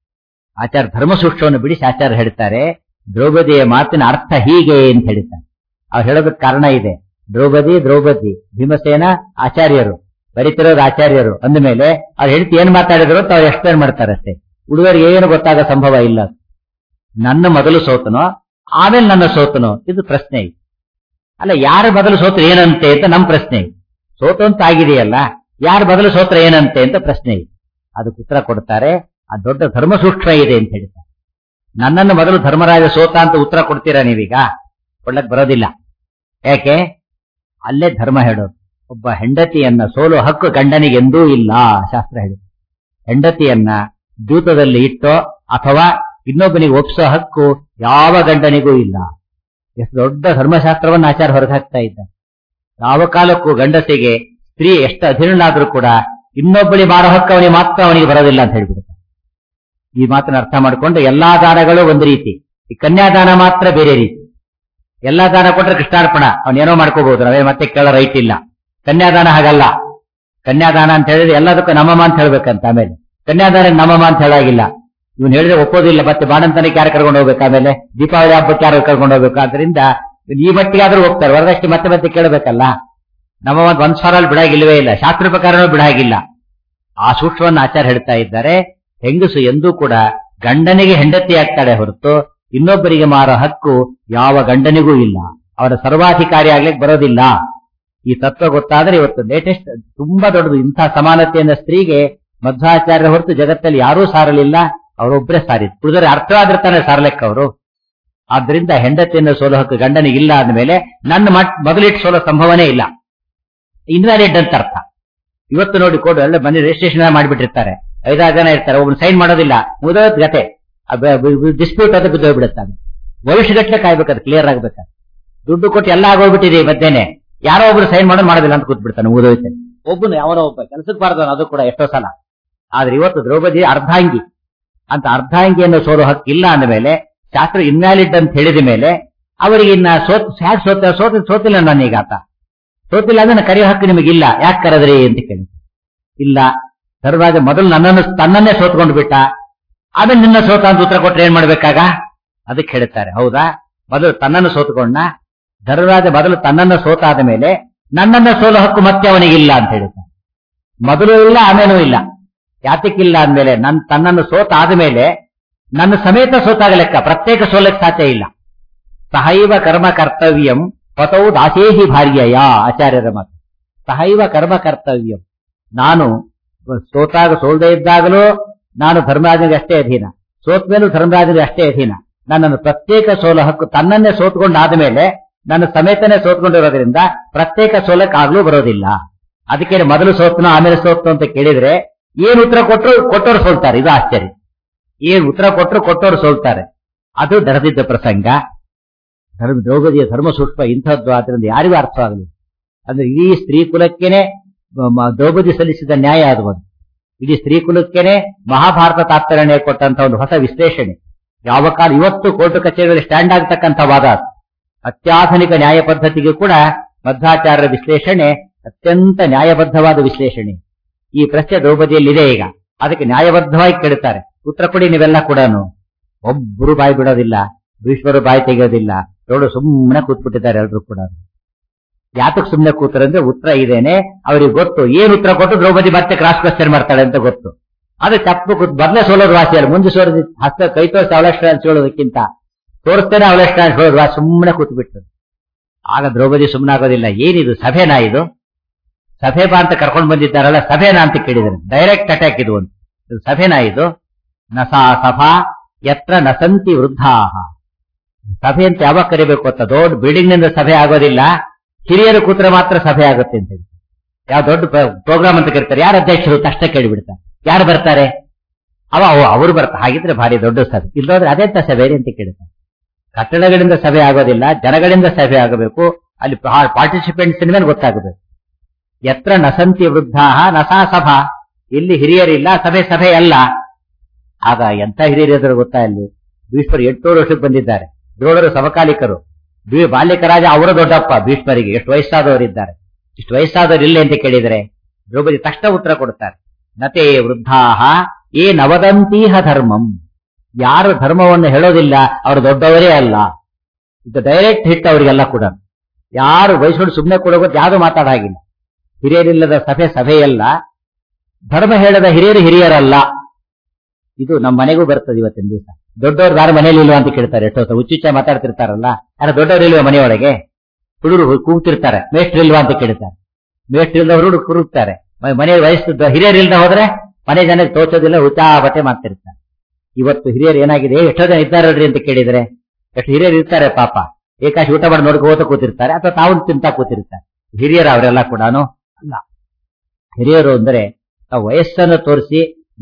ಆಚಾರ್ಯ ಧರ್ಮಸೂಕ್ಷ್ಮವನ್ನು ಬಿಡಿಸಿ ಆಚಾರ್ಯ ಹೇಳ್ತಾರೆ ದ್ರೌಪದಿಯ ಮಾತಿನ ಅರ್ಥ ಹೀಗೆ ಅಂತ ಹೇಳ್ತಾರೆ ಅವ್ರು ಹೇಳೋದಕ್ಕೆ ಕಾರಣ ಇದೆ ದ್ರೌಪದಿ ದ್ರೌಪದಿ ಭೀಮಸೇನ ಆಚಾರ್ಯರು ಬರಿತಿರೋದು ಆಚಾರ್ಯರು ಅಂದಮೇಲೆ ಅವ್ರು ಹೇಳ್ತಿ ಏನ್ ಮಾತಾಡಿದ್ರು ಅಂತ ಅವ್ರು ಎಕ್ಸ್ಪ್ಲೇನ್ ಮಾಡ್ತಾರೆ ಅಷ್ಟೇ ಹುಡುಗರಿಗೆ ಏನು ಗೊತ್ತಾಗೋ ಸಂಭವ ಇಲ್ಲ ನನ್ನ ಮೊದಲು ಸೋತನೋ ಆಮೇಲೆ ನನ್ನ ಸೋತನೋ ಇದು ಪ್ರಶ್ನೆ ಇದೆ ಅಲ್ಲ ಯಾರ ಮೊದಲು ಸೋತ್ರ ಏನಂತೆ ಅಂತ ನಮ್ ಪ್ರಶ್ನೆ ಇದೆ ಸೋತು ಅಂತ ಆಗಿದೆಯಲ್ಲ ಯಾರ ಮೊದಲು ಸೋತ್ರ ಏನಂತೆ ಅಂತ ಪ್ರಶ್ನೆ ಇದೆ ಅದಕ್ಕೆ ಉತ್ತರ ಕೊಡ್ತಾರೆ ಆ ದೊಡ್ಡ ಧರ್ಮ ಸೂಕ್ಷ್ಮ ಇದೆ ಅಂತ ಹೇಳ್ತಾರೆ ನನ್ನನ್ನು ಮೊದಲು ಧರ್ಮರಾಜ ಸೋತ ಅಂತ ಉತ್ತರ ಕೊಡ್ತೀರಾ ನೀವೀಗ ಕೊಡ್ಲಕ್ ಬರೋದಿಲ್ಲ ಯಾಕೆ ಅಲ್ಲೇ ಧರ್ಮ ಹೇಳೋದು ಒಬ್ಬ ಹೆಂಡತಿಯನ್ನ ಸೋಲು ಹಕ್ಕು ಗಂಡನಿಗೆ ಎಂದೂ ಇಲ್ಲ ಶಾಸ್ತ್ರ ಹೇಳುತ್ತೆ ಹೆಂಡತಿಯನ್ನ ದೂತದಲ್ಲಿ ಇಟ್ಟೋ ಅಥವಾ ಇನ್ನೊಬ್ಬನಿಗೆ ಒಪ್ಸೋ ಹಕ್ಕು ಯಾವ ಗಂಡನಿಗೂ ಇಲ್ಲ ಎಷ್ಟು ದೊಡ್ಡ ಧರ್ಮಶಾಸ್ತ್ರವನ್ನು ಆಚಾರ ಹೊರಗೆ ಹಾಕ್ತಾ ಇದ್ದ ಯಾವ ಕಾಲಕ್ಕೂ ಗಂಡಸಿಗೆ ಸ್ತ್ರೀ ಎಷ್ಟು ಅಧೀನನಾದ್ರೂ ಕೂಡ ಇನ್ನೊಬ್ಬಳಿ ಮಾರೋ ಹಕ್ಕು ಅವನಿಗೆ ಮಾತ್ರ ಅವನಿಗೆ ಬರೋದಿಲ್ಲ ಅಂತ ಹೇಳ್ಬಿಡುತ್ತೆ ಈ ಮಾತನ್ನ ಅರ್ಥ ಮಾಡಿಕೊಂಡು ಎಲ್ಲಾ ದಾನಗಳು ಒಂದು ರೀತಿ ಈ ಕನ್ಯಾದಾನ ಮಾತ್ರ ಬೇರೆ ರೀತಿ ಎಲ್ಲಾ ದಾನ ಕೊಟ್ರೆ ಕೃಷ್ಣಾರ್ಪಣ ಅವನೇನೋ ಮಾಡ್ಕೋಬಹುದು ನಾವೇ ಮತ್ತೆ ಕೇಳೋ ರೈಟ್ ಇಲ್ಲ ಕನ್ಯಾದಾನ ಹಾಗಲ್ಲ ಕನ್ಯಾದಾನ ಅಂತ ಹೇಳಿದ್ರೆ ಎಲ್ಲದಕ್ಕೂ ನಮ್ಮಮ್ಮ ಅಂತ ಹೇಳ್ಬೇಕಂತ ಆಮೇಲೆ ಕನ್ಯಾದಾನ ನಮ್ಮಮ್ಮ ಅಂತ ಹೇಳಾಗಿಲ್ಲ ಇವನು ಹೇಳಿದ್ರೆ ಒಪ್ಪೋದಿಲ್ಲ ಮತ್ತೆ ಬಾಣಂತನಕ್ಕೆ ಯಾರು ಕರ್ಕೊಂಡು ಹೋಗ್ಬೇಕು ಆಮೇಲೆ ದೀಪಾವಳಿ ಹಬ್ಬಕ್ಕೆ ಯಾರು ಕರ್ಕೊಂಡು ಹೋಗ್ಬೇಕು ಆದ್ರಿಂದ ಈ ಮಟ್ಟಿಗೆ ಆದ್ರೂ ಹೋಗ್ತಾರೆ ವರದಕ್ಷಿಣೆ ಮತ್ತೆ ಮತ್ತೆ ಕೇಳಬೇಕಲ್ಲ ನಮ್ಮ ಒಂದು ಒಂದ್ ಸಾವಿರ ಬಿಡಾಗಿಲ್ವೇ ಇಲ್ಲ ಶಾಸ್ತ್ರ ಪ್ರಕಾರನೂ ಬಿಡಾಗಿಲ್ಲ ಆ ಸೂಕ್ಷ್ಮವನ್ನು ಆಚಾರ ಹೇಳ್ತಾ ಇದ್ದಾರೆ ಹೆಂಗಸು ಎಂದೂ ಕೂಡ ಗಂಡನಿಗೆ ಹೆಂಡತಿ ಆಗ್ತಾಳೆ ಹೊರತು ಇನ್ನೊಬ್ಬರಿಗೆ ಮಾರೋ ಹಕ್ಕು ಯಾವ ಗಂಡನಿಗೂ ಇಲ್ಲ ಅವರ ಸರ್ವಾಧಿಕಾರಿ ಆಗ್ಲಿಕ್ಕೆ ಬರೋದಿಲ್ಲ ಈ ತತ್ವ ಗೊತ್ತಾದ್ರೆ ಇವತ್ತು ಲೇಟೆಸ್ಟ್ ತುಂಬಾ ದೊಡ್ಡದು ಇಂಥ ಸಮಾನತೆಯನ್ನ ಸ್ತ್ರೀಗೆ ಮಧ್ವಾಚಾರ್ಯ ಹೊರತು ಜಗತ್ತಲ್ಲಿ ಯಾರೂ ಸಾರಲಿಲ್ಲ ಅವರೊಬ್ಬರೇ ಸಾರಿದ್ರು ಉಳಿದರೆ ಅರ್ಥವಾದ್ರೆ ತಾನೇ ಸಾರ್ಲೆಕ್ಕ ಅವರು ಆದ್ರಿಂದ ಹೆಂಡತಿಯನ್ನು ಸೋಲೋ ಹಕ್ಕು ಗಂಡನಿಗೆ ಇಲ್ಲ ಅಂದಮೇಲೆ ನನ್ನ ಮಟ್ ಮೊದಲಿಟ್ಟು ಸೋಲೋ ಸಂಭವನೇ ಇಲ್ಲ ಇನ್ವ್ಯಾಲಿಡ್ ಅಂತ ಅರ್ಥ ಇವತ್ತು ನೋಡಿ ಕೋಡ್ ಎಲ್ಲ ಬಂದು ರಿಜಿಸ್ಟ್ರೇಷನ್ ಮಾಡಿಬಿಟ್ಟಿರ್ತಾರೆ ಐದಾರು ಜನ ಇರ್ತಾರೆ ಒಬ್ಬನು ಸೈನ್ ಮಾಡೋದಿಲ್ಲ ಮುಗಿದೋದ್ ಗತೆ ಡಿಸ್ಪ್ಯೂಟ್ ಅದು ಬಿದ್ದೋಗ್ಬಿಡುತ್ತೆ ಭವಿಷ್ಯಗಟ್ಟಲೆ ಕಾಯ್ಬೇಕು ಅದು ಕ್ಲಿಯರ್ ಆಗ್ಬೇಕು ದುಡ್ಡು ಕೊಟ್ಟು ಎಲ್ಲ ಆಗೋಗ್ಬಿಟ್ಟಿದೆ ಈ ಮಧ್ಯೆನೆ ಯಾರೋ ಒಬ್ರು ಸೈನ್ ಮಾಡೋದು ಮಾಡೋದಿಲ್ಲ ಅಂತ ಕೂತ್ಬಿಡ್ತಾನೆ ಮುಗಿದೋಯ್ತೆ ಒಬ್ಬನು ಯಾವನೋ ಒಬ್ಬ ಕೆಲಸಕ್ಕೆ ಬಾರದವನು ಅದು ಕೂಡ ಎಷ್ಟೋ ಸಲ ಆದ್ರೆ ಇವತ್ತು ದ್ರೌಪದಿ ಅರ್ಧಾಂಗಿ ಅಂತ ಅರ್ಧಾಂಗಿಯನ್ನು ಸೋಲು ಹಕ್ಕಿಲ್ಲ ಅಂದ ಮೇಲೆ ಶಾಸ್ತ್ರ ಇನ್ವ್ಯಾಲಿಡ್ ಅಂತ ಹೇಳಿದ ಮೇಲೆ ಅವರಿಗೆ ಇನ್ನ ಸೋತ್ ಹ್ಯಾಕ್ ಸೋತ ಸೋತ ಸೋತಿಲ್ಲ ನಾನೀಗ ಆತ ಸೋತಿಲ್ಲ ಅಂದ್ರೆ ನನ್ನ ಕರೆಯೋ ಹಕ್ಕು ನಿಮಗಿಲ್ಲ ಯಾಕೆ ಕರೆದ್ರಿ ಅಂತ ಕೇಳಿ ಇಲ್ಲ ಧರ್ಮರಾಜ ಮೊದಲು ನನ್ನನ್ನು ತನ್ನನ್ನೇ ಸೋತ್ಕೊಂಡು ಬಿಟ್ಟ ಆಮೇಲೆ ನಿನ್ನ ಸೋತ ಅಂತ ಉತ್ತರ ಕೊಟ್ರೆ ಏನ್ ಮಾಡ್ಬೇಕಾಗ ಅದಕ್ಕೆ ಹೇಳ್ತಾರೆ ಹೌದಾ ಮೊದಲು ತನ್ನನ್ನು ಸೋತ್ಕೊಂಡ ಧರ್ಮರಾಜ ಮೊದಲು ತನ್ನನ್ನು ಸೋತಾದ ಮೇಲೆ ನನ್ನನ್ನ ಸೋಲು ಹಕ್ಕು ಮತ್ತೆ ಅವನಿಗಿಲ್ಲ ಅಂತ ಹೇಳ್ತಾರೆ ಮೊದಲು ಇಲ್ಲ ಆಮೇಲೂ ಇಲ್ಲ ಯಾತಕ್ಕಿಲ್ಲ ಅಂದ್ಮೇಲೆ ನನ್ ತನ್ನನ್ನು ಸೋತ ಆದ್ಮೇಲೆ ನನ್ನ ಸಮೇತ ಸೋತಾಗ ಲೆಕ್ಕ ಪ್ರತ್ಯೇಕ ಸೋಲಕ್ಕೆ ಸಾಧ್ಯ ಇಲ್ಲ ಸಹೈವ ಕರ್ಮ ಕರ್ತವ್ಯಂ ಪತೌ ದಾಸೇಹಿ ಭಾರ್ಯಯ ಆಚಾರ್ಯರ ಮಾತು ಸಹೈವ ಕರ್ಮ ಕರ್ತವ್ಯಂ ನಾನು ಸೋತಾಗ ಸೋಲ್ದೇ ಇದ್ದಾಗಲೂ ನಾನು ಧರ್ಮರಾಜನಿಗೆ ಅಷ್ಟೇ ಅಧೀನ ಸೋತ್ ಮೇಲೂ ಧರ್ಮರಾಜನಿಗೆ ಅಷ್ಟೇ ಅಧೀನ ನನ್ನನ್ನು ಪ್ರತ್ಯೇಕ ಸೋಲು ಹಕ್ಕು ತನ್ನನ್ನೇ ಸೋತ್ಕೊಂಡಾದ ಮೇಲೆ ನನ್ನ ಸಮೇತನೇ ಸೋತ್ಕೊಂಡಿರೋದ್ರಿಂದ ಪ್ರತ್ಯೇಕ ಸೋಲಕ್ಕಾಗ್ಲೂ ಬರೋದಿಲ್ಲ ಅದಕ್ಕೆ ಮೊದಲು ಸೋತ್ನೋ ಆಮೇಲೆ ಸೋತ್ನೋ ಅಂತ ಕೇಳಿದ್ರೆ ಏನ್ ಉತ್ತರ ಕೊಟ್ಟರು ಕೊಟ್ಟೋರು ಸೋಲ್ತಾರೆ ಇದು ಆಶ್ಚರ್ಯ ಏನ್ ಉತ್ತರ ಕೊಟ್ಟರು ಕೊಟ್ಟೋರು ಸೋಲ್ತಾರೆ ಅದು ನಡೆದಿದ್ದ ಪ್ರಸಂಗ ಧರ್ಮ ದ್ರೌಪದಿಯ ಧರ್ಮ ಸೂಕ್ಷ್ಮ ಇಂಥದ್ದು ಆದ್ರಿಂದ ಯಾರಿಗೂ ಅರ್ಥ ಆಗಲಿ ಅಂದ್ರೆ ಇಡೀ ಸ್ತ್ರೀ ಕುಲಕ್ಕೇನೆ ಮ- ದ್ರೌಪದಿ ಸಲ್ಲಿಸಿದ ನ್ಯಾಯ ಅದು ಒಂದು ಇಡೀ ಸ್ತ್ರೀ ಕುಲಕ್ಕೇನೆ ಮಹಾಭಾರತ ತಾತ್ಪರ್ಯ ಕೊಟ್ಟಂತ ಒಂದು ಹೊಸ ವಿಶ್ಲೇಷಣೆ ಯಾವ ಕಾಲ ಇವತ್ತು ಕೋರ್ಟ್ ಕಚೇರಿಯಲ್ಲಿ ಸ್ಟ್ಯಾಂಡ್ ಆಗ್ತಕ್ಕಂಥ ವಾದ ಅದು. ಅತ್ಯಾಧುನಿಕ ನ್ಯಾಯ ಪದ್ಧತಿಗೆ ಕೂಡ ಮಧ್ವಾಚಾರ್ಯರ ವಿಶ್ಲೇಷಣೆ ಅತ್ಯಂತ ನ್ಯಾಯಬದ್ಧವಾದ ವಿಶ್ಲೇಷಣೆ ಈ ಪ್ರಶ್ನೆ ದ್ರೌಪದಿಯಲ್ಲಿದೆ ಈಗ ಅದಕ್ಕೆ ನ್ಯಾಯಬದ್ಧವಾಗಿ ಕೇಳುತ್ತಾರೆ ಉತ್ತರ ಕೊಡಿ ನೀವೆಲ್ಲ ಕೂಡ ಒಬ್ಬರು ಬಾಯಿ ಬಿಡೋದಿಲ್ಲ ಭೀಷ್ಮರು ಬಾಯಿ ತೆಗೆಯೋದಿಲ್ಲ ದೊಡ್ಡ ಸುಮ್ಮನೆ ಕೂತ್ಬಿಟ್ಟಿದ್ದಾರೆ ಎಲ್ರು ಕೂಡ ಯಾತಕ್ ಸುಮ್ಮನೆ ಕೂತಾರೆ ಉತ್ತರ ಇದೇನೆ ಅವ್ರಿಗೆ ಗೊತ್ತು ಏನ್ ಉತ್ತರ ಕೊಟ್ಟು ದ್ರೌಪದಿ ಮತ್ತೆ ಕ್ರಾಸ್ ಕ್ವಶನ್ ಮಾಡ್ತಾಳೆ ಅಂತ ಗೊತ್ತು ಅದು ತಪ್ಪು ಕೂತ್ ಮೊದಲೇ ಸೋಲೋದು ವಾಸಿಯಲ್ಲ ಮುಂದೆ ಸೋಲೋದು ಹಸ್ತ ಕೈ ತೋರಿಸಿ ಅವಲಷ್ಟ ಅಂತ ಹೇಳೋದಕ್ಕಿಂತ ತೋರಿಸ್ತೇನೆ ಅವಲಷ್ಟ ಅಂತ ಹೇಳೋದು ವಾಸಿ ಸುಮ್ಮನೆ ಕೂತ್ ಬಿಟ್ಟು ಆಗ ದ್ರೌಪದಿ ಸುಮ್ಮನೆ ಆಗೋದಿಲ್ಲ ಏನಿದು ಸಭೆನಾ ಇದು ಸಭೆ ಬಾ ಅಂತ ಕರ್ಕೊಂಡು ಬಂದಿದ್ದಾರಲ್ಲ ಸಭೆನಾ ಅಂತ ಕೇಳಿದ್ರು ಡೈರೆಕ್ಟ್ ಅಟ್ಯಾಕ್ ಇದು ಒಂದು ಇದು ಸಭೆನಾ ಇದು ನಸಾ ಸಭಾ ಯತ್ರ ನಸಂತಿ ವೃದ್ಧಾಹ ಸಭೆ ಅಂತ ಯಾವಾಗ ಕರಿಬೇಕು ಅಂತ ದೊಡ್ಡ ಬಿಲ್ಡಿಂಗ್ ನಿಂದ ಸಭೆ ಆಗೋದಿಲ್ಲ ಹಿರಿಯರು ಕೂತ್ರೆ ಮಾತ್ರ ಸಭೆ ಆಗುತ್ತೆ ಅಂತ ಹೇಳಿ ಯಾವ ದೊಡ್ಡ ಪ್ರೋಗ್ರಾಮ್ ಅಂತ ಕರೀತಾರೆ ಯಾರು ಅಧ್ಯಕ್ಷರು ತಕ್ಷಣ ಕೇಳಿಬಿಡ್ತಾರೆ ಯಾರು ಬರ್ತಾರೆ ಅವ ಅವ- ಅವರು ಬರ್ತಾರೆ ಹಾಗಿದ್ರೆ ಭಾರಿ ದೊಡ್ಡ ಸಭೆ ಇಲ್ಲೋದ್ರೆ ಅದೆಂತ ಸಭೆ ಅಂತ ಕೇಳ್ತಾರೆ ಕಟ್ಟಡಗಳಿಂದ ಸಭೆ ಆಗೋದಿಲ್ಲ ಜನಗಳಿಂದ ಸಭೆ ಆಗಬೇಕು ಅಲ್ಲಿ ಪಾರ್ಟಿಸಿಪೆಂಟ್ಸ್ ಮೇಲೆ ಗೊತ್ತಾಗಬೇಕು ಎತ್ರ ನಸಂತಿ ವೃದ್ಧಾ ನಸಾ ಸಭಾ ಇಲ್ಲಿ ಹಿರಿಯರಿಲ್ಲ ಸಭೆ ಸಭೆ ಅಲ್ಲ ಆಗ ಎಂತ ಹಿರಿಯರಿದ್ರು ಗೊತ್ತಾ ಇಲ್ಲಿ ಭೀಷ್ಮರು ಎಂಟುನೂರು ವರ್ಷಕ್ಕೆ ಬಂದಿದ್ದಾರೆ ದ್ರೋಣರು ಸಮಕಾಲಿಕರು ಬಿ- ಬಾಲ್ಯಕ ರಾಜ ಅವರ ದೊಡ್ಡಪ್ಪ ಭೀಷ್ಮರಿಗೆ ಎಷ್ಟು ವಯಸ್ಸಾದವರಿದ್ದಾರೆ ಇಷ್ಟು ವಯಸ್ಸಾದವರು ಇಲ್ಲ ಅಂತ ಕೇಳಿದರೆ ದ್ರೌಪದಿ ತಕ್ಷಣ ಉತ್ತರ ಕೊಡುತ್ತಾರೆ ನತೆ ವೃದ್ಧಾಹ ಏ ನವದಂತೀಹ ಧರ್ಮಂ ಯಾರು ಧರ್ಮವನ್ನು ಹೇಳೋದಿಲ್ಲ ಅವರು ದೊಡ್ಡವರೇ ಅಲ್ಲ ಇದು ಡೈರೆಕ್ಟ್ ಹಿಟ್ ಅವರಿಗೆಲ್ಲ ಕೂಡ ಯಾರು ವಯಸ್ಸು ಸುಮ್ಮನೆ ಕೊಡೋದು ಯಾವುದು ಮಾತಾಡಾಗಿಲ್ಲ ಹಿರಿಯರಿಲ್ಲದ ಸಭೆ ಸಭೆಯಲ್ಲ ಧರ್ಮ ಹೇಳದ ಹಿರಿಯರು ಹಿರಿಯರಲ್ಲ ಇದು ನಮ್ಮ ಮನೆಗೂ ಬರ್ತದೆ ಇವತ್ತಿನ ದಿವಸ ದೊಡ್ಡವ್ರು ಯಾರು ಮನೇಲಿ ಇಲ್ವಾ ಅಂತ ಕೇಳ್ತಾರೆ ಎಷ್ಟೋ ಹುಚ್ಚುಚ್ಚ ಮಾತಾಡ್ತಿರ್ತಾರಲ್ಲ ಯಾರು ದೊಡ್ಡವ್ರು ಇಲ್ವಾ ಮನೆಯೊಳಗೆ ಹುಡುಗರು ಕೂಗ್ತಿರ್ತಾರೆ ಮೇಷ್ಟ್ರು ಇಲ್ವಾ ಅಂತ ಕೇಳ್ತಾರೆ ಮೇಷ್ಟ್ರು ಇಲ್ದವ್ರು ಹುಡುಗರು ಕೂರುತ್ತಾರೆ ಮನೆ ವಯಸ್ಸು ಹಿರಿಯರು ಇಲ್ದ ಹೋದ್ರೆ ಮನೆ ಜನಕ್ಕೆ ತೋಚೋದಿಲ್ಲ ಹುಚ್ಚಾಬಟ್ಟೆ ಮಾಡ್ತಿರ್ತಾರೆ ಇವತ್ತು ಹಿರಿಯರು ಏನಾಗಿದೆ ಎಷ್ಟೋ ಜನ ಇದ್ದಾರಲ್ರಿ ಅಂತ ಕೇಳಿದ್ರೆ ಎಷ್ಟು ಹಿರಿಯರು ಇರ್ತಾರೆ ಪಾಪ ಏಕಾಶಿ ಊಟ ಮಾಡಿ ನೋಡ್ಕೋತ ಕೂತಿರ್ತಾರೆ ಅಥವಾ ತಾವು ತಿಂತಾ ಕೂತಿರ್ತಾರೆ ಹಿರಿಯರು ಅವರೆಲ್ಲ ಕೂಡ ಅಲ್ಲ ಹಿರಿಯರು ಅಂದ್ರೆ ತಾವು ವಯಸ್ಸನ್ನು ತೋರಿಸಿ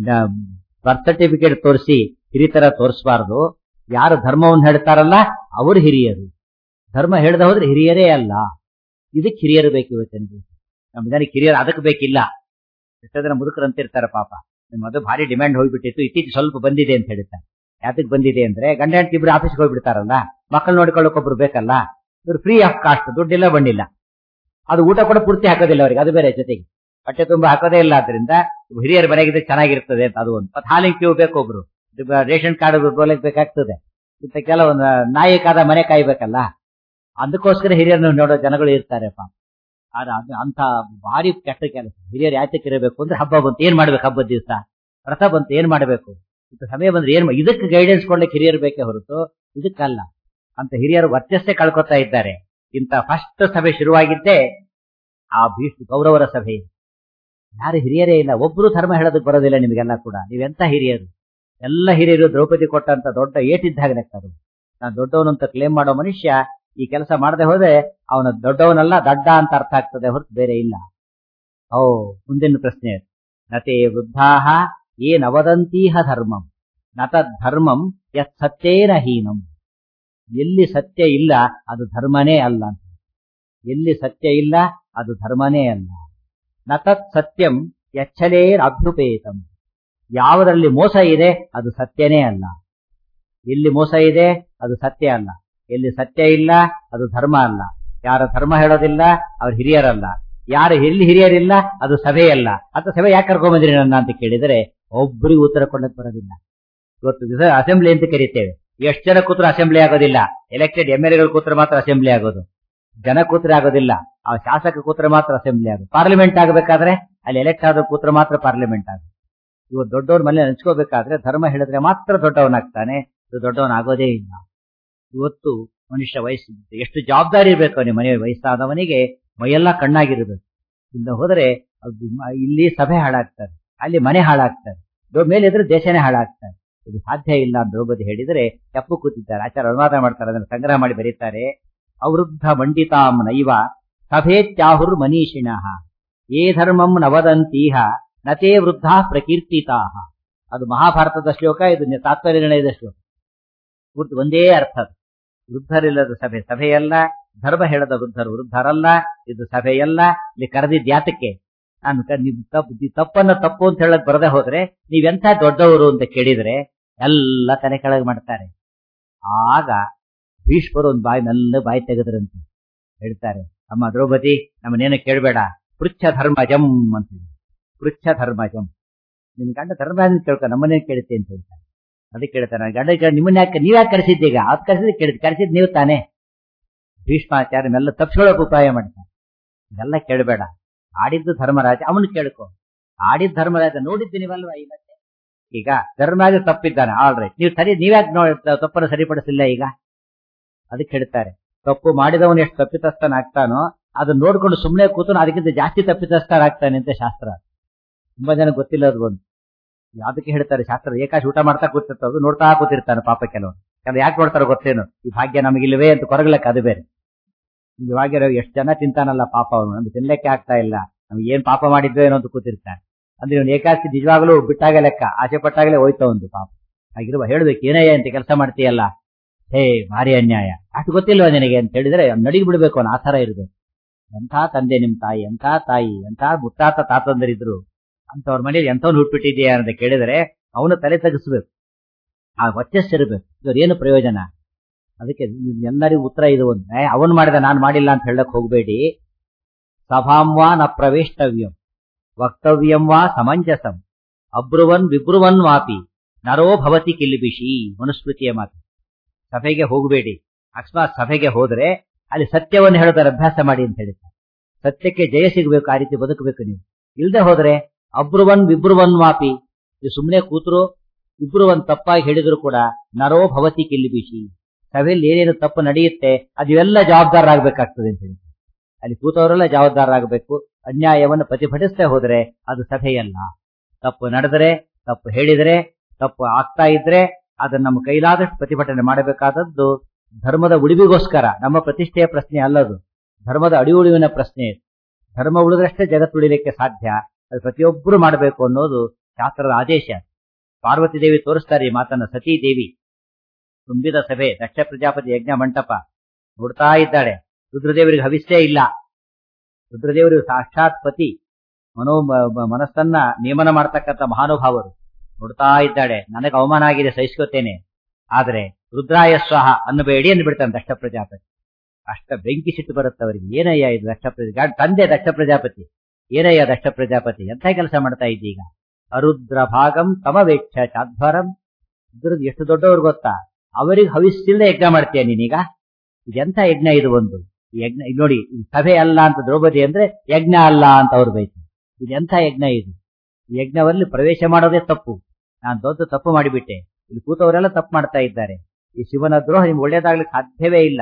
ಬರ್ತ್ ಸರ್ಟಿಫಿಕೇಟ್ ತೋರಿಸಿ ಹಿರಿತರ ತೋರಿಸಬಾರ್ದು ಯಾರು ಧರ್ಮವನ್ನು ಹೇಳ್ತಾರಲ್ಲ ಅವರು ಹಿರಿಯರು ಧರ್ಮ ಹೇಳ್ದ ಹೋದ್ರೆ ಹಿರಿಯರೇ ಅಲ್ಲ ಇದಕ್ಕೆ ಹಿರಿಯರು ಬೇಕು ಇವತ್ತಿನ ದಿವಸ ನಮ್ಮ ಜನಕ್ಕೆ ಹಿರಿಯರು ಅದಕ್ಕೆ ಬೇಕಿಲ್ಲ ಎಷ್ಟೋ ಜನ ಮುದುಕರು ಅಂತಿರ್ತಾರೆ ಪಾಪ ನಿಮ್ಮ ಅದು ಭಾರಿ ಡಿಮ್ಯಾಂಡ್ ಹೋಗ್ಬಿಟ್ಟಿತ್ತು ಇತ್ತೀಚೆಗೆ ಸ್ವಲ್ಪ ಬಂದಿದೆ ಅಂತ ಹೇಳ್ತಾರೆ ಯಾತಕ್ಕೆ ಬಂದಿದೆ ಅಂದ್ರೆ ಗಂಡ ಹೆಂಡತಿ ಇಬ್ರು ಆಫೀಸ್ಗೆ ಹೋಗ್ಬಿಡ್ತಾರಲ್ಲ ಮಕ್ಕಳು ನೋಡ್ಕೊಳ್ಳೋಕೊಬ್ರು ಬೇಕಲ್ಲ ಇವ್ರು ಫ್ರೀ ಆಫ್ ಕಾಸ್ಟ್ ದುಡ್ಡಿಲ್ಲ ಬಂದಿಲ್ಲ ಅದು ಊಟ ಕೂಡ ಪೂರ್ತಿ ಹಾಕೋದಿಲ್ಲ ಅವರಿಗೆ ಅದು ಬೇರೆ ಜೊತೆಗೆ ಹೊಟ್ಟೆ ತುಂಬಾ ಹಾಕೋದೇ ಇಲ್ಲ ಆದ್ರಿಂದ ಹಿರಿಯರ ಮನೆಗಿದ್ರೆ ಚೆನ್ನಾಗಿರ್ತದೆ ಅಂತ ಅದು ಒಂದು ಮತ್ತೆ ಹಾಲಿನ ಕ್ಯೂ ಬೇಕು ಒಬ್ರು ರೇಷನ್ ಕಾರ್ಡ್ ಬೋಲಕ್ ಬೇಕಾಗ್ತದೆ ಇಂತ ಕೆಲವೊಂದು ನಾಯಿ ಕಾದ ಮನೆ ಕಾಯ್ಬೇಕಲ್ಲ ಅದಕ್ಕೋಸ್ಕರ ಹಿರಿಯರನ್ನು ನೋಡೋ ಜನಗಳು ಇರ್ತಾರೆ ಪಾಪ ಆದ್ರೆ ಅದು ಅಂತ ಭಾರಿ ಕೆಟ್ಟ ಕೆಲಸ ಹಿರಿಯರು ಯಾತಕ್ಕೆ ಇರಬೇಕು ಅಂದ್ರೆ ಹಬ್ಬ ಬಂತು ಏನ್ ಮಾಡ್ಬೇಕು ಹಬ್ಬದ ದಿವಸ ವ್ರತ ಬಂತು ಏನ್ ಮಾಡ್ಬೇಕು ಇಂಥ ಸಮಯ ಬಂದ್ರೆ ಏನ್ ಇದಕ್ಕೆ ಗೈಡೆನ್ಸ್ ಕೊಡ್ಲಿಕ್ಕೆ ಹಿರಿಯರು ಬೇಕೇ ಹೊರತು ಇದಕ್ಕಲ್ಲ ಅಂತ ಹಿರಿಯರು ವರ್ಚಸ್ಸೇ ಕಳ್ಕೊತಾ ಇದ್ದಾರೆ ಇಂತ ಫಸ್ಟ್ ಸಭೆ ಶುರುವಾಗಿದ್ದೇ ಆ ಭೀಷ್ಮ ಗೌರವರ ಸಭೆ ಯಾರು ಹಿರಿಯರೇ ಇಲ್ಲ ಒಬ್ರು ಧರ್ಮ ಹೇಳೋದಕ್ಕೆ ಬರೋದಿಲ್ಲ ನಿಮಗೆಲ್ಲ ಕೂಡ ನೀವೆಂತ ಹಿರಿಯರು ಎಲ್ಲ ಹಿರಿಯರು ದ್ರೌಪದಿ ಕೊಟ್ಟಂತ ದೊಡ್ಡ ಏಟಿದ್ದಾಗ ಲೆಕ್ಕರು ನಾನು ದೊಡ್ಡವನು ಅಂತ ಕ್ಲೇಮ್ ಮಾಡೋ ಮನುಷ್ಯ ಈ ಕೆಲಸ ಮಾಡದೆ ಹೋದ್ರೆ ಅವನ ದೊಡ್ಡವನಲ್ಲ ದಡ್ಡ ಅಂತ ಅರ್ಥ ಆಗ್ತದೆ ಹೊರತು ಬೇರೆ ಇಲ್ಲ ಓ ಮುಂದಿನ ಪ್ರಶ್ನೆ ನತೆ ವೃದ್ಧಾಹ ಏನ್ ಅವದಂತೀಹ ಧರ್ಮಂ ನತ ಧರ್ಮಂ ಯತ್ ಸತ್ಯೇನ ಹೀನಂ ಎಲ್ಲಿ ಸತ್ಯ ಇಲ್ಲ ಅದು ಧರ್ಮನೇ ಅಲ್ಲ ಎಲ್ಲಿ ಸತ್ಯ ಇಲ್ಲ ಅದು ಧರ್ಮನೇ ಅಲ್ಲ ನತತ್ ಸತ್ಯಂ ಯಚ್ಚಲೇರ್ ಅಭ್ಯುಪೇತಂ ಯಾವುದರಲ್ಲಿ ಮೋಸ ಇದೆ ಅದು ಸತ್ಯನೇ ಅಲ್ಲ ಎಲ್ಲಿ ಮೋಸ ಇದೆ ಅದು ಸತ್ಯ ಅಲ್ಲ ಎಲ್ಲಿ ಸತ್ಯ ಇಲ್ಲ ಅದು ಧರ್ಮ ಅಲ್ಲ ಯಾರ ಧರ್ಮ ಹೇಳೋದಿಲ್ಲ ಅವ್ರು ಹಿರಿಯರಲ್ಲ ಯಾರು ಎಲ್ಲಿ ಹಿರಿಯರಿಲ್ಲ ಅದು ಸಭೆಯಲ್ಲ ಅಂತ ಸಭೆ ಯಾಕೆ ಕರ್ಕೊಂಬಂದ್ರಿ ನನ್ನ ಅಂತ ಕೇಳಿದರೆ ಒಬ್ಬರಿಗೂ ಉತ್ತರ ಕೊಡಕ್ ಬರೋದಿಲ್ಲ ಇವತ್ತು ದಿವಸ ಅಸೆಂಬ್ಲಿ ಅಂತ ಕರಿತೇವೆ ಎಷ್ಟು ಜನ ಕೂತ್ರು ಅಸೆಂಬ್ಲಿ ಆಗೋದಿಲ್ಲ ಎಲೆಕ್ಟೆಡ್ ಎಂ ಎಲ್ ಎಗಳು ಕೂತ್ರೆ ಮಾತ್ರ ಅಸೆಂಬ್ಲಿ ಆಗೋದು ಜನ ಕೂತ್ರೆ ಆಗೋದಿಲ್ಲ ಆ ಶಾಸಕ ಕೂತ್ರೆ ಮಾತ್ರ ಅಸೆಂಬ್ಲಿ ಆಗೋದು ಪಾರ್ಲಿಮೆಂಟ್ ಆಗಬೇಕಾದ್ರೆ ಅಲ್ಲಿ ಎಲೆಕ್ಟ್ ಆದ ಕೂತ್ರೆ ಮಾತ್ರ ಪಾರ್ಲಿಮೆಂಟ್ ಆಗೋದು ಇವತ್ತು ದೊಡ್ಡವ್ರ ಮನೆ ಹಂಚ್ಕೋಬೇಕಾದ್ರೆ ಧರ್ಮ ಹೇಳಿದ್ರೆ ಮಾತ್ರ ದೊಡ್ಡವನಾಗ್ತಾನೆ ಇದು ದೊಡ್ಡವನಾಗೋದೇ ಇಲ್ಲ ಇವತ್ತು ಮನುಷ್ಯ ವಯಸ್ಸು ಎಷ್ಟು ಜವಾಬ್ದಾರಿ ಇರಬೇಕು ಅವನಿಗೆ ಮನೆ ವಯಸ್ಸಾದವನಿಗೆ ಮೈಯೆಲ್ಲ ಕಣ್ಣಾಗಿರ್ಬೇಕು ಇಲ್ಲ ಹೋದರೆ ಅದು ಇಲ್ಲಿ ಸಭೆ ಹಾಳಾಗ್ತಾರೆ ಅಲ್ಲಿ ಮನೆ ಹಾಳಾಗ್ತಾರೆ ಮೇಲೆ ಇದ್ರೆ ದೇಶನೇ ಹಾಳಾಗ್ತಾರೆ ಇದು ಸಾಧ್ಯ ಇಲ್ಲ ಅಂತ ದ್ರೌಪದಿ ಹೇಳಿದರೆ ತಪ್ಪು ಕೂತಿದ್ದಾರೆ ಆಚಾರ ಅನುವಾದ ಮಾಡ್ತಾರೆ ಅದನ್ನು ಸಂಗ್ರಹ ಮಾಡಿ ಬರೀತಾರೆ ಅವೃದ್ಧ ಮಂಡಿತಾಂ ನೈವ ಸಭೇತ್ಯಾಹುರ್ ಮನೀಷಿಣ ಏ ಧರ್ಮಂ ನವದಂತೀಹ ನತೇ ವೃದ್ಧ ಪ್ರಕೀರ್ತಿತಾ ಅದು ಮಹಾಭಾರತದ ಶ್ಲೋಕ ಇದು ತಾತ್ಪರ್ಯ ನಿರ್ಣಯದ ಶ್ಲೋಕ ಪೂರ್ತಿ ಒಂದೇ ಅರ್ಥ ಅದು ವೃದ್ಧರಿಲ್ಲದ ಸಭೆ ಸಭೆಯಲ್ಲ ಧರ್ಮ ಹೇಳದ ವೃದ್ಧರು ವೃದ್ಧರಲ್ಲ ಇದು ಸಭೆಯಲ್ಲ ಇಲ್ಲಿ ಕರೆದಿದ್ ಯಾತಕ್ಕೆ ನಾನು ತಪ್ಪನ್ನ ತಪ್ಪು ಅಂತ ಹೇಳಕ್ ಬರದೆ ಹೋದ್ರೆ ನೀವೆಂತ ದೊಡ್ಡವರು ಅಂತ ಕೇಳಿದ್ರೆ ಎಲ್ಲ ತಲೆ ಕೆಳಗೆ ಮಾಡ್ತಾರೆ ಆಗ ಭೀಷ್ಮರು ಒಂದು ಬಾಯಿ ಮೆಲ್ಲ ಬಾಯಿ ತೆಗೆದ್ರಂತೆ ಹೇಳ್ತಾರೆ ಅಮ್ಮ ದ್ರೌಪದಿ ನಮ್ಮನ್ನೇನು ಕೇಳಬೇಡ ಪೃಚ್ಛ ಧರ್ಮಜಂ ಅಂತ ಪೃಚ್ಛ ಧರ್ಮಜಂ ನಿನ್ ಗಂಡ ಧರ್ಮ ಕೇಳ್ಕೊ ನಮ್ಮನ್ನೇ ಕೇಳುತ್ತೆ ಅಂತ ಹೇಳ್ತಾರೆ ಅದಕ್ಕೆ ಕೇಳ್ತಾನೆ ಗಂಡ ನಿಮ್ಮನ್ನ ಯಾಕೆ ನೀವ್ಯಾಕೆ ಕರೆಸಿದ್ದೀಗ ಅದ್ ಕರೆಸಿದ್ ಕೇಳಿದ್ ಕರೆಸಿದ್ ನೀವು ತಾನೇ ಭೀಷ್ಮಾಚಾರ್ಯನೆಲ್ಲ ತಪ್ಪಿಸ್ಕೊಳ್ಳೋಕೆ ಉಪಾಯ ಮಾಡ್ತಾನೆ ಇದೆಲ್ಲ ಕೇಳಬೇಡ ಆಡಿದ್ದು ಧರ್ಮರಾಜ ಅವನು ಕೇಳ್ಕೊ ಆಡಿದ ಧರ್ಮರಾಜ ನೋಡಿದ್ದು ನೀವಲ್ವಾ ಈ ಮತ್ತೆ ಈಗ ಧರ್ಮರಾಜ ತಪ್ಪಿದ್ದಾನೆ ಆಲ್ ರೈಟ್ ನೀವು ಸರಿ ನೀವ್ಯಾಕೆ ನೋ ತಪ್ಪನ್ನು ಸರಿಪಡಿಸಿಲ್ಲ ಈಗ ಅದಕ್ಕೆ ಹೇಳ್ತಾರೆ ತಪ್ಪು ಮಾಡಿದವನು ಎಷ್ಟು ತಪ್ಪಿತಸ್ಥನಾಗ್ತಾನೋ ಅದನ್ನ ನೋಡ್ಕೊಂಡು ಸುಮ್ಮನೆ ಕೂತು ಅದಕ್ಕಿಂತ ಜಾಸ್ತಿ ತಪ್ಪಿತಸ್ಥನಾಗ್ತಾನೆ ಅಂತ ಶಾಸ್ತ್ರ ತುಂಬಾ ಜನ ಗೊತ್ತಿಲ್ಲ ಅದು ಒಂದು ಯಾವ್ದಕ್ಕೆ ಹೇಳ್ತಾರೆ ಶಾಸ್ತ್ರ ಏಕಾಶಿ ಊಟ ಮಾಡ್ತಾ ಕೂತಿರ್ತಾರೆ ನೋಡ್ತಾ ಕೂತಿರ್ತಾನೆ ಪಾಪ ಕೆಲವರು ಕೆಲವು ಯಾಕೆ ನೋಡ್ತಾರೋ ಗೊತ್ತೇನು ಈ ಭಾಗ್ಯ ನಮಗಿಲ್ವೇ ಅಂತ ಕೊರಗ್ಲಕ್ಕ ಅದು ಬೇರೆ ಇವಾಗ ಎಷ್ಟು ಜನ ತಿಂತಾನಲ್ಲ ಪಾಪ ಅವನು ನಮ್ಗೆ ತಿನ್ಲಿಕ್ಕೆ ಆಗ್ತಾ ಇಲ್ಲ ನಮ್ಗೆ ಏನ್ ಪಾಪ ಮಾಡಿದ್ವೋ ಏನೋ ಅಂತ ಕೂತಿರ್ತಾನೆ ಅಂದ್ರೆ ಇವನು ಏಕಾಶಿ ನಿಜವಾಗ್ಲೂ ಬಿಟ್ಟಾಗ ಲೆಕ್ಕ ಆಸೆ ಪಟ್ಟಾಗಲೇ ಹೋಯ್ತಾ ಒಂದು ಪಾಪ ಹಾಗಿರುವ ಹೇಳ್ಬೇಕು ಏನಯ್ಯ ಅಂತ ಕೆಲಸ ಮಾಡ್ತೀಯಲ್ಲ ಹೇ ಭಾರಿ ಅನ್ಯಾಯ ಅಷ್ಟು ಗೊತ್ತಿಲ್ವಾ ನಿನಗೆ ಅಂತ ಹೇಳಿದ್ರೆ ನಡಿಗೆ ಬಿಡ್ಬೇಕು ಅವನು ಆ ತರ ಇರ್ಬೇಕು ಎಂಥ ತಂದೆ ನಿಮ್ ತಾಯಿ ಎಂಥ ತಾಯಿ ಎಂಥ ಮುತ್ತಾತ ತಾತಂದರಿದ್ರು ಅಂತವ್ರ ಮನೇಲಿ ಎಂಥವ್ನು ಹುಟ್ಬಿಟ್ಟಿದ್ಯಾ ಅಂತ ಕೇಳಿದ್ರೆ ಅವನು ತಲೆ ತಗ್ಸ್ಬೇಕು ಆ ವರ್ಚಸ್ಸಿರ್ಬೇಕು ಇವ್ರ ಏನು ಪ್ರಯೋಜನ ಅದಕ್ಕೆ ಎಲ್ಲರಿಗೂ ಉತ್ತರ ಇದು ಒಂದು ಅವನು ಮಾಡಿದ ನಾನು ಮಾಡಿಲ್ಲ ಅಂತ ಹೇಳಕ್ ಹೋಗಬೇಡಿ ಸಭಾಂವಾ ನ ಪ್ರವೇಷ್ಟವ್ಯಂ ವಕ್ತವ್ಯಂ ವಾ ಸಮಂಜಸಂ ಅಬ್ರುವನ್ ವಿಬ್ರುವನ್ ವಾಪಿ ನರೋ ಭವತಿ ಕಿಲಿಬಿಷಿ ಮನುಸ್ಮೃತಿಯ ಮಾತು ಸಭೆಗೆ ಹೋಗಬೇಡಿ ಅಕಸ್ಮಾತ್ ಸಭೆಗೆ ಹೋದ್ರೆ ಅಲ್ಲಿ ಸತ್ಯವನ್ನು ಹೇಳೋದರ ಅಭ್ಯಾಸ ಮಾಡಿ ಅಂತ ಹೇಳ್ತಾರೆ ಸತ್ಯಕ್ಕೆ ಜಯ ಸಿಗಬೇಕು ಆ ರೀತಿ ಬದುಕಬೇಕು ನೀವು ಇಲ್ದೆ ಹೋದ್ರೆ ಅಬ್ರುವನ್ ವಿಬ್ರುವನ್ ವಾಪಿ ನೀವು ಸುಮ್ಮನೆ ಕೂತರು ಇಬ್ರು ಒಂದ್ ತಪ್ಪಾಗಿ ಹೇಳಿದ್ರು ಕೂಡ ನರೋ ಭವತಿ ಕಿಲಿಬಿಷಿ ಸಭೆಯಲ್ಲಿ ಏನೇನು ತಪ್ಪು ನಡೆಯುತ್ತೆ ಅದೆಲ್ಲ ಜವಾಬ್ದಾರರಾಗಬೇಕಾಗ್ತದೆ ಅಂತ ಹೇಳಿ ಅಲ್ಲಿ ಕೂತವರೆಲ್ಲ ಜವಾಬ್ದಾರರಾಗಬೇಕು ಅನ್ಯಾಯವನ್ನು ಪ್ರತಿಭಟಿಸದೆ ಹೋದ್ರೆ ಅದು ಸಭೆಯಲ್ಲ ತಪ್ಪು ನಡೆದರೆ ತಪ್ಪು ಹೇಳಿದರೆ ತಪ್ಪು ಆಗ್ತಾ ಇದ್ರೆ ಅದನ್ನ ನಮ್ಮ ಕೈಲಾದಷ್ಟು ಪ್ರತಿಭಟನೆ ಮಾಡಬೇಕಾದದ್ದು ಧರ್ಮದ ಉಳಿವಿಗೋಸ್ಕರ ನಮ್ಮ ಪ್ರತಿಷ್ಠೆಯ ಪ್ರಶ್ನೆ ಅಲ್ಲದು ಧರ್ಮದ ಅಡಿ ಉಳಿವಿನ ಪ್ರಶ್ನೆ ಧರ್ಮ ಉಳಿದ್ರಷ್ಟೇ ಜಗತ್ತು ಉಳಿಲಿಕ್ಕೆ ಸಾಧ್ಯ ಅದು ಪ್ರತಿಯೊಬ್ಬರು ಮಾಡಬೇಕು ಅನ್ನೋದು ಶಾಸ್ತ್ರದ ಆದೇಶ ಪಾರ್ವತಿ ದೇವಿ ತೋರಿಸ್ತಾರೆ ಈ ಮಾತನ್ನ ಸತೀ ದೇವಿ ತುಂಬಿದ ಸಭೆ ದಕ್ಷ ಪ್ರಜಾಪತಿ ಯಜ್ಞ ಮಂಟಪ ನೋಡ್ತಾ ಇದ್ದಾಳೆ ರುದ್ರದೇವರಿಗೆ ಹವಿಸ್ಸೇ ಇಲ್ಲ ರುದ್ರದೇವರು ಸಾಕ್ಷಾತ್ ಪತಿ ಮನೋ ಮನಸ್ಸನ್ನ ನಿಯಮನ ಮಾಡ್ತಕ್ಕಂಥ ಮಹಾನುಭಾವರು ನೋಡ್ತಾ ಇದ್ದಾಳೆ ನನಗೆ ಅವಮಾನ ಆಗಿದೆ ಸಹಿಸ್ಕೋತೇನೆ ಆದ್ರೆ ರುದ್ರಾಯ ಸ್ವಾಹ ಅನ್ನಬೇಡಿ ಅಂದ್ಬಿಡ್ತಾನೆ ದಕ್ಷ ಪ್ರಜಾಪತಿ ಅಷ್ಟ ಬೆಂಕಿ ಸಿಟ್ಟು ಬರುತ್ತೆ ಅವರಿಗೆ ಏನಯ್ಯ ಇದು ದಕ್ಷ ಪ್ರಜಾ ತಂದೆ ದಕ್ಷ ಪ್ರಜಾಪತಿ ಏನಯ್ಯ ದಕ್ಷ ಪ್ರಜಾಪತಿ ಎಂಥ ಕೆಲಸ ಮಾಡ್ತಾ ಇದ್ದೀಗ ಅರುದ್ರ ಭಾಗಂ ತಮವೇಕ್ಷ ಚಾಧ್ವರಂ ಇದ್ರದ್ದು ಎಷ್ಟು ದೊಡ್ಡವ್ರು ಗೊತ್ತಾ ಅವರಿಗೆ ಹವಿಸ್ಸಿಲ್ಲದೆ ಯಜ್ಞ ಮಾಡ್ತೀಯ ನೀನೀಗ ಇದೆಂಥ ಯಜ್ಞ ಇದು ಒಂದು ಯಜ್ಞ ನೋಡಿ ಸಭೆ ಅಲ್ಲ ಅಂತ ದ್ರೌಪದಿ ಅಂದ್ರೆ ಯಜ್ಞ ಅಲ್ಲ ಅಂತ ಅವ್ರು ಬೈತು ಇದೆಂಥ ಯಜ್ಞ ಇದು ಈ ಯಜ್ಞದಲ್ಲಿ ಪ್ರವೇಶ ಮಾಡೋದೇ ತಪ್ಪು ನಾನು ದೊಡ್ಡ ತಪ್ಪು ಮಾಡಿಬಿಟ್ಟೆ ಇಲ್ಲಿ ಕೂತವರೆಲ್ಲ ತಪ್ಪು ಮಾಡ್ತಾ ಇದ್ದಾರೆ ಈ ಶಿವನ ದ್ರೋಹ ನಿಮ್ಗೆ ಒಳ್ಳೇದಾಗ್ಲಿಕ್ಕೆ ಸಾಧ್ಯವೇ ಇಲ್ಲ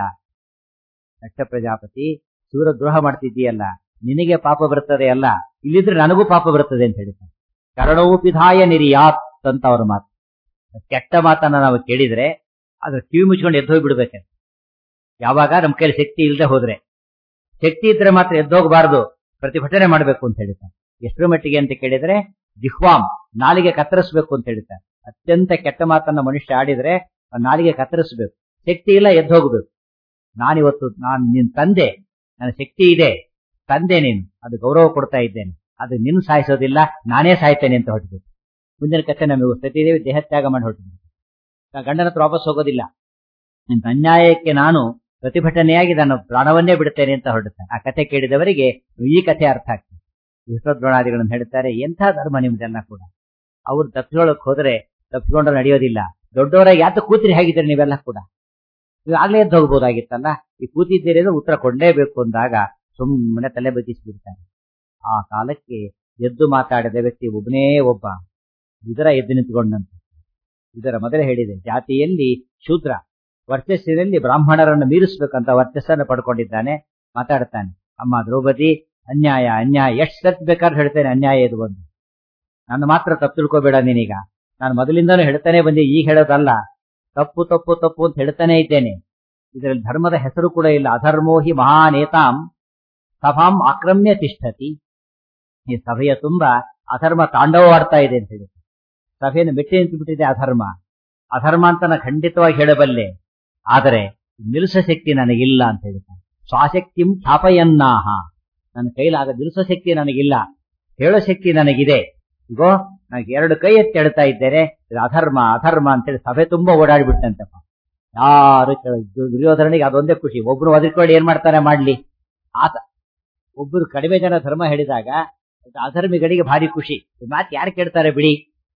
ದಕ್ಷ ಪ್ರಜಾಪತಿ ಶಿವರ ದ್ರೋಹ ಮಾಡ್ತಿದ್ದೀಯಲ್ಲ ನಿನಗೆ ಪಾಪ ಬರ್ತದೆ ಅಲ್ಲ ಇಲ್ಲಿದ್ರೆ ನನಗೂ ಪಾಪ ಬರ್ತದೆ ಅಂತ ಹೇಳ್ತಾರೆ ಕರಣವು ಪಿಧಾಯ ನಿರಿಯಾತ್ ಅಂತ ಅವ್ರ ಮಾತು ಕೆಟ್ಟ ಮಾತನ್ನ ನಾವು ಕೇಳಿದ್ರೆ ಅದ್ರ ಕಿವಿ ಮುಚ್ಕೊಂಡು ಎದ್ದು ಹೋಗ್ಬಿಡ್ಬೇಕು ಯಾವಾಗ ನಮ್ ಕೈಲಿ ಶಕ್ತಿ ಇಲ್ಲದೆ ಹೋದ್ರೆ ಶಕ್ತಿ ಇದ್ರೆ ಮಾತ್ರ ಎದ್ದೋಗಬಾರದು ಪ್ರತಿಭಟನೆ ಮಾಡಬೇಕು ಅಂತ ಹೇಳ್ತಾರೆ ಎಷ್ಟರ ಮಟ್ಟಿಗೆ ಅಂತ ಕೇಳಿದ್ರೆ ಜಿಹ್ವಾಂ ನಾಲಿಗೆ ಕತ್ತರಿಸಬೇಕು ಅಂತ ಹೇಳ್ತಾರೆ ಅತ್ಯಂತ ಕೆಟ್ಟ ಮಾತನ್ನ ಮನುಷ್ಯ ಆಡಿದ್ರೆ ನಾಲಿಗೆ ಕತ್ತರಿಸಬೇಕು ಶಕ್ತಿ ಇಲ್ಲ ಎದ್ದು ಹೋಗಬೇಕು ನಾನಿವತ್ತು ನಾನು ನಿನ್ ತಂದೆ ನನ್ನ ಶಕ್ತಿ ಇದೆ ತಂದೆ ನೀನು ಅದು ಗೌರವ ಕೊಡ್ತಾ ಇದ್ದೇನೆ ಅದು ನಿನ್ ಸಾಯಿಸೋದಿಲ್ಲ ನಾನೇ ಸಾಯ್ತೇನೆ ಅಂತ ಹೊರಟಬೇಕು ಮುಂದಿನ ಕಥೆ ನಮಗೆ ಸತೀದೇವಿ ದೇಹತ್ಯಾಗ ಮಾಡಿ ಹೊರಟು ಗಂಡನ ಹತ್ರ ವಾಪಸ್ ಹೋಗೋದಿಲ್ಲ ನಿನ್ ಅನ್ಯಾಯಕ್ಕೆ ನಾನು ಪ್ರತಿಭಟನೆಯಾಗಿ ನಾನು ಪ್ರಾಣವನ್ನೇ ಬಿಡುತ್ತೇನೆ ಅಂತ ಹೊರಡುತ್ತಾನೆ ಆ ಕಥೆ ಕೇಳಿದವರಿಗೆ ಈ ಕಥೆ ಅರ್ಥ ಆಗ್ತದೆ ವಿಶ್ವದ್ರೋಣಾದಿಗಳನ್ನು ಹೇಳ್ತಾರೆ ಎಂಥ ಧರ್ಮ ನಿಮ್ದೆಲ್ಲ ಕೂಡ ಅವ್ರು ತಪ್ಪಿಸ್ಕೊಳಕ್ ಹೋದ್ರೆ ತಪ್ಪಿಸ್ಕೊಂಡ್ರೆ ನಡೆಯೋದಿಲ್ಲ ದೊಡ್ಡವರಾಗಿ ಯಾತ ಕೂತಿರಿ ಹೇಗಿದ್ದೀರಿ ನೀವೆಲ್ಲ ಕೂಡ ನೀವು ಆಗ್ಲೇ ಎದ್ದು ಹೋಗ್ಬೋದಾಗಿತ್ತಲ್ಲ ಈ ಕೂತಿದ್ದೀರಿ ಅಂದ್ರೆ ಉತ್ತರ ಕೊಂಡೇಬೇಕು ಅಂದಾಗ ಸುಮ್ಮನೆ ತಲೆ ಬಗ್ಗಿಸ್ಬಿಡ್ತಾರೆ ಆ ಕಾಲಕ್ಕೆ ಎದ್ದು ಮಾತಾಡಿದ ವ್ಯಕ್ತಿ ಒಬ್ಬನೇ ಒಬ್ಬ ಇದರ ಎದ್ದು ನಿಂತ್ಕೊಂಡಂತೆ ಇದರ ಮೊದಲೇ ಹೇಳಿದೆ ಜಾತಿಯಲ್ಲಿ ಶೂದ್ರ ವರ್ಚಸ್ಸಿನಲ್ಲಿ ಬ್ರಾಹ್ಮಣರನ್ನು ಮೀರಿಸ್ಬೇಕಂತ ವರ್ಚಸ್ಸನ್ನು ಪಡ್ಕೊಂಡಿದ್ದಾನೆ ಮಾತಾಡ್ತಾನೆ ಅಮ್ಮ ದ್ರೌಪದಿ ಅನ್ಯಾಯ ಅನ್ಯಾಯ ಎಷ್ಟು ಸತ್ ಬೇಕಾದ್ರೆ ಹೇಳ್ತೇನೆ ಅನ್ಯಾಯ ಇದು ಒಂದು ನನ್ನ ಮಾತ್ರ ತಪ್ಪು ತಿಳ್ಕೊಬೇಡ ನೀನೀಗ ನಾನು ಮೊದಲಿಂದಾನು ಹೇಳ್ತಾನೆ ಬಂದೆ ಈಗ ಹೇಳೋದಲ್ಲ ತಪ್ಪು ತಪ್ಪು ತಪ್ಪು ಅಂತ ಹೇಳ್ತಾನೆ ಇದ್ದೇನೆ ಇದರಲ್ಲಿ ಧರ್ಮದ ಹೆಸರು ಕೂಡ ಇಲ್ಲ ಅಧರ್ಮೋಹಿ ಮಹಾನೇತಾಂ ಸಭಾಂ ಆಕ್ರಮ್ಯ ತಿಷ್ಠತಿ ಈ ಸಭೆಯ ತುಂಬಾ ಅಧರ್ಮ ತಾಂಡವವಾಡ್ತಾ ಇದೆ ಅಂತ ಹೇಳಿ ಸಭೆಯನ್ನು ಮೆಟ್ಟಿ ನಿಂತು ಬಿಟ್ಟಿದೆ ಅಧರ್ಮ ಅಧರ್ಮ ಅಂತ ನಾನು ಖಂಡಿತವಾಗಿ ಹೇಳಬಲ್ಲೆ ಆದರೆ ನಿಲ್ಲಿಸೋ ಶಕ್ತಿ ನನಗಿಲ್ಲ ಅಂತ ಹೇಳ್ತಾನೆ ಸ್ವಾಶಕ್ತಿಂ ಖ್ಯಾಪಯನ್ನಾಹ ನನ್ನ ಕೈಲಾಗ ನಿಲ್ಲಿಸೋ ಶಕ್ತಿ ನನಗಿಲ್ಲ ಹೇಳೋ ಶಕ್ತಿ ನನಗಿದೆ ಇಗೋ ನನಗೆ ಎರಡು ಕೈ ಎತ್ತಿ ಹೇಳ್ತಾ ಇದ್ದೇನೆ ಇದು ಅಧರ್ಮ ಅಧರ್ಮ ಅಂತೇಳಿ ಸಭೆ ತುಂಬಾ ಓಡಾಡ್ಬಿಟ್ಟಂತಪ್ಪ ಯಾರು ದುರ್ಯೋಧನಿಗೆ ಅದೊಂದೇ ಖುಷಿ ಒಬ್ರು ಒದರ್ಕೊಳ್ಳಿ ಏನ್ ಮಾಡ್ತಾನೆ ಮಾಡ್ಲಿ ಆತ ಒಬ್ಬರು ಕಡಿಮೆ ಜನ ಧರ್ಮ ಹೇಳಿದಾಗ ಅಧರ್ಮಿಗಳಿಗೆ ಭಾರಿ ಖುಷಿ ಮಾತು ಯಾರು ಕೇಳ್ತಾರೆ ಬಿಡಿ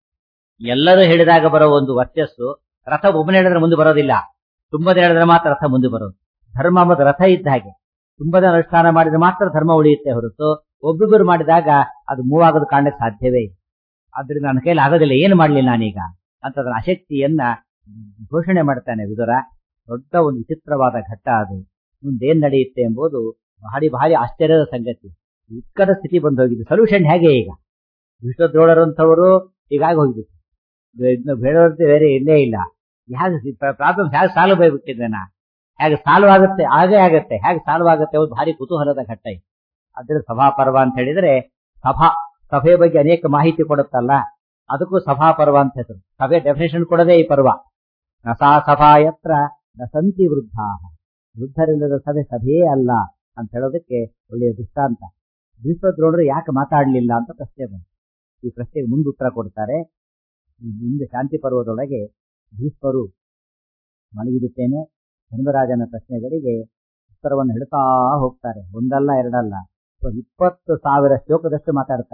ಎಲ್ಲರೂ ಹೇಳಿದಾಗ ಬರೋ ಒಂದು ವರ್ಚಸ್ಸು ರಥ ಒಬ್ಬನೇ ಹೇಳಿದ್ರೆ ಮುಂದೆ ಬರೋದಿಲ್ಲ ತುಂಬಾ ಜನ ಹೇಳಿದ್ರೆ ಮಾತ್ರ ರಥ ಮುಂದೆ ಬರೋದು ಧರ್ಮ ಮತ್ತು ರಥ ಇದ್ದ ಹಾಗೆ ತುಂಬಾ ಜನ ಅನುಷ್ಠಾನ ಮಾಡಿದ್ರೆ ಮಾತ್ರ ಧರ್ಮ ಉಳಿಯುತ್ತೆ ಹೊರತು ಒಬ್ಬೊಬ್ಬರು ಮಾಡಿದಾಗ ಅದು ಮೂವ್ ಆಗೋದು ಕಾಣಕ್ಕೆ ಸಾಧ್ಯವೇ ಇಲ್ಲ ಆದ್ರಿಂದ ನನ್ನ ಕೈಲಿ ಆಗೋದಿಲ್ಲ ಏನು ಮಾಡ್ಲಿ ನಾನೀಗ ಅಂತ ಅದರ ಅಶಕ್ತಿಯನ್ನ ಘೋಷಣೆ ಮಾಡ್ತಾನೆ ವಿದುರ ದೊಡ್ಡ ಒಂದು ವಿಚಿತ್ರವಾದ ಘಟ್ಟ ಅದು ಮುಂದೇನ್ ನಡೆಯುತ್ತೆ ಎಂಬುದು ಭಾರಿ ಭಾರಿ ಆಶ್ಚರ್ಯದ ಸಂಗತಿ ಉತ್ಕಟ ಸ್ಥಿತಿ ಬಂದು ಹೋಗಿದೆ ಸೊಲ್ಯೂಷನ್ ಹೇಗೆ ಈಗ ವಿಶ್ವದ್ರೋಳರಂಥವರು ಹೀಗಾಗಿ ಹೋಗ್ಬಿಟ್ಟು ಬೇಡವರ್ತಿ ಬೇರೆ ಇಲ್ಲೇ ಇಲ್ಲ ಹೇಗೆ ಪ್ರಾಬ್ಲಮ್ ಹೇಗೆ ಸಾಲ್ವ್ ಆಗಿಬಿಟ್ಟಿದ್ದೇನ ಹೇಗೆ ಸಾಲ್ವ್ ಆಗುತ್ತೆ ಹಾಗೆ ಆಗುತ್ತೆ ಹೇಗೆ ಸಾಲ್ವ್ ಆಗುತ್ತೆ ಒಂದು ಭಾರಿ ಕುತೂಹಲದ ಘಟ್ಟ ಇದು ಅದ್ರ ಸಭಾ ಪರ್ವ ಅಂತ ಹೇಳಿದ್ರೆ ಸಭಾ ಸಭೆ ಬಗ್ಗೆ ಅನೇಕ ಮಾಹಿತಿ ಕೊಡುತ್ತಲ್ಲ ಅದಕ್ಕೂ ಸಭಾ ಪರ್ವ ಅಂತ ಹೆಸರು ಸಭೆ ಡೆಫಿನೇಷನ್ ಕೊಡದೇ ಈ ಪರ್ವ ನಸಾ ಸಭಾ ಯತ್ರ ನ ಸಂತಿ ವೃದ್ಧ ವೃದ್ಧರಿಲ್ಲದ ಸಭೆ ಸಭೆಯೇ ಅಲ್ಲ ಅಂತ ಹೇಳೋದಕ್ಕೆ ಒಳ್ಳೆಯ ದೃಷ್ಟಾಂತ ಭೀಷ್ಮದ್ರೋಣರು ಯಾಕೆ ಮಾತಾಡಲಿಲ್ಲ ಅಂತ ಪ್ರಶ್ನೆ ಬಂತು ಈ ಪ್ರಶ್ನೆಗೆ ಮುಂದೆ ಉತ್ತರ ಕೊಡ್ತಾರೆ ಮುಂದೆ ಶಾಂತಿ ಪರ್ವದೊಳಗೆ ಭೀಷ್ಮರು ಮಲಗಿಬಿಟ್ಟೇನೆ ಧರ್ಮರಾಜನ ಪ್ರಶ್ನೆಗಳಿಗೆ ಉತ್ತರವನ್ನು ಹಿಡ್ತಾ ಹೋಗ್ತಾರೆ ಒಂದಲ್ಲ ಎರಡಲ್ಲ ಇಪ್ಪತ್ತು ಸಾವಿರ ಶ್ಲೋಕದಷ್ಟು ಮಾತಾಡ್ತಾರೆ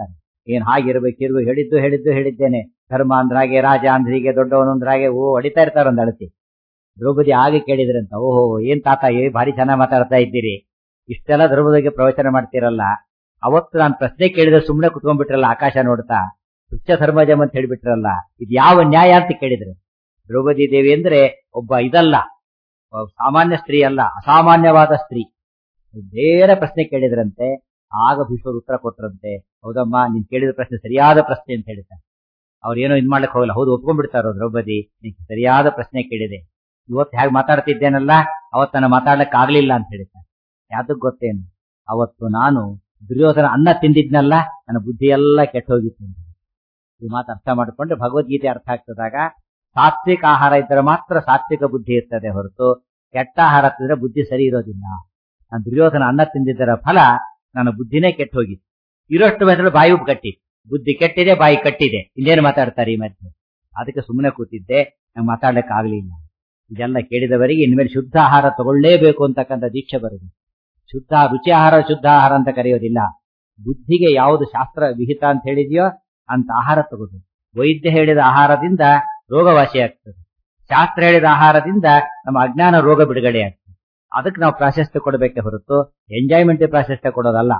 ಏನ್ ಹಾಗಿರ್ಬೇಕು ಇರ್ಬೇಕು ಹೇಳಿದ್ದು ಹೇಳಿದ್ದು ಹೇಳಿದ್ದೇನೆ ಧರ್ಮ ಅಂದ್ರಾಗೆ ರಾಜ ಅಂದ್ರೆ ಹೀಗೆ ದೊಡ್ಡವನು ಅಂದ್ರಾಗೆ ಓ ಹೊಡಿತಾ ಇರ್ತಾರ ಒಂದ್ ಅಳತಿ ದ್ರೌಪದಿ ಆಗಿ ಕೇಳಿದ್ರಂತ ಓಹೋ ಏನ್ ತಾತ ಏ ಭಾರಿ ಚೆನ್ನಾಗಿ ಮಾತಾಡ್ತಾ ಇದ್ದೀರಿ ಇಷ್ಟೆಲ್ಲ ದ್ರೌಪದಿಗೆ ಪ್ರವಚನ ಮಾಡ್ತಿರಲ್ಲ ಅವತ್ತು ನಾನು ಪ್ರಶ್ನೆ ಕೇಳಿದ್ರೆ ಸುಮ್ಮನೆ ಕುತ್ಕೊಂಡ್ಬಿಟ್ರಲ್ಲ ಆಕಾಶ ನೋಡ್ತಾ ಸತ್ಯ ಧರ್ಮಜಮ್ ಅಂತ ಹೇಳ್ಬಿಟ್ರಲ್ಲ ಇದು ಯಾವ ನ್ಯಾಯ ಅಂತ ಕೇಳಿದ್ರು ದ್ರೌಪದಿ ದೇವಿ ಅಂದ್ರೆ ಒಬ್ಬ ಇದಲ್ಲ ಒಬ್ಬ ಸಾಮಾನ್ಯ ಸ್ತ್ರೀ ಅಲ್ಲ ಅಸಾಮಾನ್ಯವಾದ ಸ್ತ್ರೀ ಬೇರೆ ಪ್ರಶ್ನೆ ಕೇಳಿದ್ರಂತೆ ಆಗ ಭೀಷ್ಮರು ಉತ್ತರ ಕೊಟ್ರಂತೆ ಹೌದಮ್ಮ ನೀನ್ ಕೇಳಿದ ಪ್ರಶ್ನೆ ಸರಿಯಾದ ಪ್ರಶ್ನೆ ಅಂತ ಹೇಳ್ತಾರೆ ಅವ್ರು ಏನೋ ಇದ್ ಮಾಡ್ಲಿಕ್ಕೆ ಹೋಗಲ್ಲ ಹೌದು ಒಪ್ಕೊಂಡ್ಬಿಡ್ತಾರೋ ದ್ರೌಪದಿ ನೀನ್ ಸರಿಯಾದ ಪ್ರಶ್ನೆ ಕೇಳಿದೆ ಇವತ್ತು ಹೇಗೆ ಮಾತಾಡ್ತಿದ್ದೇನಲ್ಲ ಅವತ್ತು ನಾನು ಮಾತಾಡ್ಲಿಕ್ಕೆ ಆಗ್ಲಿಲ್ಲ ಅಂತ ಹೇಳ್ತಾರೆ ಯಾವ್ದಕ್ ಗೊತ್ತೇನು ಅವತ್ತು ನಾನು ದುರ್ಯೋಧನ ಅನ್ನ ತಿಂದಿದ್ನಲ್ಲ ನನ್ನ ಬುದ್ಧಿ ಎಲ್ಲ ಕೆಟ್ಟ ಹೋಗಿತ್ತು ಅಂತ. ಈ ಮಾತು ಅರ್ಥ ಮಾಡಿಕೊಂಡ್ರೆ ಭಗವದ್ಗೀತೆ ಅರ್ಥ ಆಗ್ತದಾಗ ಸಾತ್ವಿಕ ಆಹಾರ ಇದ್ದರೆ ಮಾತ್ರ ಸಾತ್ವಿಕ ಬುದ್ಧಿ ಇರ್ತದೆ ಹೊರತು ಕೆಟ್ಟ ಆಹಾರ ತಿಂದ್ರೆ ಬುದ್ಧಿ ಸರಿ ಇರೋದಿಲ್ಲ ನಾನು ದುರ್ಯೋಧನ ಅನ್ನ ತಿಂದಿದ್ದರ ಫಲ ನನ್ನ ಬುದ್ಧಿನೇ ಕೆಟ್ಟ ಹೋಗಿತ್ತು ಇರೋಷ್ಟು ಮಾತ್ರ ಬಾಯಿ ಉಪ್ಪು ಕಟ್ಟಿ ಬುದ್ಧಿ ಕೆಟ್ಟಿದೆ ಬಾಯಿ ಕಟ್ಟಿದೆ ಇನ್ನೇನು ಮಾತಾಡ್ತಾರೆ ಈ ಮಧ್ಯೆ ಅದಕ್ಕೆ ಸುಮ್ಮನೆ ಕೂತಿದ್ದೆ ನಂಗೆ ಮಾತಾಡ್ಲಿಕ್ಕೆ ಆಗ್ಲಿಲ್ಲ ಇದೆಲ್ಲ ಕೇಳಿದವರಿಗೆ ಇನ್ಮೇಲೆ ಶುದ್ಧ ಆಹಾರ ತಗೊಳ್ಳೇಬೇಕು ಅಂತಕ್ಕಂಥ ದೀಕ್ಷೆ ಬರುದು ಶುದ್ಧ ರುಚಿ ಆಹಾರ ಶುದ್ಧ ಆಹಾರ ಅಂತ ಕರೆಯೋದಿಲ್ಲ ಬುದ್ಧಿಗೆ ಯಾವುದು ಶಾಸ್ತ್ರ ವಿಹಿತ ಅಂತ ಹೇಳಿದೆಯೋ ಅಂತ ಆಹಾರ ತಗೋದು ವೈದ್ಯ ಹೇಳಿದ ಆಹಾರದಿಂದ ರೋಗವಾಸಿ ಆಗ್ತದೆ ಶಾಸ್ತ್ರ ಹೇಳಿದ ಆಹಾರದಿಂದ ನಮ್ಮ ಅಜ್ಞಾನ ರೋಗ ಬಿಡುಗಡೆ ಆಗ್ತದೆ ಅದಕ್ಕೆ ನಾವು ಪ್ರಾಶಸ್ತ್ಯ ಕೊಡಬೇಕೆ ಹೊರತು ಎಂಜಾಯ್ಮೆಂಟ್ ಪ್ರಾಶಸ್ತ್ಯ ಕೊಡೋದಲ್ಲ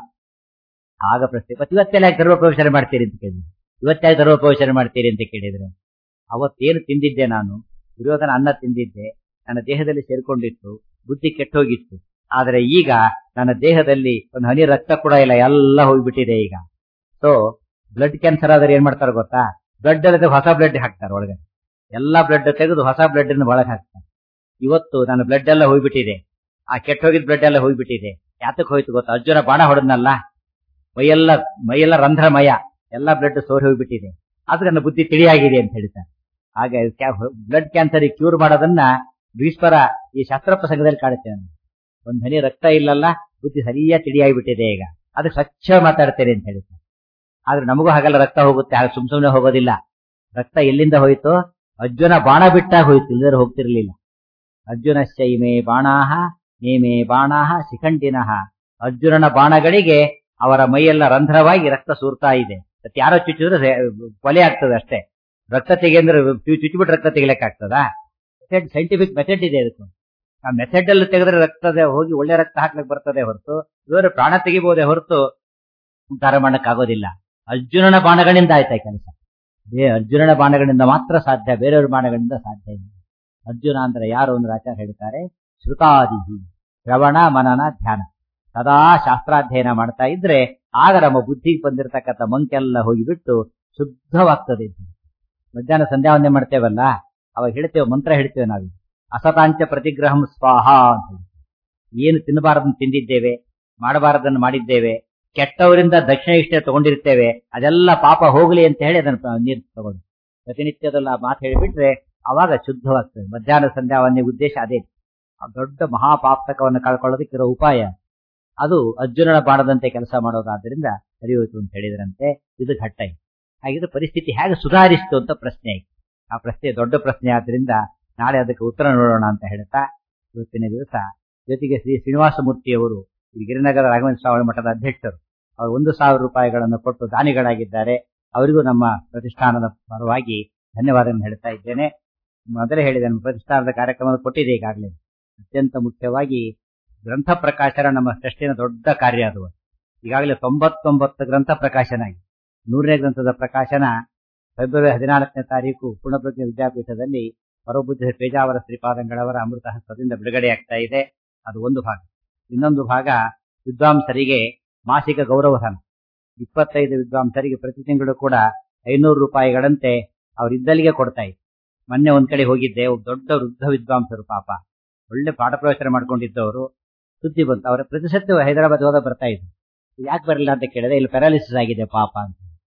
ಆಗ ಪ್ರಶ್ನೆ ಮತ್ತೆ ಇವತ್ತೆಲ್ಲ ಯಾಕೆ ಧರ್ಮ ಪ್ರವೇಶನ ಮಾಡ್ತೀರಿ ಅಂತ ಕೇಳಿದ್ರು ಇವತ್ತಾಗ ಧರ್ಮ ಪ್ರವೇಶನ ಮಾಡ್ತೀರಿ ಅಂತ ಕೇಳಿದ್ರೆ ಅವತ್ತೇನು ತಿಂದಿದ್ದೆ ನಾನು ದುರ್ಯೋಧನ ಅನ್ನ ತಿಂದಿದ್ದೆ ನನ್ನ ದೇಹದಲ್ಲಿ ಸೇರ್ಕೊಂಡಿತ್ತು ಬುದ್ಧಿ ಕೆಟ್ಟೋಗಿತ್ತು ಆದ್ರೆ ಈಗ ನನ್ನ ದೇಹದಲ್ಲಿ ಒಂದು ಹನಿ ರಕ್ತ ಕೂಡ ಇಲ್ಲ ಎಲ್ಲ ಹೋಗ್ಬಿಟ್ಟಿದೆ ಈಗ ಸೊ ಬ್ಲಡ್ ಕ್ಯಾನ್ಸರ್ ಆದ್ರೆ ಏನ್ ಮಾಡ್ತಾರೆ ಗೊತ್ತಾ ಬ್ಲಡ್ ಅಲ್ಲಿ ಹೊಸ ಬ್ಲಡ್ ಹಾಕ್ತಾರೆ ಒಳಗೆ ಎಲ್ಲಾ ಬ್ಲಡ್ ತೆಗೆದು ಹೊಸ ಬ್ಲಡ್ ಒಳಗೆ ಹಾಕ್ತಾರೆ ಇವತ್ತು ನನ್ನ ಬ್ಲಡ್ ಎಲ್ಲ ಹೋಗ್ಬಿಟ್ಟಿದೆ ಆ ಕೆಟ್ಟೋಗಿದ್ ಬ್ಲಡ್ ಎಲ್ಲ ಹೋಗ್ಬಿಟ್ಟಿದೆ ಯಾತಕ್ ಹೋಯ್ತು ಗೊತ್ತಾ ಅರ್ಜುನ ಬಾಣ ಹೊಡೆದ್ನಲ್ಲ ಮೈಯೆಲ್ಲ ಮೈಯೆಲ್ಲ ರಂಧ್ರಮಯ ಎಲ್ಲಾ ಬ್ಲಡ್ ಸೋರಿ ಹೋಗ್ಬಿಟ್ಟಿದೆ ಆದ್ರೆ ನನ್ನ ಬುದ್ಧಿ ತಿಳಿಯಾಗಿದೆ ಅಂತ ಹೇಳ್ತಾರೆ ಹಾಗೆ ಬ್ಲಡ್ ಕ್ಯಾನ್ಸರ್ ಕ್ಯೂರ್ ಮಾಡೋದನ್ನ ಭೀಷ್ಮರ ಈ ಶಾಸ್ತ್ರ ಪ್ರಸಂಗದಲ್ಲಿ ಕಾಡುತ್ತೆ ನಾನು ಒಂದ್ ಹನಿ ರಕ್ತ ಇಲ್ಲಲ್ಲ ಬುದ್ಧಿ ಸರಿಯಾಗಿ ತಿಳಿಯಾಗಿಬಿಟ್ಟಿದೆ ಈಗ ಅದು ಸ್ವಚ್ಛ ಮಾತಾಡ್ತೇನೆ ಅಂತ ಹೇಳ್ತಾರೆ ಆದ್ರೆ ನಮಗೂ ಹಾಗೆಲ್ಲ ರಕ್ತ ಹೋಗುತ್ತೆ ಹಾಗೆ ಸುಮ್ ಸುಮ್ನೆ ಹೋಗೋದಿಲ್ಲ ರಕ್ತ ಎಲ್ಲಿಂದ ಹೋಯ್ತು ಅರ್ಜುನ ಬಾಣ ಬಿಟ್ಟಾಗ ಹೋಯ್ತು ಇಲ್ಲದ್ರೆ ಹೋಗ್ತಿರ್ಲಿಲ್ಲ ಅರ್ಜುನ ಶೈಮೆ ಬಾಣಾಹ ನೇಮೆ ಬಾಣಾಹ ಶಿಖಂಡಿನಃ ಅರ್ಜುನನ ಬಾಣಗಳಿಗೆ ಅವರ ಮೈಯೆಲ್ಲ ರಂಧ್ರವಾಗಿ ರಕ್ತ ಸೂರ್ತಾ ಇದೆ ಮತ್ತ್ ಯಾರೋ ಚುಚ್ಚಿದ್ರೆ ಕೊಲೆ ಆಗ್ತದೆ ಅಷ್ಟೇ ರಕ್ತ ತೆಗೆಂದ್ರೆ ಚುಚ್ಚಿಬಿಟ್ಟು ರಕ್ತ ತೆಗಿಲಕ್ಕೆ ಆಗ್ತದಾ ಸೈಂಟಿಫಿಕ್ ಮೆಥಡ್ ಇದೆ ಅದಕ್ಕೆ ಆ ಮೆಥಡ್ ಅಲ್ಲಿ ತೆಗೆದ್ರೆ ರಕ್ತದ ಹೋಗಿ ಒಳ್ಳೆ ರಕ್ತ ಹಾಕ್ಲಿಕ್ಕೆ ಬರ್ತದೆ ಹೊರತು ಇವರು ಪ್ರಾಣ ತೆಗಿಬಹುದೇ ಹೊರತು ಉದ್ಧಾರ ಮಾಡಕ್ಕಾಗೋದಿಲ್ಲ ಅರ್ಜುನನ ಬಾಣಗಳಿಂದ ಆಯ್ತಾ ಕೆಲಸ ಬೇ ಅರ್ಜುನನ ಬಾಣಗಳಿಂದ ಮಾತ್ರ ಸಾಧ್ಯ ಬೇರೆಯವ್ರ ಬಾಣಗಳಿಂದ ಸಾಧ್ಯ ಇಲ್ಲ ಅರ್ಜುನ ಅಂದ್ರೆ ಯಾರು ಅಂದ್ರೆ ಆಚಾರ ಹೇಳ್ತಾರೆ ಶ್ರುತಾದಿಹಿ ಶ್ರವಣ ಮನನ ಧ್ಯಾನ ಸದಾ ಶಾಸ್ತ್ರಾಧ್ಯಯನ ಮಾಡ್ತಾ ಇದ್ರೆ ಆಗ ನಮ್ಮ ಬುದ್ಧಿಗೆ ಬಂದಿರತಕ್ಕಂಥ ಮಂಕೆಲ್ಲ ಹೋಗಿಬಿಟ್ಟು ಶುದ್ಧವಾಗ್ತದೆ ಮಧ್ಯಾಹ್ನ ಸಂಧ್ಯಾ ವಂದನೆ ಮಾಡ್ತೇವಲ್ಲ ಅವಾಗ ಹೇಳ್ತೇವೆ ಮಂತ್ರ ಹೇಳ್ತೇವೆ ನಾವು ಅಸತಾಂಚ ಪ್ರತಿಗ್ರಹಂ ಸ್ವಾಹ ಅಂತ ಹೇಳಿ ಏನು ತಿನ್ನಬಾರದನ್ನು ತಿಂದಿದ್ದೇವೆ ಮಾಡಬಾರದನ್ನು ಮಾಡಿದ್ದೇವೆ ಕೆಟ್ಟವರಿಂದ ದಕ್ಷಿಣ ಇಷ್ಟ ತಗೊಂಡಿರ್ತೇವೆ ಅದೆಲ್ಲ ಪಾಪ ಹೋಗ್ಲಿ ಅಂತ ಹೇಳಿ ಅದನ್ನ ನೀರು ತಗೊಂಡು ಪ್ರತಿನಿತ್ಯದಲ್ಲ ಮಾತು ಹೇಳಿಬಿಟ್ರೆ ಅವಾಗ ಶುದ್ಧವಾಗ್ತದೆ ಮಧ್ಯಾಹ್ನ ಸಂಧ್ಯಾ ವಂದನೆ ಉದ್ದೇಶ ಅದೇ ಆ ದೊಡ್ಡ ಮಹಾಪಾಪ್ತಕವನ್ನು ಕಳ್ಕೊಳ್ಳೋದಕ್ಕಿರೋ ಉಪಾಯ ಅದು ಅರ್ಜುನನ ಬಾಣದಂತೆ ಕೆಲಸ ಮಾಡೋದಾದ್ರಿಂದ ಸರಿಯೋಯ್ತು ಅಂತ ಹೇಳಿದ್ರಂತೆ ಇದು ಘಟ್ಟ ಹಾಗಿದ್ರೆ ಪರಿಸ್ಥಿತಿ ಹೇಗೆ ಸುಧಾರಿಸಿತು ಅಂತ ಪ್ರಶ್ನೆ ಆಯ್ತು ಆ ಪ್ರಶ್ನೆ ದೊಡ್ಡ ಪ್ರಶ್ನೆ ಆದ್ರಿಂದ ನಾಳೆ ಅದಕ್ಕೆ ಉತ್ತರ ನೋಡೋಣ ಅಂತ ಹೇಳ್ತಾ ಇವತ್ತಿನ ದಿವಸ ಜೊತೆಗೆ ಶ್ರೀ ಶ್ರೀನಿವಾಸ ಮೂರ್ತಿಯವರು ಈ ಗಿರಿನಗರ ರಾಘವೇಂದ್ರ ಶ್ರಾವಣ ಮಠದ ಅಧ್ಯಕ್ಷರು ಅವರು ಒಂದು ಸಾವಿರ ರೂಪಾಯಿಗಳನ್ನು ಕೊಟ್ಟು ದಾನಿಗಳಾಗಿದ್ದಾರೆ ಅವರಿಗೂ ನಮ್ಮ ಪ್ರತಿಷ್ಠಾನದ ಪರವಾಗಿ ಧನ್ಯವಾದಗಳನ್ನು ಹೇಳ್ತಾ ಇದ್ದೇನೆ ಮೊದಲೇ ಹೇಳಿದೆ ನಮ್ಮ ಪ್ರತಿಷ್ಠಾನದ ಕಾರ್ಯಕ್ರಮ ಕೊಟ್ಟಿದೆ ಈಗಾಗಲೇ ಅತ್ಯಂತ ಮುಖ್ಯವಾಗಿ ಗ್ರಂಥ ಪ್ರಕಾಶನ ನಮ್ಮ ಟ್ರಸ್ಟಿನ ದೊಡ್ಡ ಕಾರ್ಯ ಅದು ಈಗಾಗಲೇ ತೊಂಬತ್ತೊಂಬತ್ತು ಗ್ರಂಥ ಪ್ರಕಾಶನ ಆಗಿದೆ ನೂರನೇ ಗ್ರಂಥದ ಪ್ರಕಾಶನ ಫೆಬ್ರವರಿ ಹದಿನಾಲ್ಕನೇ ತಾರೀಕು ಪೂರ್ಣಪ್ರಜ್ಞ ವಿದ್ಯಾಪೀಠದಲ್ಲಿ ಪರಬುದ್ಧ ಪೇಜಾವರ ಶ್ರೀಪಾದಂಗಳವರ ಅಮೃತ ಹಸ್ತದಿಂದ ಬಿಡುಗಡೆಯಾಗ್ತಾ ಇದೆ ಅದು ಒಂದು ಭಾಗ ಇನ್ನೊಂದು ಭಾಗ ವಿದ್ವಾಂಸರಿಗೆ ಮಾಸಿಕ ಗೌರವಧನ ಇಪ್ಪತ್ತೈದು ವಿದ್ವಾಂಸರಿಗೆ ಪ್ರತಿ ತಿಂಗಳು ಕೂಡ ಐನೂರು ರೂಪಾಯಿಗಳಂತೆ ಅವರಿದ್ದಲ್ಲಿಗೆ ಕೊಡ್ತಾ ಇದ್ರು ಮೊನ್ನೆ ಒಂದ್ ಕಡೆ ಹೋಗಿದ್ದೆ ಒಬ್ಬ ದೊಡ್ಡ ವೃದ್ಧ ವಿದ್ವಾಂಸರು ಪಾಪ ಒಳ್ಳೆ ಪಾಠ ಪ್ರವಚನ ಮಾಡ್ಕೊಂಡಿದ್ದವರು ಸುದ್ದಿ ಬಂತು ಅವರ ಪ್ರತಿ ಸತ್ಯ ಹೈದರಾಬಾದ್ ಹೋದ ಬರ್ತಾ ಇದ್ರು ಯಾಕೆ ಬರಲಿಲ್ಲ ಅಂತ ಕೇಳಿದೆ ಇಲ್ಲಿ ಪ್ಯಾರಾಲಿಸಿಸ್ ಆಗಿದೆ ಪಾಪ ಅಂತ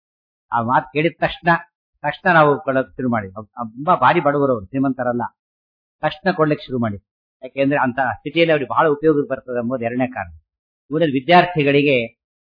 ಆ ಮಾತು ಕೇಳಿದ ತಕ್ಷಣ ತಕ್ಷಣ ನಾವು ಕೊಡೋಕೆ ಶುರು ಮಾಡಿ ತುಂಬಾ ಭಾರಿ ಬಡವರು ಅವರು ಶ್ರೀಮಂತರಲ್ಲ ತಕ್ಷಣ ಕೊಡ್ಲಿಕ್ಕೆ ಶುರು ಮಾಡಿ ಯಾಕೆಂದ್ರೆ ಅಂತ ಸ್ಥಿತಿಯಲ್ಲಿ ಅವ್ರಿಗೆ ಬಹಳ ಉಪಯೋಗಕ್ಕೆ ಬರ್ತದೆ ಎಂಬುದು ಎರಡನೇ ಕಾರಣ ಊರಲ್ಲಿ ವಿದ್ಯಾರ್ಥಿಗಳಿಗೆ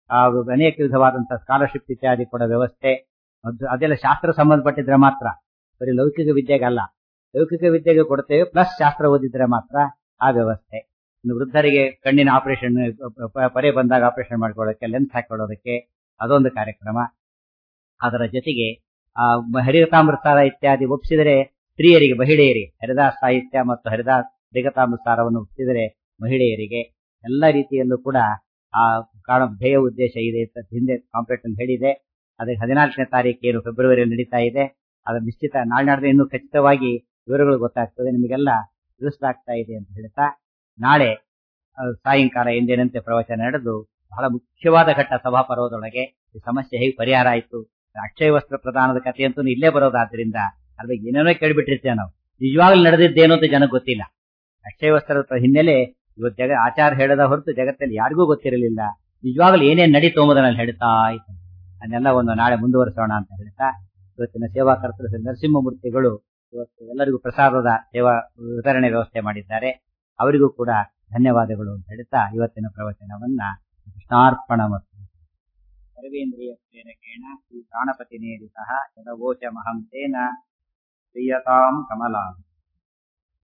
ಅನೇಕ ವಿಧವಾದಂತಹ ಸ್ಕಾಲರ್ಶಿಪ್ ಇತ್ಯಾದಿ ಕೊಡೋ ವ್ಯವಸ್ಥೆ ಅದೆಲ್ಲ ಶಾಸ್ತ್ರ ಸಂಬಂಧಪಟ್ಟಿದ್ರೆ ಮಾತ್ರ ಬರೀ ಲೌಕಿಕ ವಿದ್ಯೆಗೆ ಅಲ್ಲ ಲೌಕಿಕ ವಿದ್ಯೆಗೆ ಕೊಡ್ತೇವೆ ಪ್ಲಸ್ ಶಾಸ್ತ್ರ ಓದಿದ್ರೆ ಮಾತ್ರ ಆ ವ್ಯವಸ್ಥೆ ಇನ್ನು ವೃದ್ಧರಿಗೆ ಕಣ್ಣಿನ ಆಪರೇಷನ್ ಪರೆ ಬಂದಾಗ ಆಪರೇಷನ್ ಮಾಡ್ಕೊಳ್ಳೋಕೆ ಲೆನ್ಸ್ ಹಾಕೊಳ್ಳೋದಕ್ಕೆ ಅದೊಂದು ಕಾರ್ಯಕ್ರಮ ಅದರ ಜೊತೆಗೆ ಆ ಹರಿತಾಮೃತಾರ ಇತ್ಯಾದಿ ಒಪ್ಪಿಸಿದರೆ ಸ್ತ್ರೀಯರಿಗೆ ಮಹಿಳೆಯರಿಗೆ ಹರಿದಾಸ ಸಾಹಿತ್ಯ ಮತ್ತು ಹರಿದಾಸ ಹರಿಗತಾಮೃತಾರವನ್ನು ಒಪ್ಪಿಸಿದರೆ ಮಹಿಳೆಯರಿಗೆ ಎಲ್ಲ ರೀತಿಯಲ್ಲೂ ಕೂಡ ಆ ಕಾರಣ ಧ್ಯೇಯ ಉದ್ದೇಶ ಇದೆ ಅಂತ ಹಿಂದೆ ಕಾಂಪಿಟೇಷನ್ ಹೇಳಿದೆ ಅದಕ್ಕೆ ಹದಿನಾಲ್ಕನೇ ತಾರೀಕು ಏನು ಫೆಬ್ರವರಿಯಲ್ಲಿ ನಡೀತಾ ಇದೆ ಅದರ ನಿಶ್ಚಿತ ನಾಳೆ ನಾಡಿದ್ರೆ ಇನ್ನೂ ಖಚಿತವಾಗಿ ವಿವರಗಳು ಗೊತ್ತಾಗ್ತದೆ ನಿಮಗೆಲ್ಲ ತಿಳಿಸಲಾಗ್ತಾ ಇದೆ ಅಂತ ಹೇಳ್ತಾ ನಾಳೆ ಸಾಯಂಕಾಲ ಎಂದಿನಂತೆ ಪ್ರವಚನ ನಡೆದು ಬಹಳ ಮುಖ್ಯವಾದ ಘಟ್ಟ ಸಭಾಪರ್ವದೊಳಗೆ ಈ ಸಮಸ್ಯೆ ಹೇಗೆ ಪರಿಹಾರ ಆಯಿತು ಅಕ್ಷಯ ವಸ್ತ್ರ ಪ್ರದಾನದ ಕಥೆಯಂತೂ ಇಲ್ಲೇ ಬರೋದಾದ್ರಿಂದ ಅದ್ರ ಏನೇನೋ ಕೇಳ್ಬಿಟ್ಟಿರ್ತೇವೆ ನಾವು ನಿಜವಾಗ್ಲೂ ನಡೆದಿದ್ದೇನೋ ಅಂತ ಜನಕ್ಕೆ ಗೊತ್ತಿಲ್ಲ ಅಕ್ಷಯ ವಸ್ತ್ರದ ಹಿನ್ನೆಲೆ ಇವತ್ತು ಜಗ ಆಚಾರ ಹೇಳದ ಹೊರತು ಜಗತ್ತಲ್ಲಿ ಯಾರಿಗೂ ಗೊತ್ತಿರಲಿಲ್ಲ ನಿಜವಾಗ್ಲೂ ಏನೇನ್ ನಡೀತು ಎಂಬುದನ್ನು ಹೇಳ್ತಾ ಇತ್ತು ಅದನ್ನೆಲ್ಲ ಒಂದು ನಾಳೆ ಮುಂದುವರಿಸೋಣ ಅಂತ ಹೇಳ್ತಾ ಇವತ್ತಿನ ಸೇವಾಕರ್ತರು ನರಸಿಂಹಮೂರ್ತಿಗಳು ಇವತ್ತು ಎಲ್ಲರಿಗೂ ಪ್ರಸಾದದ ಸೇವಾ ವಿತರಣೆ ವ್ಯವಸ್ಥೆ ಮಾಡಿದ್ದಾರೆ ಅವರಿಗೂ ಕೂಡ ಧನ್ಯವಾದಗಳು ಅಂತ ಹೇಳ್ತಾ ಇವತ್ತಿನ ಪ್ರವಚನವನ್ನ ಕೃಷ್ಣಾರ್ಪಣ ಮತ್ತು ಸರ್ವೇಂದ್ರಿಯ ಪ್ರೇರಕೇಣ ಶ್ರೀ ಪ್ರಾಣಪತಿ ನೇರಿತಃ ಯದವೋಚಮಹಂ ತೇನ ಪ್ರಿಯತಾಂ ಕಮಲಾ